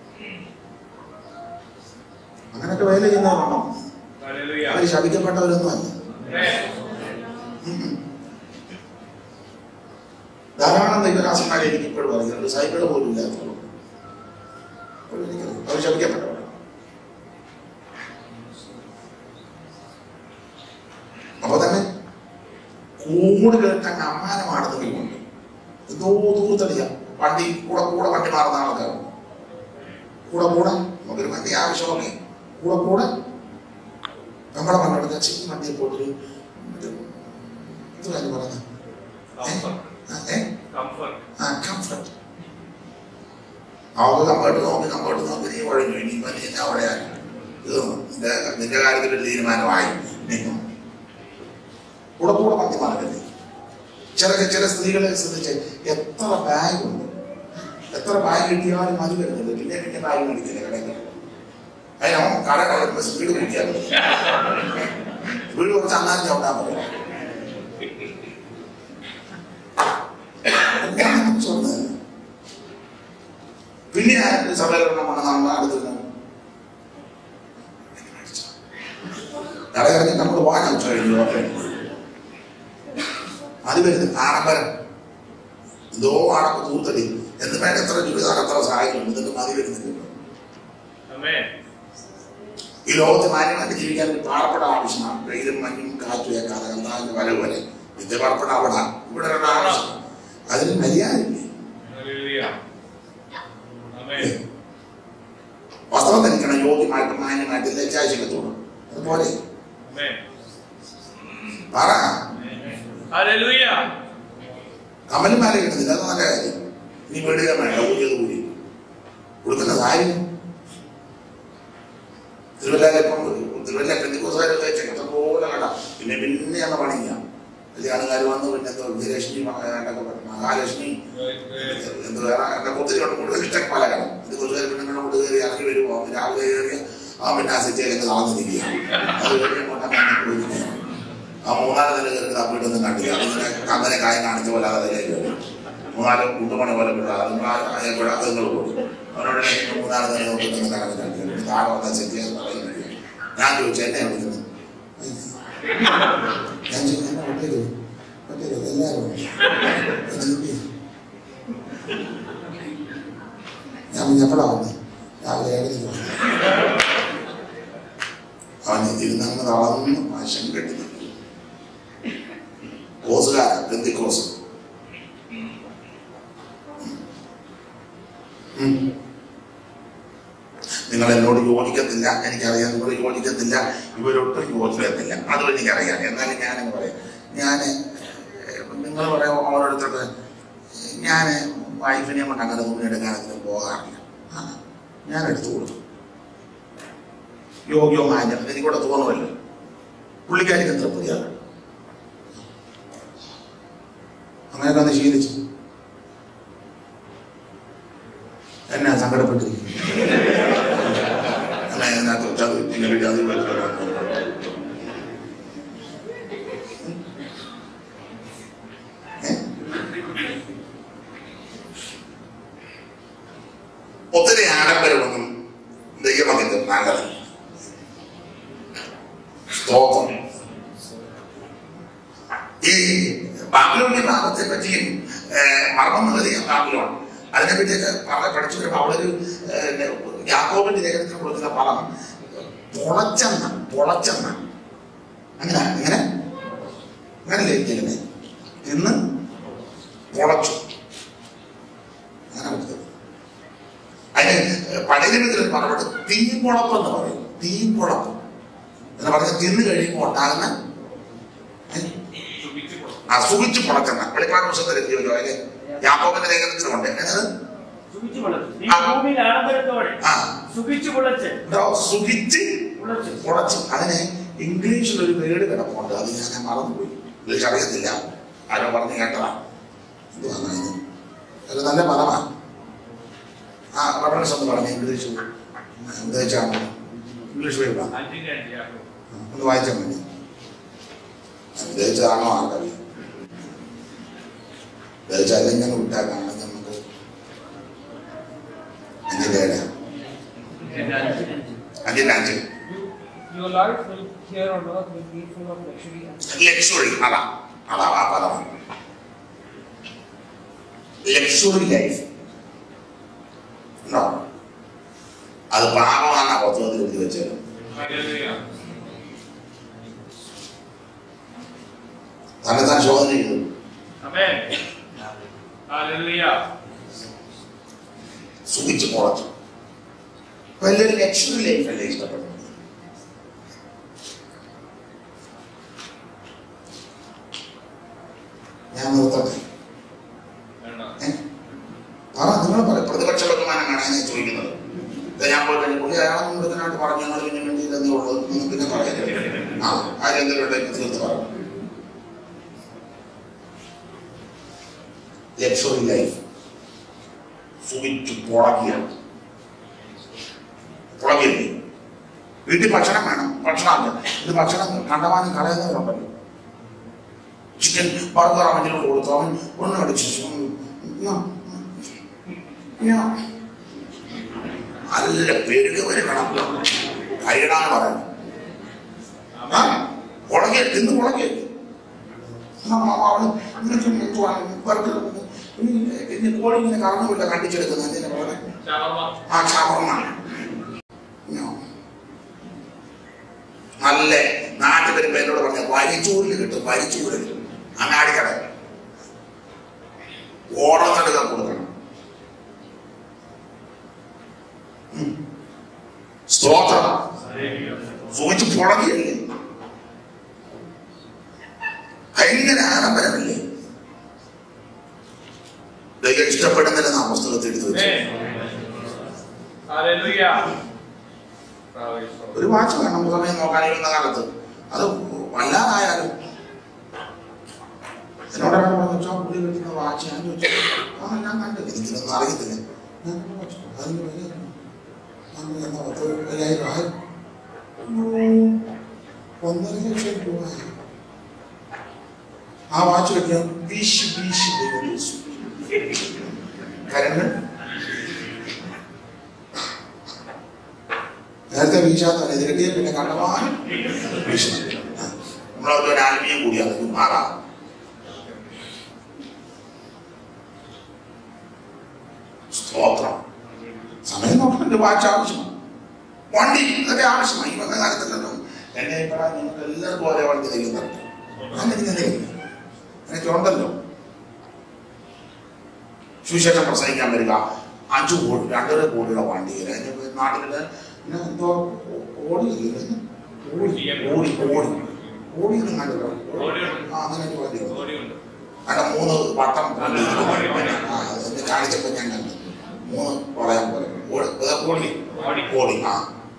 [SPEAKER 1] അങ്ങനെയൊക്കെ വേല ചെയ്യുന്നവരുണ്ടോ
[SPEAKER 3] Hallelujah.
[SPEAKER 1] അവർ ശപിക്കപ്പെട്ടവരൊന്നും അല്ല
[SPEAKER 3] Amen.
[SPEAKER 1] ധാരാളം ദൈവരാസന്മാരെ എനിക്ക് ഇപ്പോഴും പറയുന്നുണ്ട് സൈക്കിൾ പോലും ഇല്ലാത്തവരുണ്ട് ഇപ്പോഴും എനിക്കറിയാം. അവർ ശപിക്കപ്പെട്ടവരാണ് അപ്പൊ തന്നെ കൂട് കേട്ടങ്ങ് അമ്മാനമാടുന്നവരുമുണ്ട് എന്തോ ദൂരത്തടിയ വണ്ടി കൂടെ കൂടെ വണ്ടി മാറുന്ന ആൾക്കാരുണ്ട് കൂടെ കൂടെ നമുക്കൊരു വണ്ടി ആവശ്യമൊക്കെ കൂടെ കൂടെ നമ്മളെ മണ്ണെടുത്ത ചെറിയ വണ്ടിയെ പോയിട്ടൊരു എന്തുവാ പറഞ്ഞത്
[SPEAKER 3] Comfort.
[SPEAKER 1] ഏ
[SPEAKER 3] Comfort.
[SPEAKER 1] ആ കംഫർട്ട് അവർക്ക് കംഫർട്ട് നോക്കി കംഫർട്ട് നോക്കി നീ കുഴഞ്ഞു ഇനിയിപ്പോ നീ എന്നെ അവിടെ ഇത് നിന്റെ നിന്റെ കാര്യത്തിൽ ഒരു തീരുമാനമായി നിന്നു കൂടെ കൂടെ പറ്റി മാറരുത് ചില ചില സ്ത്രീകളെ ശ്രദ്ധിച്ച് എത്ര ബാഗ് ഉണ്ട് എത്ര ബാഗ് കിട്ടിയാലും മതി വരുന്നില്ല പിന്നെ പിന്നെ ബാഗ് മേടിക്കില്ല കടയിൽ അതിനോ കട കളയുമ്പോ സ്പീഡ് കൂട്ടിയാൽ മതി വീട് കുറച്ച് അന്നാലും ചവിട്ടാൻ പറയും ഞാൻ சொன்னேன் പിന്നെ ആരുടെ സമ്മേളനം വന്ന് നമ്മൾ അടുത്ത് കടയിറങ്ങി നമ്മൾ പോകാൻ ഉച്ച കഴിഞ്ഞു ഓക്കെ അത് വരുന്നത് ആഡംബരം എന്തോ ആടപ്പ് തൂത്തടി എന്ന് വേണ്ട എത്ര ചുരിദാർ എത്ര സഹായിക്കും ഇതൊക്കെ മതി വരുന്നില്ല
[SPEAKER 3] Amen.
[SPEAKER 1] ഈ ലോകത്ത് മാന്യമായിട്ട് ജീവിക്കാൻ ഒരു പാർപ്പിട ആവശ്യമാണ് വെയിലും മഞ്ഞും കാറ്റും ഏക്കാതെ കന്താവിന്റെ വല പോലെ വിദ്യ പാർപ്പിട അവിടെ ഇവിടെ ഒരു ആവശ്യം അതിന് മര്യാദയില്ലേ
[SPEAKER 3] Hallelujah. Amen.
[SPEAKER 1] വസ്ത്രം ധരിക്കണം യോഗ്യമായിട്ട് മാന്യമായിട്ട് ലജ്ജാശീലത്തോട് അതുപോലെ
[SPEAKER 3] Amen.
[SPEAKER 1] പറ
[SPEAKER 3] Hallelujah.
[SPEAKER 1] കമലുമാല കിട്ടുന്നില്ല അത് നല്ല കാര്യം നീ വീടുക വേണ്ട ഊരിയത് ഊരി കൊടുക്കുന്ന സാരി തിരുവല്ല ഇപ്പം തിരുവല്ല പെന്തിക്കോസാരൊക്കെ ചെക്കത്തെ പോലെ കണ്ട പിന്നെ പിന്നെ ഞങ്ങൾ പണിയാം കല്യാണക്കാർ വന്ന് പിന്നെ എന്തോ വിജയലക്ഷ്മി മഹാ- മഹാലക്ഷ്മി എന്ത് വേറെ എന്റെ ഒത്തിരിയോട് കൂടുതൽ ഇഷ്ടം പല കടം ഇത് കൊച്ചുകാർ പെണ്ണുങ്ങളുടെ കൊണ്ട് കയറി ഇറങ്ങി വരുമോ രാവിലെ കയറി ആ പിന്നെ ആ സെറ്റിയിലേക്ക് താഴ്ന്നിരിക്കുക അത് കഴിഞ്ഞ് കൊണ്ടൊക്കെ പോയിരിക്കുകയാണ് ആ മൂന്നാല് നില കയറി ആ വീടൊന്നും കണ്ടില്ല അതിങ്ങനെ കമ്പനെ കായം കാണിച്ച പോലെ അത് അതിലേക്ക് വരും മൂന്നാല് കൂട്ടുപണി പോലെ വിടുക അത് നിങ്ങൾ അതേപോലെ അത് നിങ്ങൾ പോയി അവരോട് എനിക്ക് മൂന്നാല് നില നോക്കിയിട്ട് കടന്ന് കണ്ടില്ല താഴെ വന്ന സെറ്റ് ചെയ്യാൻ പറയുന്നില്ല ഞാൻ ചോദിച്ചു എന്നെ വിളിക്കുന്നത് ഞാൻ ചോദിച്ചു എന്നെ ഒറ്റയ്ക്ക് ഒറ്റയ്ക്ക് എല്ലാവരും ഒന്ന് ഇരിക്ക്. ഞാൻ പിന്നെ എപ്പോഴാ വന്നത് രാവിലെ ഏഴരയ്ക്ക് വന്നു അവൻ ഇരുന്നങ്ങ് തളർന്ന് വശം കെട്ടി നിൽക്കും കോസുകാരൻ ബന്ധിക്കോസ് ഉം. നിങ്ങൾ എന്നോട് യോജിക്കത്തില്ല എനിക്കറിയാം നിങ്ങൾ യോജിക്കത്തില്ല ഇവരൊട്ടും യോജിക്കത്തില്ല അതും എനിക്കറിയാം എന്നാലും ഞാനങ്ങ് പറയാം ഞാൻ നിങ്ങൾ പറയാം ഓരോരുത്തർക്ക് ഞാൻ വൈഫിനെ കൊണ്ട് അങ്ങനെ തുണിയെടുക്കാനൊന്നും പോകാറില്ല ആ, ഞാൻ എടുത്തു കൊടുക്കും യോഗ്യമായ എനിക്കൂടെ തോന്നുമല്ലോ പുള്ളിക്കാരിക്ക് തൃപ്തിയാണ് അങ്ങനെയൊക്കെ ഒന്ന് ശീലിച്ചു എന്നാ സങ്കടപ്പെട്ടിരിക്കുന്നു എന്നാ ഇതിനകത്ത് ചതി ഇങ്ങനെ ജാതി വരുത്തലാണ് ഒത്തിരി ആഡംബരമൊന്നും ദൈവമകത്ത് നല്ലതല്ല സ്തോത്രം ഈ ബാബിലോണിയ ഭാഗത്തെ പറ്റിയും മർമ്മം നിലധികം ബാബിലോൺ അതിനെപ്പറ്റിയൊക്കെ പറഞ്ഞ പഠിച്ചു വരുമ്പോൾ അവിടെ ഒരു ഏഹ്, യാക്കോബിന്റെ ലേഖനത്തിൽ കൊടുക്കുന്ന പദം പൊളച്ചെന്ന പൊളച്ചെന്ന അങ്ങനെ അങ്ങനെ അങ്ങനെ ലഭിക്കുന്നത് ഇന്ന് പൊളച്ചു അങ്ങനെ കൊടുത്തത് അതിന് പഴയതിൽ പറഞ്ഞിട്ട് തീമ്പുളപ്പം എന്ന് പറയും തീമ്പുളപ്പം എന്ന് പറഞ്ഞ തിന്നു കഴിയുമ്പോൾ ഉണ്ടാകുന്ന ഏ? ആ സുഖിച്ചു പുളച്ചെന്ന വെളിപ്പാട് പുസ്തകത്തിൽ എത്തിയല്ലോ അതിന് യാക്കോബിന്റെ ലേഖനത്തിലുണ്ട് എന്നത്
[SPEAKER 5] സുഖിച്ചു പൊളച്ച് ഈ
[SPEAKER 1] ആ.
[SPEAKER 5] ഭൂമിയിൽ ആഡംബരത്തോടെ
[SPEAKER 1] ആ
[SPEAKER 5] സുഖിച്ചു പൊളച്ച്
[SPEAKER 1] ഇതോ സുഖിച്ച് ഉടച്ച് അതിന് ഇംഗ്ലീഷിൽ ഒരു പേര് കിടപ്പുണ്ട് അത് ഞാൻ മറന്നുപോയി ഇംഗ്ലീഷ് അറിയത്തില്ല ആരോ പറഞ്ഞ് കേട്ടതാ എന്ത് പറഞ്ഞു അത് നല്ല പദമാ ആ റഫറൻസ് ഒന്ന് പറഞ്ഞു ഇംഗ്ലീഷ് എന്താ വെച്ചാണ് ഇംഗ്ലീഷ് പേര്
[SPEAKER 3] ആന്റിന ആന്റിയാക്കോ
[SPEAKER 1] ഒന്ന് വായിച്ചാൽ മതി ഉദ്ദേശിച്ചതാണോ ആർക്കറിയാം ഉദ്ദേശിച്ചാലും ഞാൻ വിട്ടാക്കാണെങ്കിൽ നമുക്ക് അഞ്ചിന്റെ ഏഴ് അഞ്ചിന്റെ അഞ്ച്
[SPEAKER 6] Your life will here on earth will be full of luxury and
[SPEAKER 1] luxury അതാ അതാ ആ പദമാണ് ലക്ഷറി ലൈഫ് ഉണ്ടോ അത് പാപമാണ് ആ പുസ്തകത്തിൽ എഴുതി വെച്ചത്
[SPEAKER 3] Hallelujah.
[SPEAKER 1] തന്നെ താൻ ശോധന ചെയ്തു
[SPEAKER 3] Amen. Hallelujah.
[SPEAKER 1] സുഖിച്ച് മുളച്ചു വലിയൊരു ലക്ഷറി ലൈഫ് അല്ലേ ഇഷ്ടപ്പെടുന്നത് ഞാൻ നിർത്തട്ടെ
[SPEAKER 3] വേണ്ട.
[SPEAKER 1] ഏ? പറ നിങ്ങൾ പറ പ്രതിപക്ഷ ബഹുമാനമാണ് ഞാൻ ചോദിക്കുന്നത് ഇത് ഞാൻ പോയി കഴിഞ്ഞ് പുള്ളി അയാളെ മുമ്പത്തിനായിട്ട് പറഞ്ഞു ഞങ്ങൾ പിന്നെ വേണ്ടിയില്ലെന്നേ ഉള്ളൂ എന്ന് പിന്നെ പറയാം ആ ആരും എന്തെങ്കിലും ഉണ്ടെങ്കിൽ തീർത്ത് പറയാം ലക്ഷറി ലൈഫ് സുഖിച്ചു പുളകിയാണ് പുളകില്ലേ വീട്ടിൽ ഭക്ഷണം വേണം ഭക്ഷണമല്ല ഇത് ഭക്ഷണം കണ്ടമാനം കളയുന്നവരുണ്ടല്ലോ ചിക്കൻ ബർഗർ അവനിലോട്ട് കൊടുത്തു അവൻ ഒന്നും അടിച്ചു നല്ല പെരുക വരണം കൈയിടാന്ന് പറയുന്നത് ആ പുളകെ തിന്ന് പുളകെ പിന്നെ കോഴി ഇങ്ങനെ കറന്നുമില്ല കണ്ടിച്ചെടുക്കുന്നത് എന്തിനാ പറയുന്നത്
[SPEAKER 3] ഷവർമ്മ.
[SPEAKER 1] ആ ഷവർമ്മ No. നല്ല നാട്ടിൽ വരുമ്പോ എന്നോട് പറഞ്ഞ വരിച്ചൂരിൽ കിട്ടും വരിച്ചൂരിൽ അങ്ങാടിക്കട ഓടന്നെടുക്ക കൊടുക്കണം ഉം. സ്തോത്രം
[SPEAKER 3] Hallelujah.
[SPEAKER 1] സൂചിച്ച് പുളകിയല്ലേ ഭയങ്കര ആഡംബരമല്ലേ ദൈവം ഇഷ്ടപ്പെടുന്നില്ലെന്ന് ആ പുസ്തകത്തിൽ എഴുതി വെച്ചു
[SPEAKER 3] Amen. Hallelujah. Praise the Lord.
[SPEAKER 1] ഒരു വാച്ച് വേണം സമയം നോക്കാനിരുന്ന കാലത്ത് അത് വല്ലാതായാലും എന്നോട് ഒരാൾ പറഞ്ഞു "ചോ, പുള്ളി വെക്കുന്ന വാച്ച് ഞാൻ ചോദിച്ചു ആ ഞാൻ കണ്ടു എനിക്കിതൊന്നും അറിയത്തില്ല ഞാൻ കണ്ടു വാച്ച്. അതിന് വില എത്രയാ?" ഞാൻ പറഞ്ഞു, "എന്നാ പത്ത് അയ്യായിരം ആയി." "അയ്യോ, ഒന്നര ലക്ഷം രൂപ ആ വാച്ച് വെക്കാൻ വീശി വീശി ദൈവം വീശി. കരണ്ട് നേരത്തെ വീശാത്ത ഇത് കിട്ടിയ പിന്നെ കണ്ടമാനം വീശി നമ്മളൊക്കെ ഒരു ആത്മീയം കൂടിയാണ് ഇത് മാറാം സ്തോത്രം സമയം നോക്കാൻ വാച്ച് ആവശ്യമാണ് വണ്ടി ഇതൊക്കെ ആവശ്യമായി ഈ വന്ന കാലത്തൊക്കെ എന്നെ ഇവിടെ നിങ്ങൾക്ക് എല്ലാവർക്കും ഒരേ വണ്ടി തയ്ക്കുന്നുണ്ട് ഞാൻ എനിക്ക് എനിക്ക് ഉണ്ടല്ലോ സുവിശേഷം പ്രസംഗിക്കാൻ വരിക അഞ്ചു കോടി രണ്ടര കോടിയുടെ വണ്ടി അതിന് നാട്ടിലെ പിന്നെ എന്തോ ഓടിയില്ലേ ഓടി ഓടി ഓടി ഓടി ഒന്നും കണ്ടില്ല
[SPEAKER 3] ഓടിയുണ്ട്.
[SPEAKER 1] ആ അങ്ങനെ ഒരു വണ്ടി ഉണ്ട്.
[SPEAKER 3] ഓടിയുണ്ട്.
[SPEAKER 1] അവിടെ മൂന്ന് വട്ടം
[SPEAKER 3] ഓടി, ഓടി.
[SPEAKER 1] ആ അത് കാണിച്ചപ്പോ ഞാൻ കണ്ടു മൂന്ന് വളയം പോലെ ഓടി ഏ, ഓടി
[SPEAKER 3] ഓടി.
[SPEAKER 1] ഓടി ആ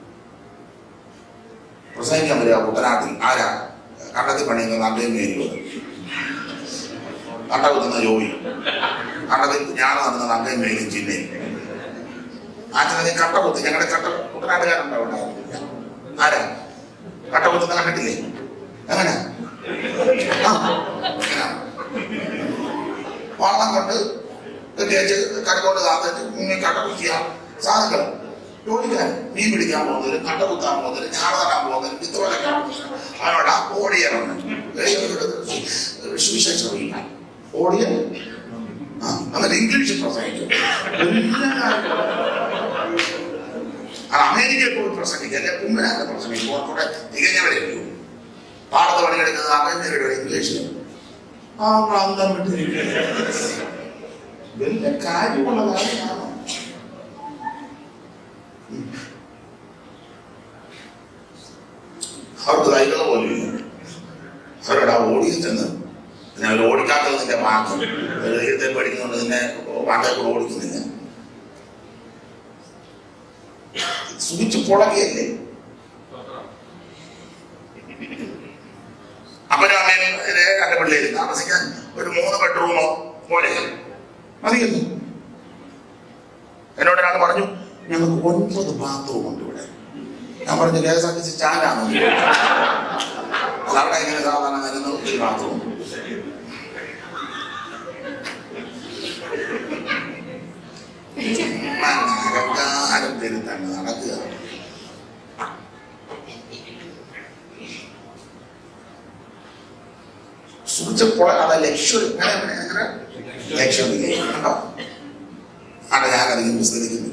[SPEAKER 1] പ്രസംഗിക്കാൻ വരിക കുട്ടനാട്ടിൽ ആരാ കണ്ടത്തിൽ പണിയുന്ന നല്ലയും മേരി വന്നു കണ്ട കുത്തുന്ന ജോയി കണ്ടത്തിൽ ഞാൻ നടന്ന നല്ലയും മേലും ചിന്നയും ആ ചെറിയ കട്ട കുത്തി ഞങ്ങളുടെ കട്ട കുട്ടനാട്ടുകാരുണ്ടോ അവിടെ ആരാ കട്ട കുത്തുന്ന കണ്ടിട്ടില്ലേ എങ്ങനെ ആ എങ്ങനെ വള്ളം കൊണ്ട് തേച്ച് കടക്കൊണ്ട് താത്തിട്ട് മുങ്ങി കട്ട കുത്തിയ സാധനങ്ങൾ ജോലിക്കാരൻ മീൻ പിടിക്കാൻ പോകുന്നവര് കട്ട കുത്താൻ പോകുന്നവര് ഞാറ തരാൻ പോകുന്നവര് വിത്ത് വളയ്ക്കാൻ പോകുന്നവര് അവനോട് ആ ഓടിയറുണ്ട് സുവിശേഷം അറിയില്ല ഓടിയ ആ അങ്ങനെ ഇംഗ്ലീഷ് പ്രസംഗിക്കും എല്ലാ കാര്യവും. അത് അമേരിക്കയിൽ പോയി പ്രസംഗിക്കുക അല്ലെ കുമ്പനാന്റെ പ്രസംഗിക്കും കുറച്ചുകൂടെ തികഞ്ഞവരെയല്ലോ പാടത്ത് പണിയെടുക്കുന്നത് അമേരിക്കയുടെ ഇംഗ്ലീഷിൽ ആ പ്രാന്തം വിട്ടിരിക്കുക വലിയ കാര്യമുള്ള കാര്യമാണോ ഉം. അവർക്ക് കൈകൾ പോലും ഇല്ല അവരോട് ആ ഓടിയിൽ ചെന്ന് പിന്നെ അവർ ഓടിക്കാത്തത് നിന്റെ മാർഗം ദൈവത്തെ പഠിക്കുന്നുണ്ട് നിന്നെ വാണ്ടേ കൂടെ ഓടിക്കുന്നില്ല
[SPEAKER 3] സ്തോത്രം.
[SPEAKER 1] സുഖിച്ച് പുളകിയല്ലേ
[SPEAKER 3] സ്തോത്രം.
[SPEAKER 1] പിള്ളേര് താമസിക്കാൻ ഒരു മൂന്ന് ബെഡ്റൂമോ പോലെ മതിയല്ലോ എന്നോട് ഒരാൾ പറഞ്ഞു ഞങ്ങൾക്ക് ഒൻപത് ബാത്റൂം ഉണ്ട് ഇവിടെ ഞാൻ പറഞ്ഞു K S R T C സ്റ്റാൻഡാണോ അല്ല അവിടെ ഇങ്ങനെ സാധാരണ വരുന്ന ഒരു ബാത്റൂം അഹങ്കാരം പെരുത്തങ്ങ് നടക്കുക സൂചിച്ചപ്പോൾ അത് ലക്ഷറി അങ്ങനെ അങ്ങനെ ലക്ഷറി കണ്ടോ അവിടെ ഞാൻ അധികം വിസ്തരിക്കുന്നില്ല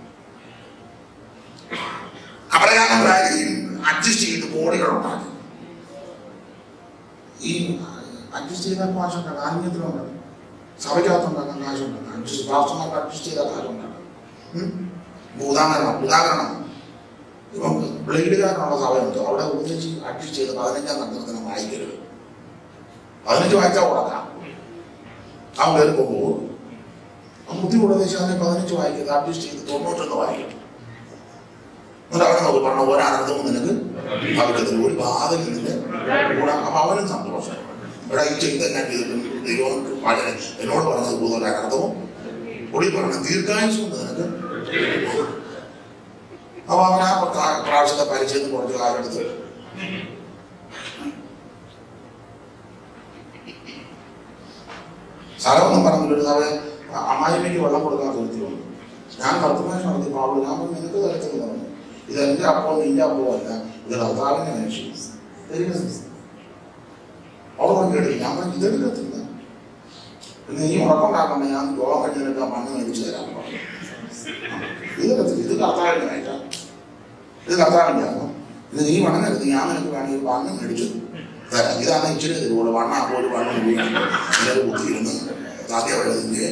[SPEAKER 1] അപ്രകാരം അഡ്ജസ്റ്റ് ചെയ്ത് ബോഡികൾ ഉണ്ടാക്കി ഈ അഡ്ജസ്റ്റ് ചെയ്താൽ കാശുണ്ടാക്കാം ആത്മീയത്തിലുണ്ടാകും സഭയ്ക്കകത്തുണ്ടാക്കാൻ കാശുണ്ടാക്കാം അഡ്ജസ്റ്റ് പാസ്റ്റർമാർക്ക് അഡ്ജസ്റ്റ് ചെയ്താൽ കാശുണ്ടാക്കാം ഉം? ഉദാഹരണം ഉദാഹരണം ഇപ്പം ബ്ലേഡുകാരനുള്ള സഭയുണ്ട് അവിടെ ഒന്നിച്ച് അഡ്ജസ്റ്റ് ചെയ്ത് പതിനഞ്ചാം നക്ഷത്രത്തിന് വായിക്കരുത് പതിനഞ്ച് വായിച്ചാൽ കൊടുക്കാം അവൻ കയറി പോകും ആ ബുദ്ധിമുള്ള ദേശാനെ പതിനഞ്ച് വായിക്കരുത് അഡ്ജസ്റ്റ് ചെയ്ത് തൊണ്ണൂറ്റൊന്ന് വായിക്കണം എന്നിട്ട് അവനെ നോക്കി പറഞ്ഞു ഒരനർത്ഥവും നിനക്ക് ഭവിക്കത്തില്ല ഒരു ബാധയിൽ നിന്റെ കൂടെ അപ്പൊ അവനും സന്തോഷം ഇവിടെ ഈ ചെയ്ത് ഞാൻ ചെയ്തിട്ടുണ്ട് ദൈവം വളരെ എന്നോട് പറഞ്ഞത് പോലെ ഒരു അനർത്ഥവും ഒളി പറഞ്ഞ ദീർഘായുസും ഉണ്ട് നിനക്ക് അപ്പൊ അവൻ ആ പ്രാ- പ്രാവശ്യത്തെ പരിചയം കുറച്ച് കാലം എടുത്ത് സ്ഥലമൊന്നും പറഞ്ഞില്ല അവൻ അമ്മായിമ്മയ്ക്ക് വെള്ളം കൊടുക്കാൻ തീർത്തിയുണ്ട് ഞാൻ കർത്തമാനം നടത്തി പാവു ഞാൻ പറഞ്ഞു നിനക്ക് തരത്തിൽ പറഞ്ഞു ഇത് എന്റെ അപ്പവും നിന്റെ അപ്പവും അല്ല ഇത് കർത്താവിന്റെ മനുഷ്യൻ അവൾ പറഞ്ഞു കേട്ടില്ല ഞാൻ പറഞ്ഞു ഇതെടുക്കത്തില്ല പിന്നെ നീ ഉറക്കമുണ്ടാക്കണ്ട ഞാൻ യോഗം കഴിഞ്ഞെടുക്കാൻ മണ്ണ് മേടിച്ചു തരാൻ പറഞ്ഞു ഇതെടുത്തില്ല ഇത് കർത്താവിന്റെ ആയിട്ടാണ് ഇത് കർത്താവിന്റെ ആണോ ഇത് നീ വണ്ണെടുത്ത് ഞാൻ നിനക്ക് വേണമെങ്കിൽ വണ്ണം മേടിച്ചു തരാം ഇതാണ് ഇച്ചിരി തരുവുള്ളൂ വണ്ണ ഒരു വണ്ണം ഉപയോഗിക്കുന്നു കുത്തിയിരുന്ന് താദ്യവഴതിന്റെ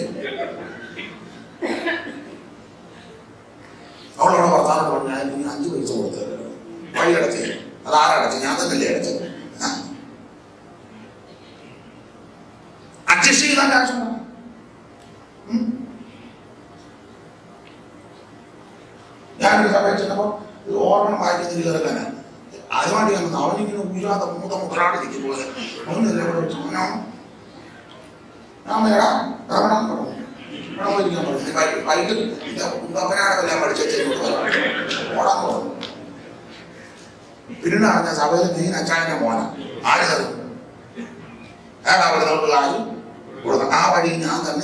[SPEAKER 1] അവളവിടെ വർത്താനം പറഞ്ഞു ഞാൻ ഇനി അഞ്ച് പൈസ കൊടുത്തത് വഴി അടച്ചേ അത് ആരടച്ചു ഞാൻ തന്നെയല്ലേ അടച്ചത് അഡ്ജസ്റ്റ് ചെയ്താൽ കാശുണ്ടാവും ഉം. ഞാനൊരു സഭയിൽ ചെന്നപ്പോ ഒരു ഓർമ്മ വായിക്കുന്ന ചെറുക്കനാണ് അതുമായിട്ട് ഞാൻ വന്നു. അവനിങ്ങനെ ഉയരാതെ മൂത്ത മുദ്രാടി നിൽക്കുമ്പോൾ അവനെല്ലാം ഇവിടെ വെച്ചു ഞാൻ ഞാൻ വേടാ ഇറങ്ങണം പറഞ്ഞു ഇവിടെ പോയിരിക്കാൻ പറഞ്ഞു "നീ വൈ- വൈകിട്ട് നിന്റെ ഉണ്ടപ്പനാണെല്ലാം പഠിച്ചു ഓടാൻ പറഞ്ഞു പിന്നീട് അറിഞ്ഞ സഭയിൽ നീ അച്ചായന്റെ മോന ആര് തരും അയാൾ അവിടെ നമുക്ക് കാര്യം കൊടുത്ത ആ വഴി ഞാൻ തന്നെ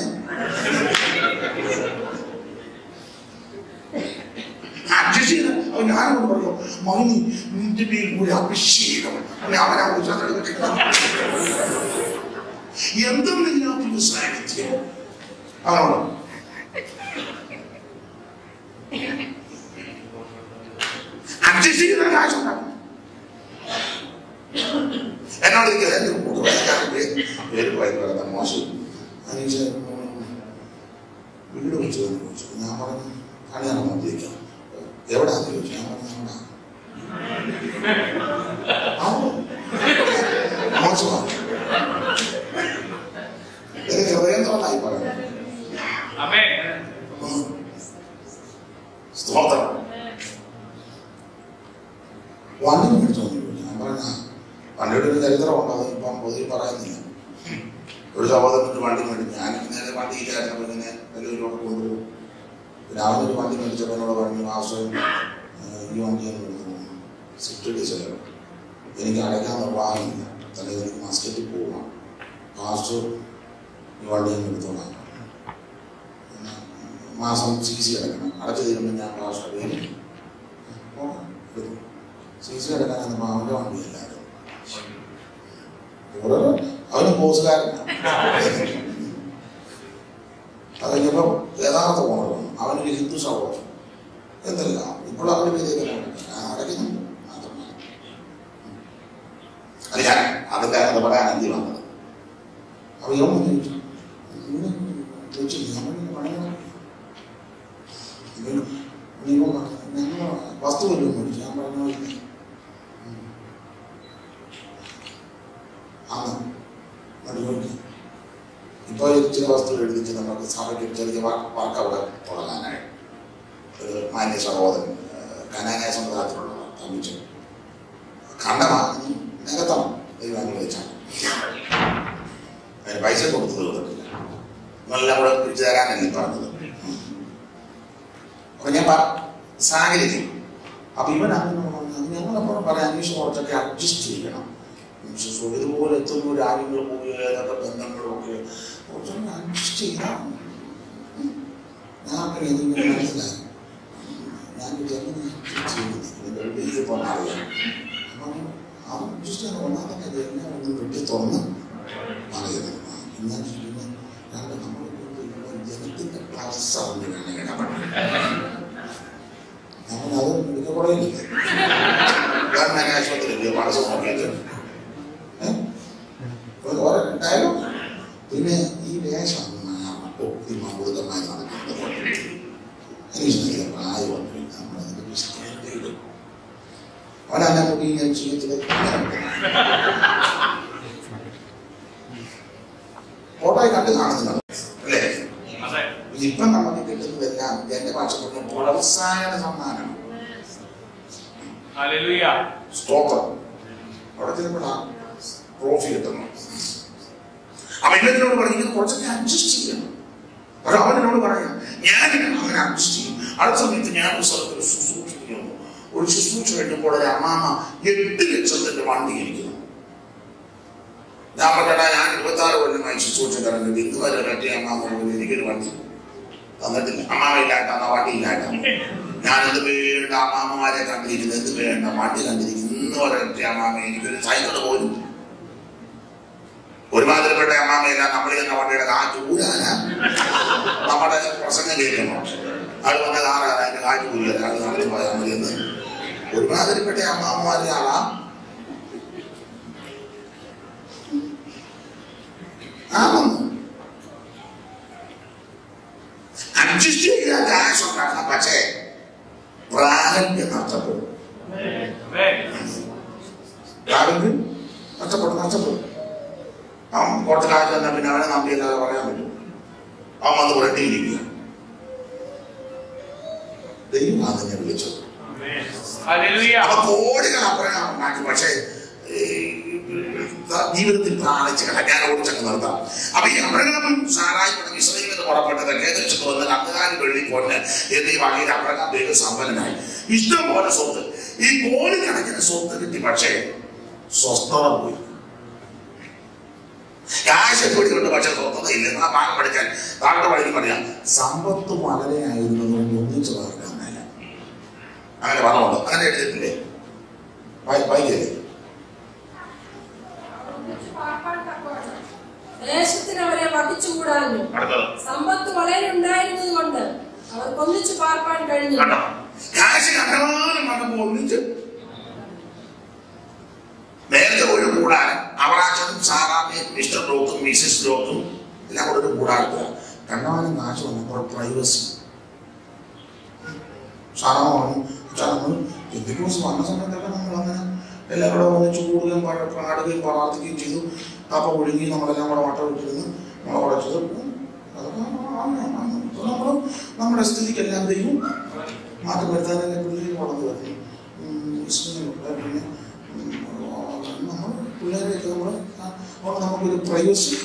[SPEAKER 1] അഡ്ജസ്റ്റ് ചെയ്ത് അവൻ ഞാനോട് പറഞ്ഞു മൗനി നിന്റെ പേരിൽ കൂടി അഭിഷേകം അവനെ അവനെ കുറിച്ച് എന്തെന്നില്ലാത്തൊരു സാന്നിധ്യം അവനോട് അഡ്ജസ്റ്റ് ചെയ്ത കാശുണ്ടാക്കും എന്നോട് ഇരിക്കുക എന്റെ കൂട്ടുകാരൻ പേര് പറയുന്നത് മോശം അതിന് വീട് വെച്ച് തന്നെ ചോദിച്ചു ഞാൻ പറഞ്ഞു കണിയാണ് നോക്കിയിരിക്കാം എവിടാന്ന് ചോദിച്ചു ഞാൻ പറഞ്ഞു അവിടെ മോശമാണ് എനിക്ക് ഹൃദയം തുറന്നായി പറയുന്നത്
[SPEAKER 3] Amen.
[SPEAKER 1] സ്തോത്രം വണ്ടി മേടിച്ചു ഞാൻ പറഞ്ഞ വണ്ടിയുടെ ഒരു ചരിത്രമുണ്ട് അത് ഇപ്പം പൊതുവെ പറയുന്നില്ല ഒരു സഹോദരൻ വണ്ടി മേടിച്ചു ഞാൻ നേരെ വണ്ടി ഇല്ലായിരുന്നപ്പോൾ ഇങ്ങനെ വലിയൊരുപാട് കൊണ്ടുപോകും പിന്നെ അവനൊരു വണ്ടി മേടിച്ചപ്പോൾ എന്നോട് പറഞ്ഞു മാസം ഈ വണ്ടി ഞാൻ എടുത്തു സ്വിഫ്റ്റ് ഡീസൽ എനിക്ക് അടയ്ക്കാൻ നിർവാഹമില്ല തലേ എനിക്ക് മസ്കറ്റിൽ പോകണം മാസ്റ്റർ ഈ വണ്ടി ഞാൻ എടുത്തോളാം പിന്നെ മാസം സി സി അടക്കണം അടച്ചു തീരുമ്പോൾ ഞാൻ മാസ്റ്റർ പേര് സി സി അടക്കാൻ എന്നപ്പോൾ അവൻ്റെ വണ്ടിയല്ലായിരുന്നു ഓരോ അവന് പോസുകാരനാണ് അത് കഴിഞ്ഞപ്പോൾ യഥാർത്ഥ ഓണർ വന്നു അവനൊരു ഹിന്ദു സഹോദരൻ എന്തല്ല ഇപ്പോൾ അവന് വിജയിക്കുന്നുണ്ട് ഞാൻ അടയ്ക്കുന്നുണ്ട് മാത്രമല്ല അത് ഞാൻ അതൊക്കെ അത് പറയാൻ അന്തി വന്നത് അപ്പൊ ഇവൻ വന്ന് ചോദിച്ചു ഇവന് ചോദിച്ചു ഞാൻ പറഞ്ഞു, പണിയാ. ഇവന് നീ ഇവൻ ഞങ്ങൾ വസ്തു വല്ലതും മേടിച്ചു ഞാൻ പറഞ്ഞു "ഇല്ല." ഉം. ആണ് എന്നിട്ട് ചോദിച്ചു ഇപ്പോൾ ചില വസ്തുക്കൾ എഴുതിച്ച് നമുക്ക് സഭയ്ക്ക് ഒരു ചെറിയ വർക്ക് അവിടെ തുടങ്ങാനായി ഒരു മാന്യ സഹോദരൻ കനാനായ സമുദായത്തിലുള്ളവർ തമ്മിച്ച് കണ്ടമാണ് നികത്തണം ദൈവം അനുവദിച്ചാണ് അതിന് പൈസ കൊടുത്തു തീർന്നിട്ടില്ല നല്ല കൂടെ പിടിച്ചു തരാനല്ലേ പറഞ്ഞത് അപ്പൊ ഞാൻ പറ സാഹചര്യം അപ്പൊ ഇവൻ അങ്ങനെ പറഞ്ഞു ഞങ്ങളപ്പുറം പറയാൻ അന്വേഷണം കുറച്ചൊക്കെ അഡ്ജസ്റ്റ് ചെയ്യണം വിശ്വസിച്ചു. ഇതുപോലെ എത്തുന്ന രാജ്യങ്ങൾ പോയി ഏതൊക്കെ ബന്ധങ്ങളും ഒക്കെ കുറച്ചൊക്കെ അഡ്ജസ്റ്റ് ചെയ്താൽ ഞാൻ പിന്നെ ഇതിങ്ങനെ മനസ്സിലായി ഞാൻ വിചാരിക്കുന്നു ചെയ്യുന്നത് ഇതിന്റെ വലിയ അറിയാം അപ്പം അവൻ അഡ്ജസ്റ്റ് ചെയ്യാൻ ഒന്നാമത്തെ കാര്യം എന്നെ ഒന്ന് വെട്ടി തുറന്ന് പറയുന്നത് ഇങ്ങനെ ചെയ്യുന്നത് കാരണം നമ്മൾ ജനത്തിന്റെ പൾസ് അറിഞ്ഞു വേണം ഇടപെടാൻ നമ്മളത് മെഡിക്കൽ കോളേജിൽ ഗവൺമെന്റ് ആശുപത്രിയിൽ പൾസ് നോക്കിയിട്ട് ഏഹ്? ഒരു ഓരോ ഡയലോഗ് പിന്നെ ഈ വേഷം ഒത്തിരി മൗലികമായി നടക്കുന്നത് എനിക്ക് പ്രായം വന്നു നമ്മളതിന്റെ വിസ്തീർണ്ണതയിലും അവനന്നെ മുടി ഞാൻ ചെയ്യത്തില്ല ഫോട്ടോയിൽ കണ്ട് കാണുന്നുണ്ട് അല്ലേ
[SPEAKER 3] അതെ
[SPEAKER 1] ഇപ്പം നമുക്ക് കിട്ടുന്നതെല്ലാം എന്റെ ഭാഷ പറഞ്ഞ പ്രോത്സാഹന സമ്മാനം
[SPEAKER 3] Hallelujah.
[SPEAKER 1] സ്തോത്രം അവിടെ ചെല്ലുമ്പോഴാ ട്രോഫി കിട്ടുന്നു അപ്പൊ ഇവനോട് പറഞ്ഞിരിക്കുന്നത് കുറച്ചൊക്കെ അഡ്ജസ്റ്റ് ചെയ്യണം പക്ഷെ അവനോട് പറയാം ഞാൻ അങ്ങനെ അഡ്ജസ്റ്റ് ചെയ്യും അടുത്ത സമയത്ത് ഞാൻ ഒരു സ്ഥലത്ത് ഒരു ശുശ്രൂഷ ചെയ്യുന്നു ഒരു ശുശ്രൂഷ കഴിഞ്ഞപ്പോൾ ഒരു അമ്മാമ എട്ട് ലക്ഷത്തിന്റെ വണ്ടി ഇരിക്കുന്നു ഞാൻ പറഞ്ഞാ ഞാൻ ഇരുപത്തി ആറ് കൊല്ലമായി ശുശ്രൂഷ കറങ്ങിട്ട് ഇന്ന് വരെ ഒരൊറ്റ അമ്മാമ പോലും എനിക്കൊരു വണ്ടി തന്നിട്ടില്ല അമ്മാമ ഇല്ലാട്ട ആ വണ്ടി ഇല്ലാട്ട ഞാൻ എന്ത് വേണ്ട അമ്മാമ്മമാരെ കണ്ടിരിക്കുന്നു എന്ത് വേണ്ട വണ്ടി കണ്ടിരിക്കുന്നു ഇന്ന് ഒരൊറ്റ അമ്മാമ എനിക്കൊരു സൈക്കിൾ പോലും ഒരുമാതിരിപ്പെട്ട അമ്മാമയല്ല നമ്മൾ ചെന്ന വണ്ടിയുടെ കാറ്റ് ഊരാനാ നമ്മുടെ പ്രസംഗം കേൾക്കുന്നു അത് വന്ന കാറാണ് അതിന്റെ കാറ്റ് ഊരിയത് അത് നടത്തി പോയാൽ മതി എന്ന് ഒരുമാതിരിപ്പെട്ട അമ്മാമ്മമാരെ ആളാ ആണെന്ന് അഡ്ജസ്റ്റ് ചെയ്താൽ കാശ് ഉണ്ടാക്കണം പക്ഷേ പ്രാഗല്യം നഷ്ടപ്പെടും
[SPEAKER 3] Amen.
[SPEAKER 1] പ്രാഗല്യം നഷ്ടപ്പെടും നഷ്ടപ്പെടും അവൻ കുറച്ച് കാശ് തന്നെ പിന്നെ അവനെ നമ്പിയല്ലാതെ പറയാൻ പറ്റും അവൻ വന്ന് പുരട്ടിയിരിക്കുക ദൈവം അതിനെ വിളിച്ചത്
[SPEAKER 3] Hallelujah.
[SPEAKER 1] അവ കോടികൾ അപ്പുറം ഉണ്ടാക്കി പക്ഷേ ഈ, ജീവിതത്തിൽ പ്രാണിച്ചുകള ഞാൻ ഓടിച്ചങ്ങ് നിർത്താം അപ്പൊ ഈ അബ്രഹാമും സാറായി പറഞ്ഞ ഇസ്രയേലിൽ നിന്ന് പുറപ്പെട്ടത് കേന്ദ്രിച്ചിട്ട് വന്ന് കന്നുകാലി വെള്ളി പൊന്ന് എന്നീ വകയിൽ അബ്രഹാം ദൈവ സമ്പന്നനായി ഇഷ്ടം പോലെ സ്വത്ത് ഈ കോടിക്കണക്കിന് സ്വത്ത് കിട്ടി പക്ഷേ സ്വസ്ഥത പോയി കാശ് പിടിച്ചുകൊണ്ട് പക്ഷെ സ്വസ്ഥത ഇല്ല ആ ഭാഗം പഠിക്കാൻ താഴത്തെ വഴി പറയാം സമ്പത്ത് വളരെ ആയിരുന്നതുകൊണ്ട് ഒന്നിച്ചു വളർക്കാൻ മേല അങ്ങനെ പറഞ്ഞുണ്ട് അങ്ങനെ എഴുതിയിട്ടില്ലേ വൈകിയല്ലേ
[SPEAKER 7] ദേശത്തിന് അവരെ വധിച്ചുകൂടാഞ്ഞു
[SPEAKER 1] അടുത്തത്
[SPEAKER 7] സമ്പത്ത് വളരെ ഉണ്ടായിരുന്നത് കൊണ്ട് അവർക്ക് ഒന്നിച്ചു പാർപ്പാൻ കഴിഞ്ഞു
[SPEAKER 1] കണ്ടോ കാശ് കണ്ടമാനം വന്നപ്പോ ഒന്നിച്ച് നേരത്തെ ഒരു കൂടാരം അവറാച്ചനും സാറാമ്മയും മിസ്റ്റർ ലോത്തും മിസ്സിസ് ലോത്തും എല്ലാം കൂടെ ഒരു കൂടാരത്തില കണ്ടമാനം കാശ് വന്നപ്പോൾ പ്രൈവസി സാറാമ്മ പറഞ്ഞു "അച്ഛാ, നമ്മൾ പെന്തിക്കോസ് വന്ന സമയത്തൊക്കെ നമ്മൾ അങ്ങനെ എല്ലാവരും കൂടെ ഒന്നിച്ച് കൂടുകയും പാ- പാടുകയും പ്രാർത്ഥിക്കുകയും ചെയ്തു അപ്പൊ ഒഴുകി നമ്മളെല്ലാം കൂടെ വട്ടം ഇട്ടിരുന്ന് നമ്മളെ ഉടച്ചത് അതൊക്കെ നമ്മൾ നമ്മുടെ സ്ഥിതിക്കെല്ലാം ദൈവം മാറ്റം വരുത്താനല്ലേ പിള്ളേർ വളർന്നു വരുന്നു ഇസ്ലാമിലൊക്കെ പിന്നെ നമ്മൾ പിള്ളേരെയൊക്കെ നമ്മൾ അവിടെ നമുക്കൊരു പ്രൈവസി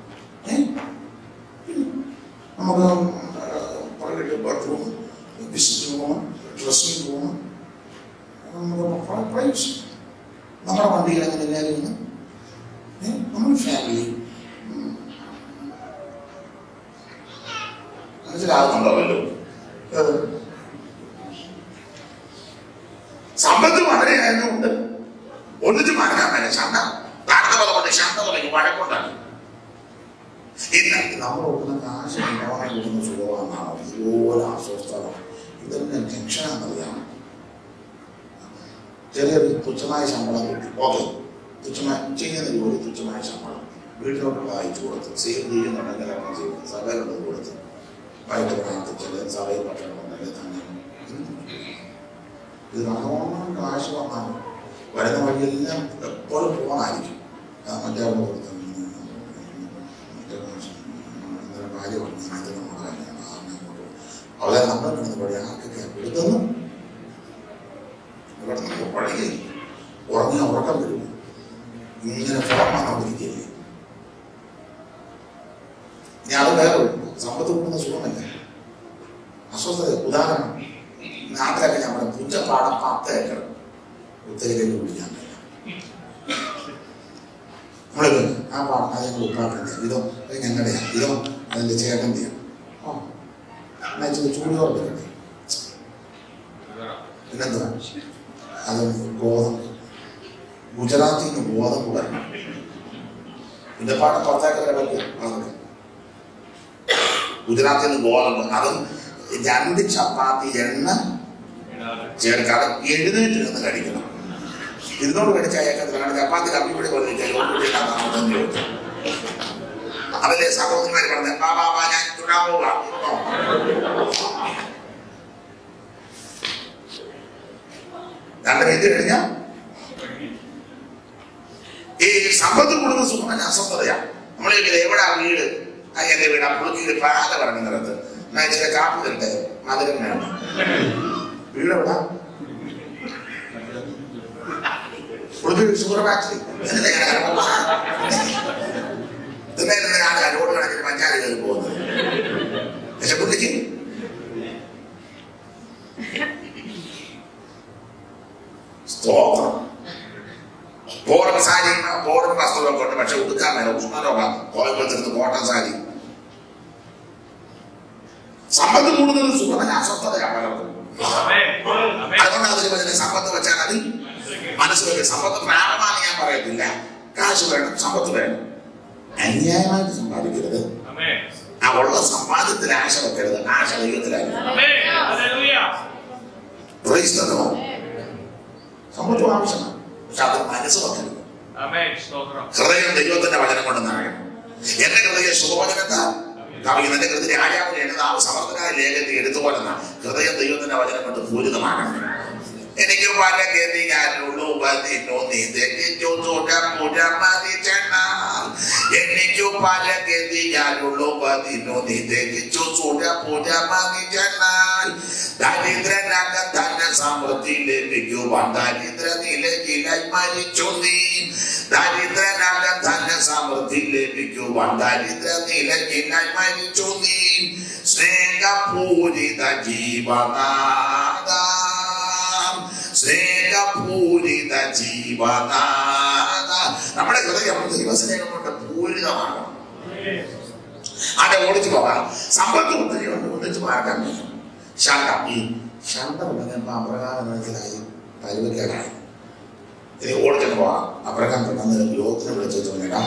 [SPEAKER 1] നമുക്ക് private bathroom visit room dressing room നമുക്ക് പ്രൈവസി നമ്മുടെ വണ്ടിയിൽ അങ്ങനെ എല്ലാവരും ഇരുന്ന് ഏ, നമ്മൾ ഫാമിലി മനസ്സിലാകുന്നുണ്ടല്ലോ ഏത്? സമ്പത്ത് വളരെ ആയതുകൊണ്ട് ഒന്നിച്ച് മാറ്റാൻ മേലെ ശാന്ത താഴ്ത്തത കൊണ്ട് ശാന്തതയ്ക്ക് വഴക്കുണ്ടാക്കി ഇന്ന് നമ്മൾ കൊടുക്കുന്ന കാശ് ഉണ്ടാവാൻ കൊടുക്കുന്ന സുഖമാണോ ഇതുപോലെ അസ്വസ്ഥത ഇതെല്ലാം ടെൻഷനാണെന്നറിയാം ചെറിയൊരു തുച്ഛമായ ശമ്പളം കിട്ടി ഓക്കെ തുച്ഛമായ ചെയ്യുന്ന ജോലി തുച്ഛമായ ശമ്പളം വീട്ടിലോട്ടുള്ള അയച്ചു കൊടുത്ത് സേവ് ചെയ്യുന്നുണ്ടെങ്കിൽ അങ്ങനെ ചെയ്യും സഭയിലുള്ളത് കൊടുത്ത് വൈകിട്ട് പ്രാർത്ഥിച്ചത് സഭയിൽ ഭക്ഷണം ഉണ്ടെങ്കിൽ തന്നെ ഇത് നല്ലോണം കാശ് വന്നാൽ വരുന്ന വഴിയെല്ലാം എപ്പോഴും ഫോണായിരിക്കും ആ, മറ്റേ അവിടെ കൊടുത്ത മറ്റേ കാശ് ഇന്നലെ ഭാര്യ പറഞ്ഞു ഇത് നമ്മുടെ കല്യാണം ആ, അങ്ങനെ അങ്ങോട്ട് പോകും. അവരെ നമ്മൾ കിടന്ന് പഴയ ആൾക്കൊക്കെ എടുക്കുന്നു ഇവിടെ നമുക്ക് പഴകി ഉറങ്ങിയ ഉറക്കം വരും ഇങ്ങനെ ഫോൺ വന്നോണ്ടിരിക്കുകയല്ലേ ഞാൻ അത് വേറെ ഒരു സമ്പത്ത് കൂടുന്ന സുഖമല്ല അസ്വസ്ഥത ഉദാഹരണം നാട്ടിലൊക്കെ നമ്മുടെ പുഞ്ചപ്പാടം പത്ത് ഏക്കർ ഉത്തരയിലേക്ക് വിളിക്കാൻ നമ്മളിത് ആ പാടം അത് ഞങ്ങൾ ഉപ്പാക്കണ്ടേ ഇതോ അത് ഞങ്ങളുടെയാ ഇതോ അതിൻ്റെ ചേട്ടൻ്റെയാ ഓ എന്നാ ഇച്ചിരി ചൂടുകോളം വെക്കട്ടെ പിന്നെന്തുവാ അത് ഗോതമ്പ് ഗുജറാത്തിൽ നിന്ന് ഗോതമ്പ് വരണം ഇതിന്റെ പാട്ട് പത്താക്കര വലിയ അതൊക്കെ ഗുജറാത്തിൽ നിന്ന് ഗോതമ്പ് അതും രണ്ട് ചപ്പാത്തി എണ്ണ ചേർക്കാതെ എഴുന്നേറ്റ് നിന്ന് കഴിക്കണം ഇരുന്നോട് കടിച്ച അയക്കത്തിലാണ് ചപ്പാത്തി കപ്പി കൂടി പറഞ്ഞു അതല്ലേ സഹോദരന്മാര് പറഞ്ഞത് ബാ ബാ ബാ ഞാൻ തുഴാൻ പോവാ രണ്ട് മിനിറ്റ് കഴിഞ്ഞാൽ ഈ സമ്പത്ത് കൂടുന്ന സുഖമല്ല അസ്വസ്ഥതയാണ് നമ്മൾ എവിടാ വീട് ആ എന്റെ വീട് ആ പുളുക്കിയിൽ പാല പറയുന്നിടത്ത് ഞാൻ ഇച്ചിരി കാപ്പി തരട്ടെ മധുരം വേണം വീട് എവിടാ പുളുക്കി ഷുഗർ ഫാക്ടറി ഇന്നലെ ഞാൻ റോഡ് കണക്കിന് പഞ്ചായത്ത് കയറി പോകുന്നത് പക്ഷെ പുള്ളിക്ക് സ്തോത്രം ബോർഡൻ സാരി ബോർഡൻ വസ്ത്രമൊക്കെ ഉണ്ട് പക്ഷെ ഉടുക്കാൻ മേല ഉഷ്ണരോഗം കോയമ്പത്തൂർന്ന് കോട്ടൺ സാരി സമ്പത്ത് കൂടുതൽ സുഖമല്ല അസ്വസ്ഥതയാണ് പലർക്കും
[SPEAKER 3] Amen. Amen.
[SPEAKER 1] അതുകൊണ്ട് അതിന് പതിന് സമ്പത്ത് വെച്ചാൽ അത് മനസ്സ് വെക്കുക സമ്പത്ത് പ്രാരമാണെന്ന് ഞാൻ പറയത്തില്ല കാശ് വേണം സമ്പത്ത് വേണം അന്യായമായിട്ട് സമ്പാദിക്കരുത്
[SPEAKER 3] Amen.
[SPEAKER 1] ആ ഉള്ള സമ്പാദ്യത്തിൽ ആശ വെക്കരുത് ആശ ദൈവത്തിലായിരുന്നു
[SPEAKER 3] Amen. Hallelujah.
[SPEAKER 1] Praise the Lord. സമ്പത്തും ആവശ്യമാണ് പക്ഷെ അത് മനസ്സ് വെക്കരുത്
[SPEAKER 3] Amen. സ്തോത്രം.
[SPEAKER 1] ഹൃദയം ദൈവത്തിന്റെ വചനം കൊണ്ട് നിറയണം എന്റെ ഹൃദയ ശുഭവചനത്താൽ കവിക്കുന്ന എന്റെ ഹൃദയ രാജാവിനെ എന്റെ നാവ് സമർത്ഥനായ ലേഖനത്തിൽ എടുത്തുകൊള്ളുന്ന ഹൃദയം ദൈവത്തിന്റെ വചനം കൊണ്ട് പൂരിതമാകണം എനിക്ക് പല ഗതികാരുള്ളൂ പതിനു നീ തെറ്റിച്ചു തുടർമുഴമതിച്ചെന്നാൽ എനിക്ക് പല ഗതികാരുള്ളൂ പതിനു നീ തെറ്റിച്ചു തുടർമുഴമതിച്ചെന്നാൽ ദരിദ്രനാക ധന സമൃദ്ധി ലഭിക്കുവാൻ ദരിദ്ര നിലയിലായി മരിച്ചു നീ ദരിദ്രനാക ധന സമൃദ്ധി ലഭിക്കുവാൻ ദരിദ്ര നിലയിലായി മരിച്ചു നീ സ്നേഹപൂരിത ജീവനാഥ സ്നേഹപൂരിത ജീവനാഥ നമ്മുടെ ഹൃദയം ദൈവസ്നേഹം കൊണ്ട് പൂരിതമാകണം അതെ ഓടിച്ചു പോകാം സമ്പത്ത് ഒത്തിരി ഉണ്ട് ഒന്നിച്ച് മാറാൻ പറ്റും ശണ്ടം ഈ ശണ്ടം ഉണ്ടെങ്കിൽ അപ്രകാരം മനസ്സിലായി പരുവക്കേടായി ഇനി ഓടിച്ചു പോകാം അപ്രകാരം പെട്ടെന്ന് ലോകത്തിന് വിളിച്ചു നേടാം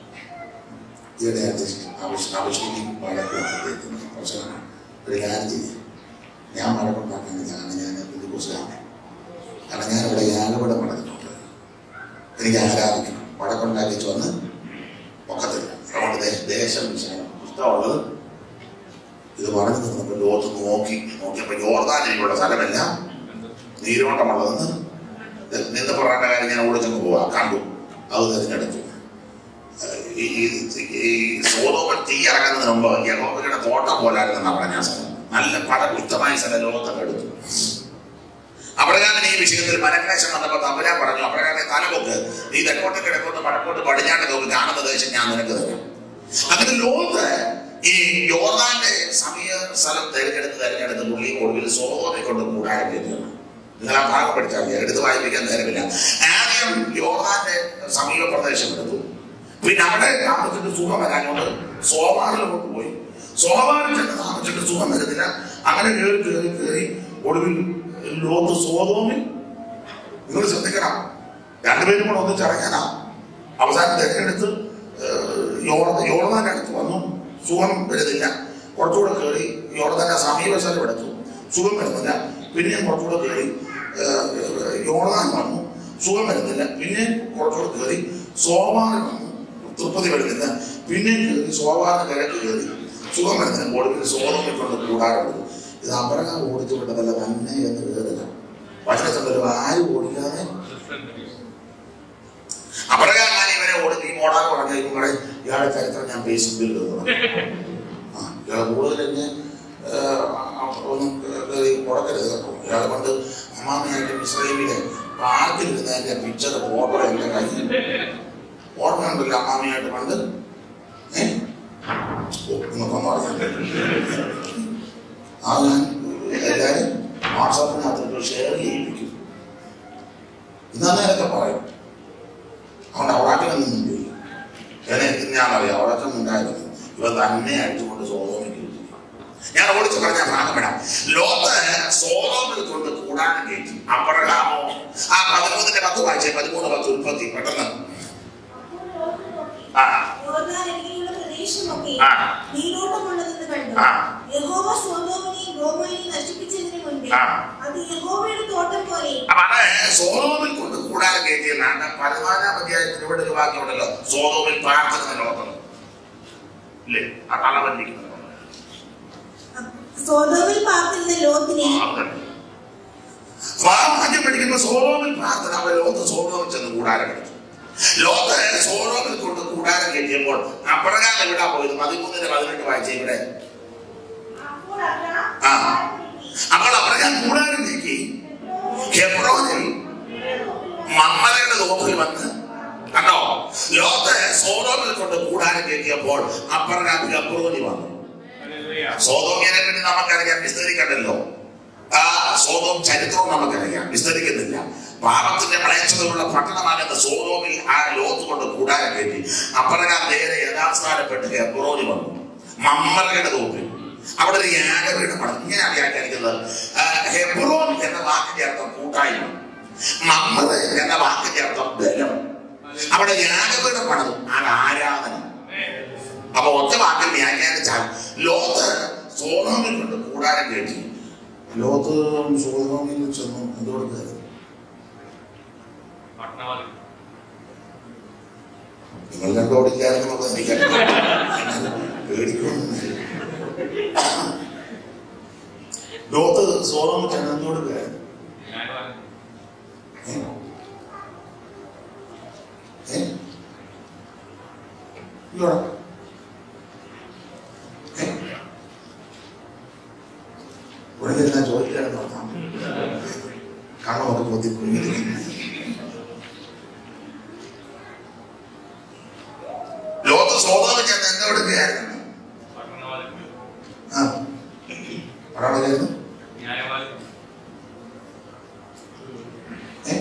[SPEAKER 1] ഈയിടെ ആവശ്യം ആവശ്യം വഴക്കുണ്ടാക്കുന്നു പ്രശ്നമാണ് ഒരു കാര്യം ചെയ്യും ഞാൻ വഴക്കുണ്ടാക്കാൻ ഞാൻ ഞാൻ പുതുക്കുസാണ് കാരണം ഞാനിവിടെ യാഗപടം നടന്നിട്ടുണ്ട് എനിക്ക് ആരാധിക്കണം വടക്കുണ്ടാക്കിച്ച് വന്ന് ഒക്കത്തില്ല അതുകൊണ്ട് ദേ- ദേശം വിഷയം ഇഷ്ടമുള്ളത് ഇത് പറഞ്ഞു നിന്നപ്പോൾ ലോകത്ത് നോക്കി നോക്കിയപ്പോൾ യോർദാനിലുള്ള സ്ഥലമല്ല നീരോട്ടമുള്ളതെന്ന് ഇത് നിന്ന് പറയേണ്ട കാര്യം ഞാൻ ഓടിച്ചങ്ങ് പോവാ കണ്ടു അത് തിരഞ്ഞെടുത്തു ഈ ഈ- ഈ സോതോമൻ തീ ഇറങ്ങുന്നതിന് മുമ്പ് യഹോവയുടെ തോട്ടം പോലായിരുന്നു പറഞ്ഞ സ്ഥലം നല്ല ഫലപുഷ്ടമായ സ്ഥലം ലോകത്തൊക്കെ എടുത്തു അപ്രകാരം ഈ വിഷയത്തിൽ മനക്ലേശം വന്നപ്പോൾ തമ്പുരാൻ പറഞ്ഞു അപ്രകാരം തലപൊക്ക് നീ തെക്കോട്ട് കിഴക്കോട്ട് വടക്കോട്ട് പടിഞ്ഞാട്ട് നോക്കി കാണുന്ന ദേശം ഞാൻ നിനക്ക് തരാം അങ്ങനെ ലോകത്ത് ഈ യോർദാന്റെ സമയ സ്ഥലം തിരഞ്ഞെടുത്ത് തിരഞ്ഞെടുത്ത് പുള്ളി ഒടുവിൽ സോതോമെ കൊണ്ട് കൂടാരം ചെയ്തിരുന്നു നിങ്ങൾ ആ ഭാഗം പഠിച്ചാൽ മതി. എടുത്ത് വായിപ്പിക്കാൻ നേരമില്ല ആദ്യം യോർദാന്റെ സമീപ പ്രദേശം എടുത്തു പിന്നെ അവിടെ താമസിച്ചിട്ട് സുഖം വരാഞ്ഞോണ്ട് സോമാറിലോട്ട് പോയി സോമാറിൽ ചെന്ന് താമസിച്ചിട്ട് സുഖം വരുന്നില്ല അങ്ങനെ കയറി കയറി കയറി ഒടുവിൽ ലോത്ത് സോതോമിൽ നിങ്ങൾ ശ്രദ്ധിക്കണം രണ്ടുപേരും കൂടെ ഒന്നിച്ചിറങ്ങാനാ അവസാനം തിരഞ്ഞെടുത്ത് യോർദ യോർദാന്റെ അടുത്ത് വന്നു സുഖം വരുന്നില്ല കുറച്ചുകൂടെ കയറി യോർദാന്റെ സമീപ സ്ഥലം എടുത്തു സുഖം വരുന്നില്ല പിന്നെയും കുറച്ചുകൂടെ കയറി യോർദാൻ വന്നു സുഖം വരുന്നില്ല പിന്നെ കുറച്ചുകൂടെ കയറി സോമാറിൽ വന്നു തൃപ്തി വരുന്നില്ല പിന്നെയും കയറി സോമാറിന് കിഴക്ക് കയറി സുഖം വരുന്നില്ല ഒടുവിൽ സോതമിൽ കൊണ്ട് കൂടാറുണ്ട് ഇത് അപരകാർ ഓടിച്ചു വിട്ടതല്ല തന്നെ എന്ന് കയറില്ല വചനത്തിൽ ആരും ഓടിക്കാതെ അപ്രകാരം ഇവരെ ഓടി നീ ഓടാൻ പറഞ്ഞ ഇവങ്ങളെ ഇയാളുടെ ചരിത്രം ഞാൻ ഫേസ്ബുക്കിൽ ആ ഇയാളെ കൂടുതൽ എന്നെ ഒന്നും കയറി മുടക്കരുത് കേട്ടോ ഇയാളെ കൊണ്ട് അമ്മാമയായിട്ട് ഇസ്രയേലിലെ പാർക്കിലിരുന്നതിന്റെ പിക്ചർ ഫോട്ടോ എന്റെ കയ്യിൽ ഓർമ്മയുണ്ടല്ലോ അമ്മാമയായിട്ട് പണ്ട് ഏഹ് അത് ഞാൻ എല്ലാവരും വാട്സാപ്പിനകത്ത് ഷെയർ ചെയ്യിപ്പിക്കും ഇതന്നേരൊക്കെ പറയും അതുകൊണ്ട് അവറാറ്റം ഒന്നും ചെയ്യും എന്നെ ഞാനറിയാം അവറാറ്റം ഉണ്ടായിരുന്നു ഇവ തന്നെ അടിച്ചുകൊണ്ട് സോതോമിക്ക് വിട്ടു. ഞാൻ ഓടിച്ചു പറഞ്ഞ ഭാഗം വിടാം ലോത്ത് സോതോമിൽ കൊണ്ട് കൂടാനും കയറ്റി അബ്രഹാമോ ആ പതിമൂന്നിന്റെ പത്ത് വായിച്ചേ പതിമൂന്ന് പത്ത് ഉൽപ്പത്തി പെട്ടെന്ന് ആ
[SPEAKER 4] യോർദാനരികെയുള്ള പ്രദേശമൊക്കെ
[SPEAKER 1] ആ.
[SPEAKER 4] നീരോട്ടമുള്ളതെന്ന് കണ്ടു
[SPEAKER 1] ആ.
[SPEAKER 4] യഹോവ സോതോമിനെയും ഗോമോയെയും നശിപ്പിച്ചതിന് മുൻപേ
[SPEAKER 1] ആ.
[SPEAKER 4] അത് യഹോവയുടെ തോട്ടം പോലെ
[SPEAKER 1] അപ്പൊ അത് സോതോമിൽ കൊണ്ട് കൂടാൻ കയറ്റിയല്ലാണ്ട് പതിനാലാം അധ്യായത്തിന് ഇവിടെ ഒരു വാക്യമുണ്ടല്ലോ സോതോമിൽ പ്രാർത്ഥന ലോകം ഇല്ലേ ആ തലവന്നിരിക്കുന്ന
[SPEAKER 4] സോതോമിൽ പാർത്തിരുന്ന ലോത്തിനെ
[SPEAKER 1] വാക്യം പഠിക്കുമ്പോ സോതോമിൽ പ്രാർത്ഥന അവൻ ലോകത്ത് സോതോമിൽ ചെന്ന് കൂടാരം കഴിച്ചു ലോകത്ത് സോതോമിൽ കൊണ്ട് കൂടാരം കയറ്റിയപ്പോൾ അപ്രകാരം എവിടാ പോയത് പതിമൂന്നിന് പതിനെട്ട് വായിച്ച ഇവിടെ
[SPEAKER 4] അപ്പോൾ അബ്രഹാം
[SPEAKER 1] ആ. അപ്പോൾ അപ്രകാരം കൂടാരം നീക്കി ഹെബ്രോനിൽ മമ്മലയുടെ തോപ്പിൽ വന്ന് കണ്ടോ ലോകത്ത് സോതോമിൽ കൊണ്ട് കൂടാരം കയറ്റിയപ്പോൾ അപ്രകാരം ഹെബ്രോനി വന്നു
[SPEAKER 3] Hallelujah.
[SPEAKER 1] സോതോമിയനെ പറ്റി നമുക്കറിയാം വിസ്തരിക്കണ്ടല്ലോ ആ സോതോം ചരിത്രവും നമുക്കറിയാം വിസ്തരിക്കുന്നില്ല പാപത്തിന്റെ പ്രളയച്ചതുള്ള പട്ടണമാകുന്ന സോതോമിൽ ആ ലോത്ത് കൊണ്ട് കൂടാരം കയറ്റി അപ്രകാരം നേരെ യഥാസ്ഥാനപ്പെട്ട് ഹെബ്രോനി വന്നു മമ്മലയുടെ തോപ്പിൽ അവിടെ ഒരു യാഗവീട് പടം ഇങ്ങനെയാണ് വ്യാഖ്യാനിക്കുന്നത് ആ, ഹെബ്രോൻ എന്ന വാക്കിന്റെ അർത്ഥം കൂട്ടായ്മ മമ്മത് എന്ന വാക്കിന്റെ അർത്ഥം ബലം അവിടെ യാഗവീട് പണിതു അത് ആരാധന
[SPEAKER 3] Amen.
[SPEAKER 1] അപ്പൊ ഒറ്റ വാക്കിൽ വ്യാഖ്യാനിച്ചാൽ ലോത്ത് സോതോമിൽ കൊണ്ട് കൂടാരം കയറ്റി ലോത്ത് സോതോമിൽ ചെന്നു എന്തുകൊണ്ട് കയറി
[SPEAKER 3] പട്ടണവാദി.
[SPEAKER 1] നിങ്ങൾ രണ്ടോടില്ലായിരുന്നു എനിക്കറിയാം പേടിക്കൊന്നും ലോത്ത് സോതോമിൽ ചെന്ന് എന്തുകൊണ്ട് കയറി
[SPEAKER 3] ന്യായവാദി.
[SPEAKER 1] ഏ? ഏ? ഇല്ലടാ. ഏ? ഇവിടെ ഇരുന്നാ ചോദിക്കാണെന്ന് പറഞ്ഞാൽ കാരണം നമുക്ക് ബോധ്യപ്പെടും ലോകത്ത് സ്വതന്ത്രം ചെന്ന് എന്താ എടുക്കുകയായിരുന്നു
[SPEAKER 3] പട്ടണവാദി.
[SPEAKER 1] ആ ഒരാളായിരുന്നു
[SPEAKER 3] ന്യായവാദി.
[SPEAKER 1] ഏ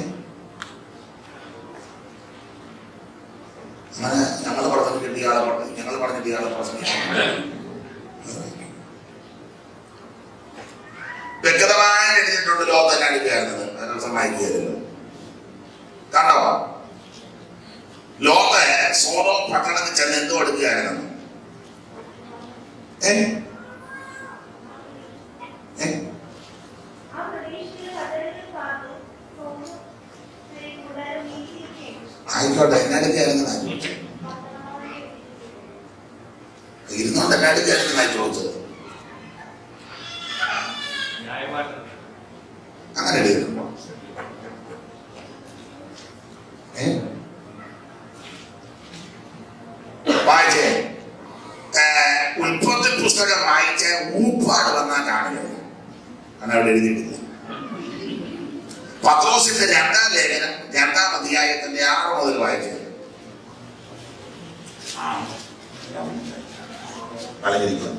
[SPEAKER 1] അങ്ങനെ ഞങ്ങൾ പറഞ്ഞു കിട്ടിയ ആളെ പറഞ്ഞു ഞങ്ങൾ പറഞ്ഞിട്ട് ഇയാളെ പ്രസംഗിച്ചു വ്യക്തമായി എഴുതിയിട്ടുണ്ട് ലോകത്തെ അടുക്കുകയായിരുന്നത് അതിനെ സഹായിക്കുകയല്ലോ കണ്ടോ ലോകത്തെ സോറോ പട്ടണത്തിൽ ചെന്ന് എന്തോ എടുക്കുകയായിരുന്നു ഏ ഏ
[SPEAKER 4] ആ പ്രദേശത്തിലെ കടലിൽ പാർത്തു സോതോം കൂടാരം നീക്കിയിരിക്കുകയും
[SPEAKER 1] ആയിക്കോട്ടെ എന്നടുക്കായിരുന്നു ഞാൻ ചോദിച്ചത് ഇരുന്നോണ്ട് എന്നടുക്കായിരുന്നു ഞാൻ ചോദിച്ചത്
[SPEAKER 3] ന്യായവാദി.
[SPEAKER 1] അങ്ങനെ എഴുതിയിട്ടുണ്ടോ ഏ വായിച്ചേ ഏ, ഉൽപ്പത്തി പുസ്തകം വായിച്ച ഊപ്പാട് വന്നാൽ കാണുകയില്ല അങ്ങനെ അവിടെ എഴുതിയിട്ടില്ല പത്രോസിന്റെ രണ്ടാം ലേഖനം രണ്ടാം അധ്യായത്തിന്റെ ആറ് മുതൽ വായിച്ചത് അലങ്കരിക്കുന്നു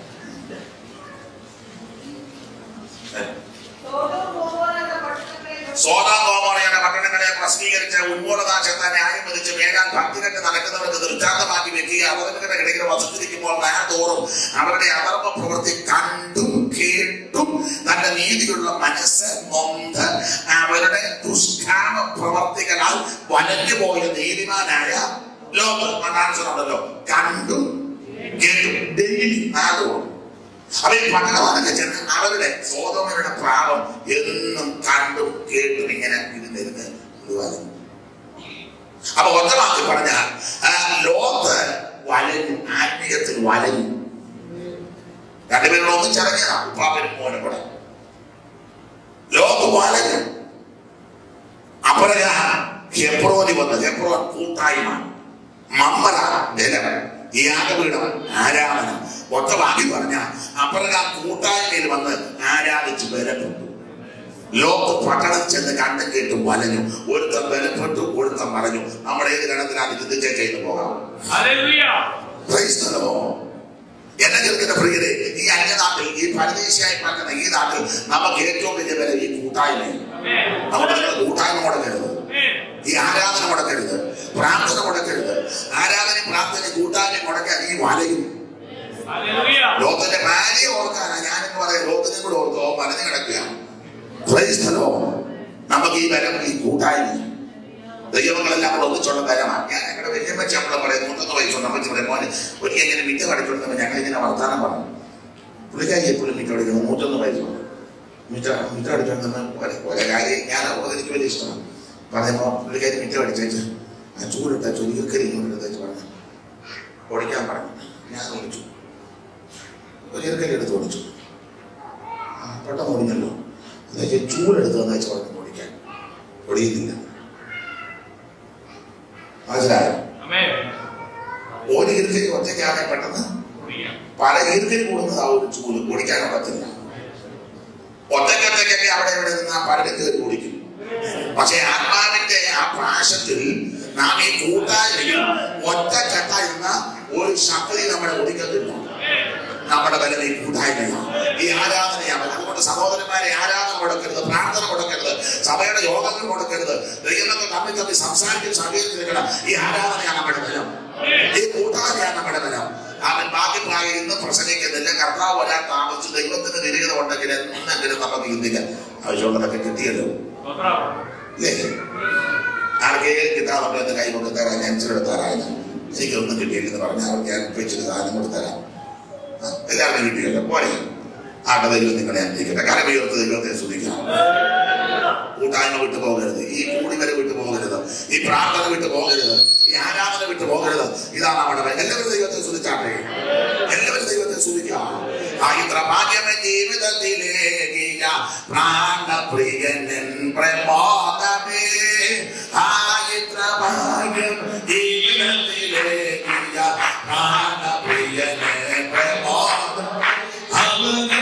[SPEAKER 1] ഏ.
[SPEAKER 4] സോതോം ഗോമോറ എന്ന പട്ടണങ്ങളെ
[SPEAKER 1] സോദാം ഗോമോറയുടെ പട്ടണങ്ങളെ പ്രസിദ്ധീകരിച്ച ഉന്മൂലനാശത്തെ ന്യായം വിധിച്ച് മേലാൽ ഭക്തികെട്ട് നടക്കുന്നവർക്ക് ദൃഷ്ടാന്തമാക്കി വെക്കുക അവരുടെ ഇടയിൽ വസിച്ചിരിക്കുമ്പോൾ നാൾതോറും അവരുടെ അധർമ്മ പ്രവൃത്തി കണ്ടും കേട്ടും തന്റെ നീതിയുള്ള മനസ്സ് നൊന്ത് അവരുടെ ദുഷ്കാമ പ്രവർത്തികളാൽ വലഞ്ഞുപോയ നീതിമാനായ ലോകം ഉണ്ടല്ലോ കണ്ടും കേട്ടും ഡെയിലി നാളും അപ്പൊ ഈ പട്ടണവാനൊക്കെ ചെന്ന് അവരുടെ സോതോമരുടെ പാപം എന്നും കണ്ടും കേട്ടും ഇങ്ങനെ ഇരുന്നിരുന്ന് വലഞ്ഞു അപ്പൊ ഒറ്റമാക്കി പറഞ്ഞാൽ ആ, ലോകത്ത് വലഞ്ഞു ആത്മീയത്തിൽ വലഞ്ഞു രണ്ടുപേരും ഒന്നിച്ചിറങ്ങിയ ഉപ്പാപ്പനും മോനും കൂടെ ലോകത്ത് വലഞ്ഞു അപ്പറയാ ഹെബ്രോനി വന്ന് ഹെബ്രോൻ കൂട്ടായ്മ മമ്മറ ബലം യാഗപീഠം ആരാധന ഒറ്റ വാക്കി പറഞ്ഞ അപ്പറകാ കൂട്ടായ്മയിൽ വന്ന് ആരാധിച്ച് ബലപ്പെട്ടു ലോക പട്ടണം ചെന്ന് കണ്ടും കേട്ടും വലഞ്ഞു ഒരുത്തൻ ബലപ്പെട്ടു ഒരുത്തൻ പറഞ്ഞു നമ്മൾ ഏത് ഗണത്തിലാണ് ചിന്തിച്ചേ ചെയ്തു പോകാം
[SPEAKER 3] Hallelujah.
[SPEAKER 1] Praise the Lord. എന്നെ ചെറുക്കുന്ന പ്രിയരെ ഈ അന്യനാട്ടിൽ ഈ പരദേശിയായി പറക്കുന്ന ഈ നാട്ടിൽ നമുക്ക് ഏറ്റവും വലിയ വില ഈ കൂട്ടായ്മയാണ് നമ്മുടെ കൂട്ടായ്മ മുടക്കരുത് ഈ ആരാധന മുടക്കരുത് പ്രാർത്ഥന മുടക്കരുത് ആരാധന പ്രാർത്ഥന കൂട്ടായ്മ മുടക്കാൻ ഈ വലയും
[SPEAKER 3] Hallelujah.
[SPEAKER 1] ലോകത്തിന്റെ ഭാര്യ ഓർക്കാനാ ഞാനെന്ന് പറയാം ലോകത്തിനെ കൂടെ ഓർത്തോ വലഞ്ഞു കിടക്കുകയാണ് ക്രൈസ്തലോ നമുക്ക് ഈ വരം ഈ കൂട്ടായ്മ ദൈവങ്ങളെല്ലാം കൂടെ ഒന്നിച്ചുള്ള വരമാണ് ഞാൻ ഞങ്ങളുടെ വലിയമ്മച്ചി നമ്മളെ പറയും മുന്നൂറ് വയസ്സുണ്ട് അമ്മച്ചി പറയും മോനെ ഒരിക്കൽ ഇങ്ങനെ മിറ്റ കടിച്ചുകൊണ്ടപ്പോൾ ഞങ്ങൾ ഇങ്ങനെ വർത്താനം പറഞ്ഞു പുള്ളിക്കാരി എപ്പോഴും മിറ്റ കടിക്കുന്നു നൂറ്റൊന്ന് വയസ്സുണ്ട് മിറ്റ മിറ്റ കടിച്ചുകൊണ്ടെന്ന് ഒരേ കാര്യം ഞാൻ അവർക്ക് എനിക്ക് വലിയ ഇഷ്ടമാണ് പറയുമ്പോൾ പുള്ളിക്കാരി മിറ്റ കടിച്ചേച്ച് ആ ചൂടിട്ട ചുരുക്കരി ഇങ്ങോട്ട് എടുത്തേച്ച് പറഞ്ഞു ഓടിക്കാൻ പറഞ്ഞു ഞാൻ ഓടിച്ചു ഒരു ചെറുക്കരി എടുത്ത് ഓടിച്ചു ആ, പെട്ടെന്ന് ഓടിഞ്ഞല്ലോ എന്നുവെച്ചാൽ ചൂടെടുത്ത് തന്നേച്ച് പറഞ്ഞു ഓടിക്കാൻ ഓടിയുന്നില്ല മനസ്സിലായോ
[SPEAKER 3] Amen.
[SPEAKER 1] ഒരു ഇരുക്കരി ഒറ്റയ്ക്കാകെ പെട്ടെന്ന്
[SPEAKER 3] Hallelujah.
[SPEAKER 1] പല ഈർക്കരി കൂടുന്നത് ആ ഒരു ചൂട് ഓടിക്കാൻ പറ്റില്ല ഒറ്റയ്ക്കൊറ്റയ്ക്കൊക്കെ അവിടെ ഇവിടെ നിന്ന് ആ പലരും കയറി ഓടിക്കും പക്ഷെ ആത്മാവിന്റെ ആ പ്രാശത്തിൽ നാം ഈ കൂട്ടായ്മയിൽ ഒറ്റക്കെട്ട എന്ന ഒരു ശക്തി നമ്മളെ ഓടിക്കത്തില്ല നമ്മുടെ ബലം ഈ കൂട്ടായ്മയാണ് ഈ ആരാധനയാണ് അതുകൊണ്ട് സഹോദരന്മാരെ ആരാധന മുടക്കരുത് പ്രാർത്ഥന മുടക്കരുത് സഭയുടെ യോഗങ്ങൾ മുടക്കരുത് ദൈവങ്ങൾ തമ്മിൽ തമ്മിൽ സംസാരിക്കും സഭയിൽ നിൽക്കണം ഈ ആരാധനയാണ് നമ്മുടെ ബലം ഈ കൂട്ടായ്മയാണ് നമ്മുടെ ബലം അവൻ ബാക്കി പ്രായം ഇന്ന് പ്രസംഗിക്കുന്നില്ല കർത്താവ് വരാൻ താമസിച്ച് ദൈവത്തിന്റെ നിരകത ഉണ്ടെങ്കിൽ എന്തെങ്കിലും നമുക്ക് ചിന്തിക്കാം ആവശ്യമുള്ളതൊക്കെ കിട്ടിയല്ലോ
[SPEAKER 3] സ്തോത്രം.
[SPEAKER 1] ഇല്ലേ ആർക്കെങ്കിലും കിട്ടാൻ നമ്മളെന്ന് കൈകൊണ്ട് തരാൻ ഞാൻ ഇച്ചിരി തരാം എനിക്കൊന്നും കിട്ടിയില്ലെന്ന് പറഞ്ഞാൽ അവർക്ക് ഞാൻ ഇപ്പൊ ഇച്ചിരി സാധനം കൂടെ തരാം ആ, എല്ലാവരും കിട്ടിയല്ലോ പോലെ ആട്ട ദൈവം നിങ്ങളെ അനുഭവിക്കട്ടെ കരമയുയർത്ത് ദൈവത്തെ സ്തുതിക്കണം കൂട്ടായ്മ വിട്ടു പോകരുത് ഈ കൂടിവരെ വിട്ടു പോകരുത് ഈ പ്രാർത്ഥന വിട്ടു പോകരുത് ഈ ആരാധന വിട്ടു പോകരുത് ഇതാണ് നമ്മുടെ ബലം. എല്ലാവരും ദൈവത്തെ സ്തുതിച്ചാട്ടെ എല്ലാവരും ദൈവത്തെ സ്തുതിക്കാം ആ ഇത്ര ഭാഗ്യമ ജീവിതത്തിലേകിയ പ്രാണപ്രിയനൻ പ്രമോദമേ ആ ഇത്ര ഭാഗ്യം ജീവിതത്തിലേകിയ പ്രാണപ്രിയനെ പ്രമോദം അവനെ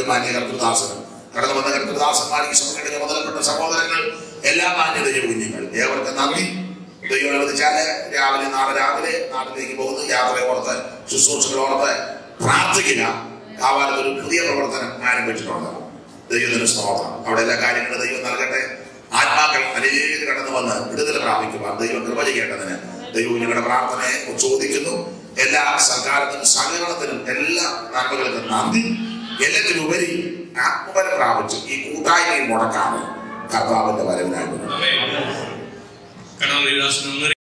[SPEAKER 1] ബഹുമാന്യ കർത്തൃദാസനും കടന്നു വന്ന കർത്തൃദാസന്മാർ ഈ സഭയുടെ ചുമതലപ്പെട്ട സഹോദരങ്ങൾ എല്ലാ മാന്യത കുഞ്ഞുങ്ങൾ ഏവർക്കും നന്ദി ദൈവം അനുവദിച്ചാല് രാവിലെ നാളെ രാവിലെ നാട്ടിലേക്ക് പോകുന്നു യാത്ര ഓർത്ത് ശുശ്രൂഷകൾ ഓർത്ത് പ്രാർത്ഥിക്കുക കാവാലത്ത് ഒരു പുതിയ പ്രവർത്തനം ആരംഭിച്ചിട്ടുണ്ട് ദൈവത്തിന് സ്തോത്രം അവിടെ എല്ലാ കാര്യങ്ങളും ദൈവം നൽകട്ടെ ആത്മാക്കൾ അനേകം കടന്നു വന്ന് വിടുതൽ പ്രാപിക്കുവാൻ ദൈവം കൃപ ചെയ്യേണ്ടതിന് ദൈവം നിങ്ങളുടെ പ്രാർത്ഥനയെ ചോദിക്കുന്നു എല്ലാ സർക്കാരിനും സഹകരണത്തിനും എല്ലാ നന്മകൾക്കും നന്ദി എല്ലാത്തിനുപരി ആത്മബലം പ്രാപിച്ച് ഈ കൂട്ടായ്മയിൽ മുടക്കാതെ കർത്താവിന്റെ വരവിനായി വരുന്നു
[SPEAKER 8] കടന്നു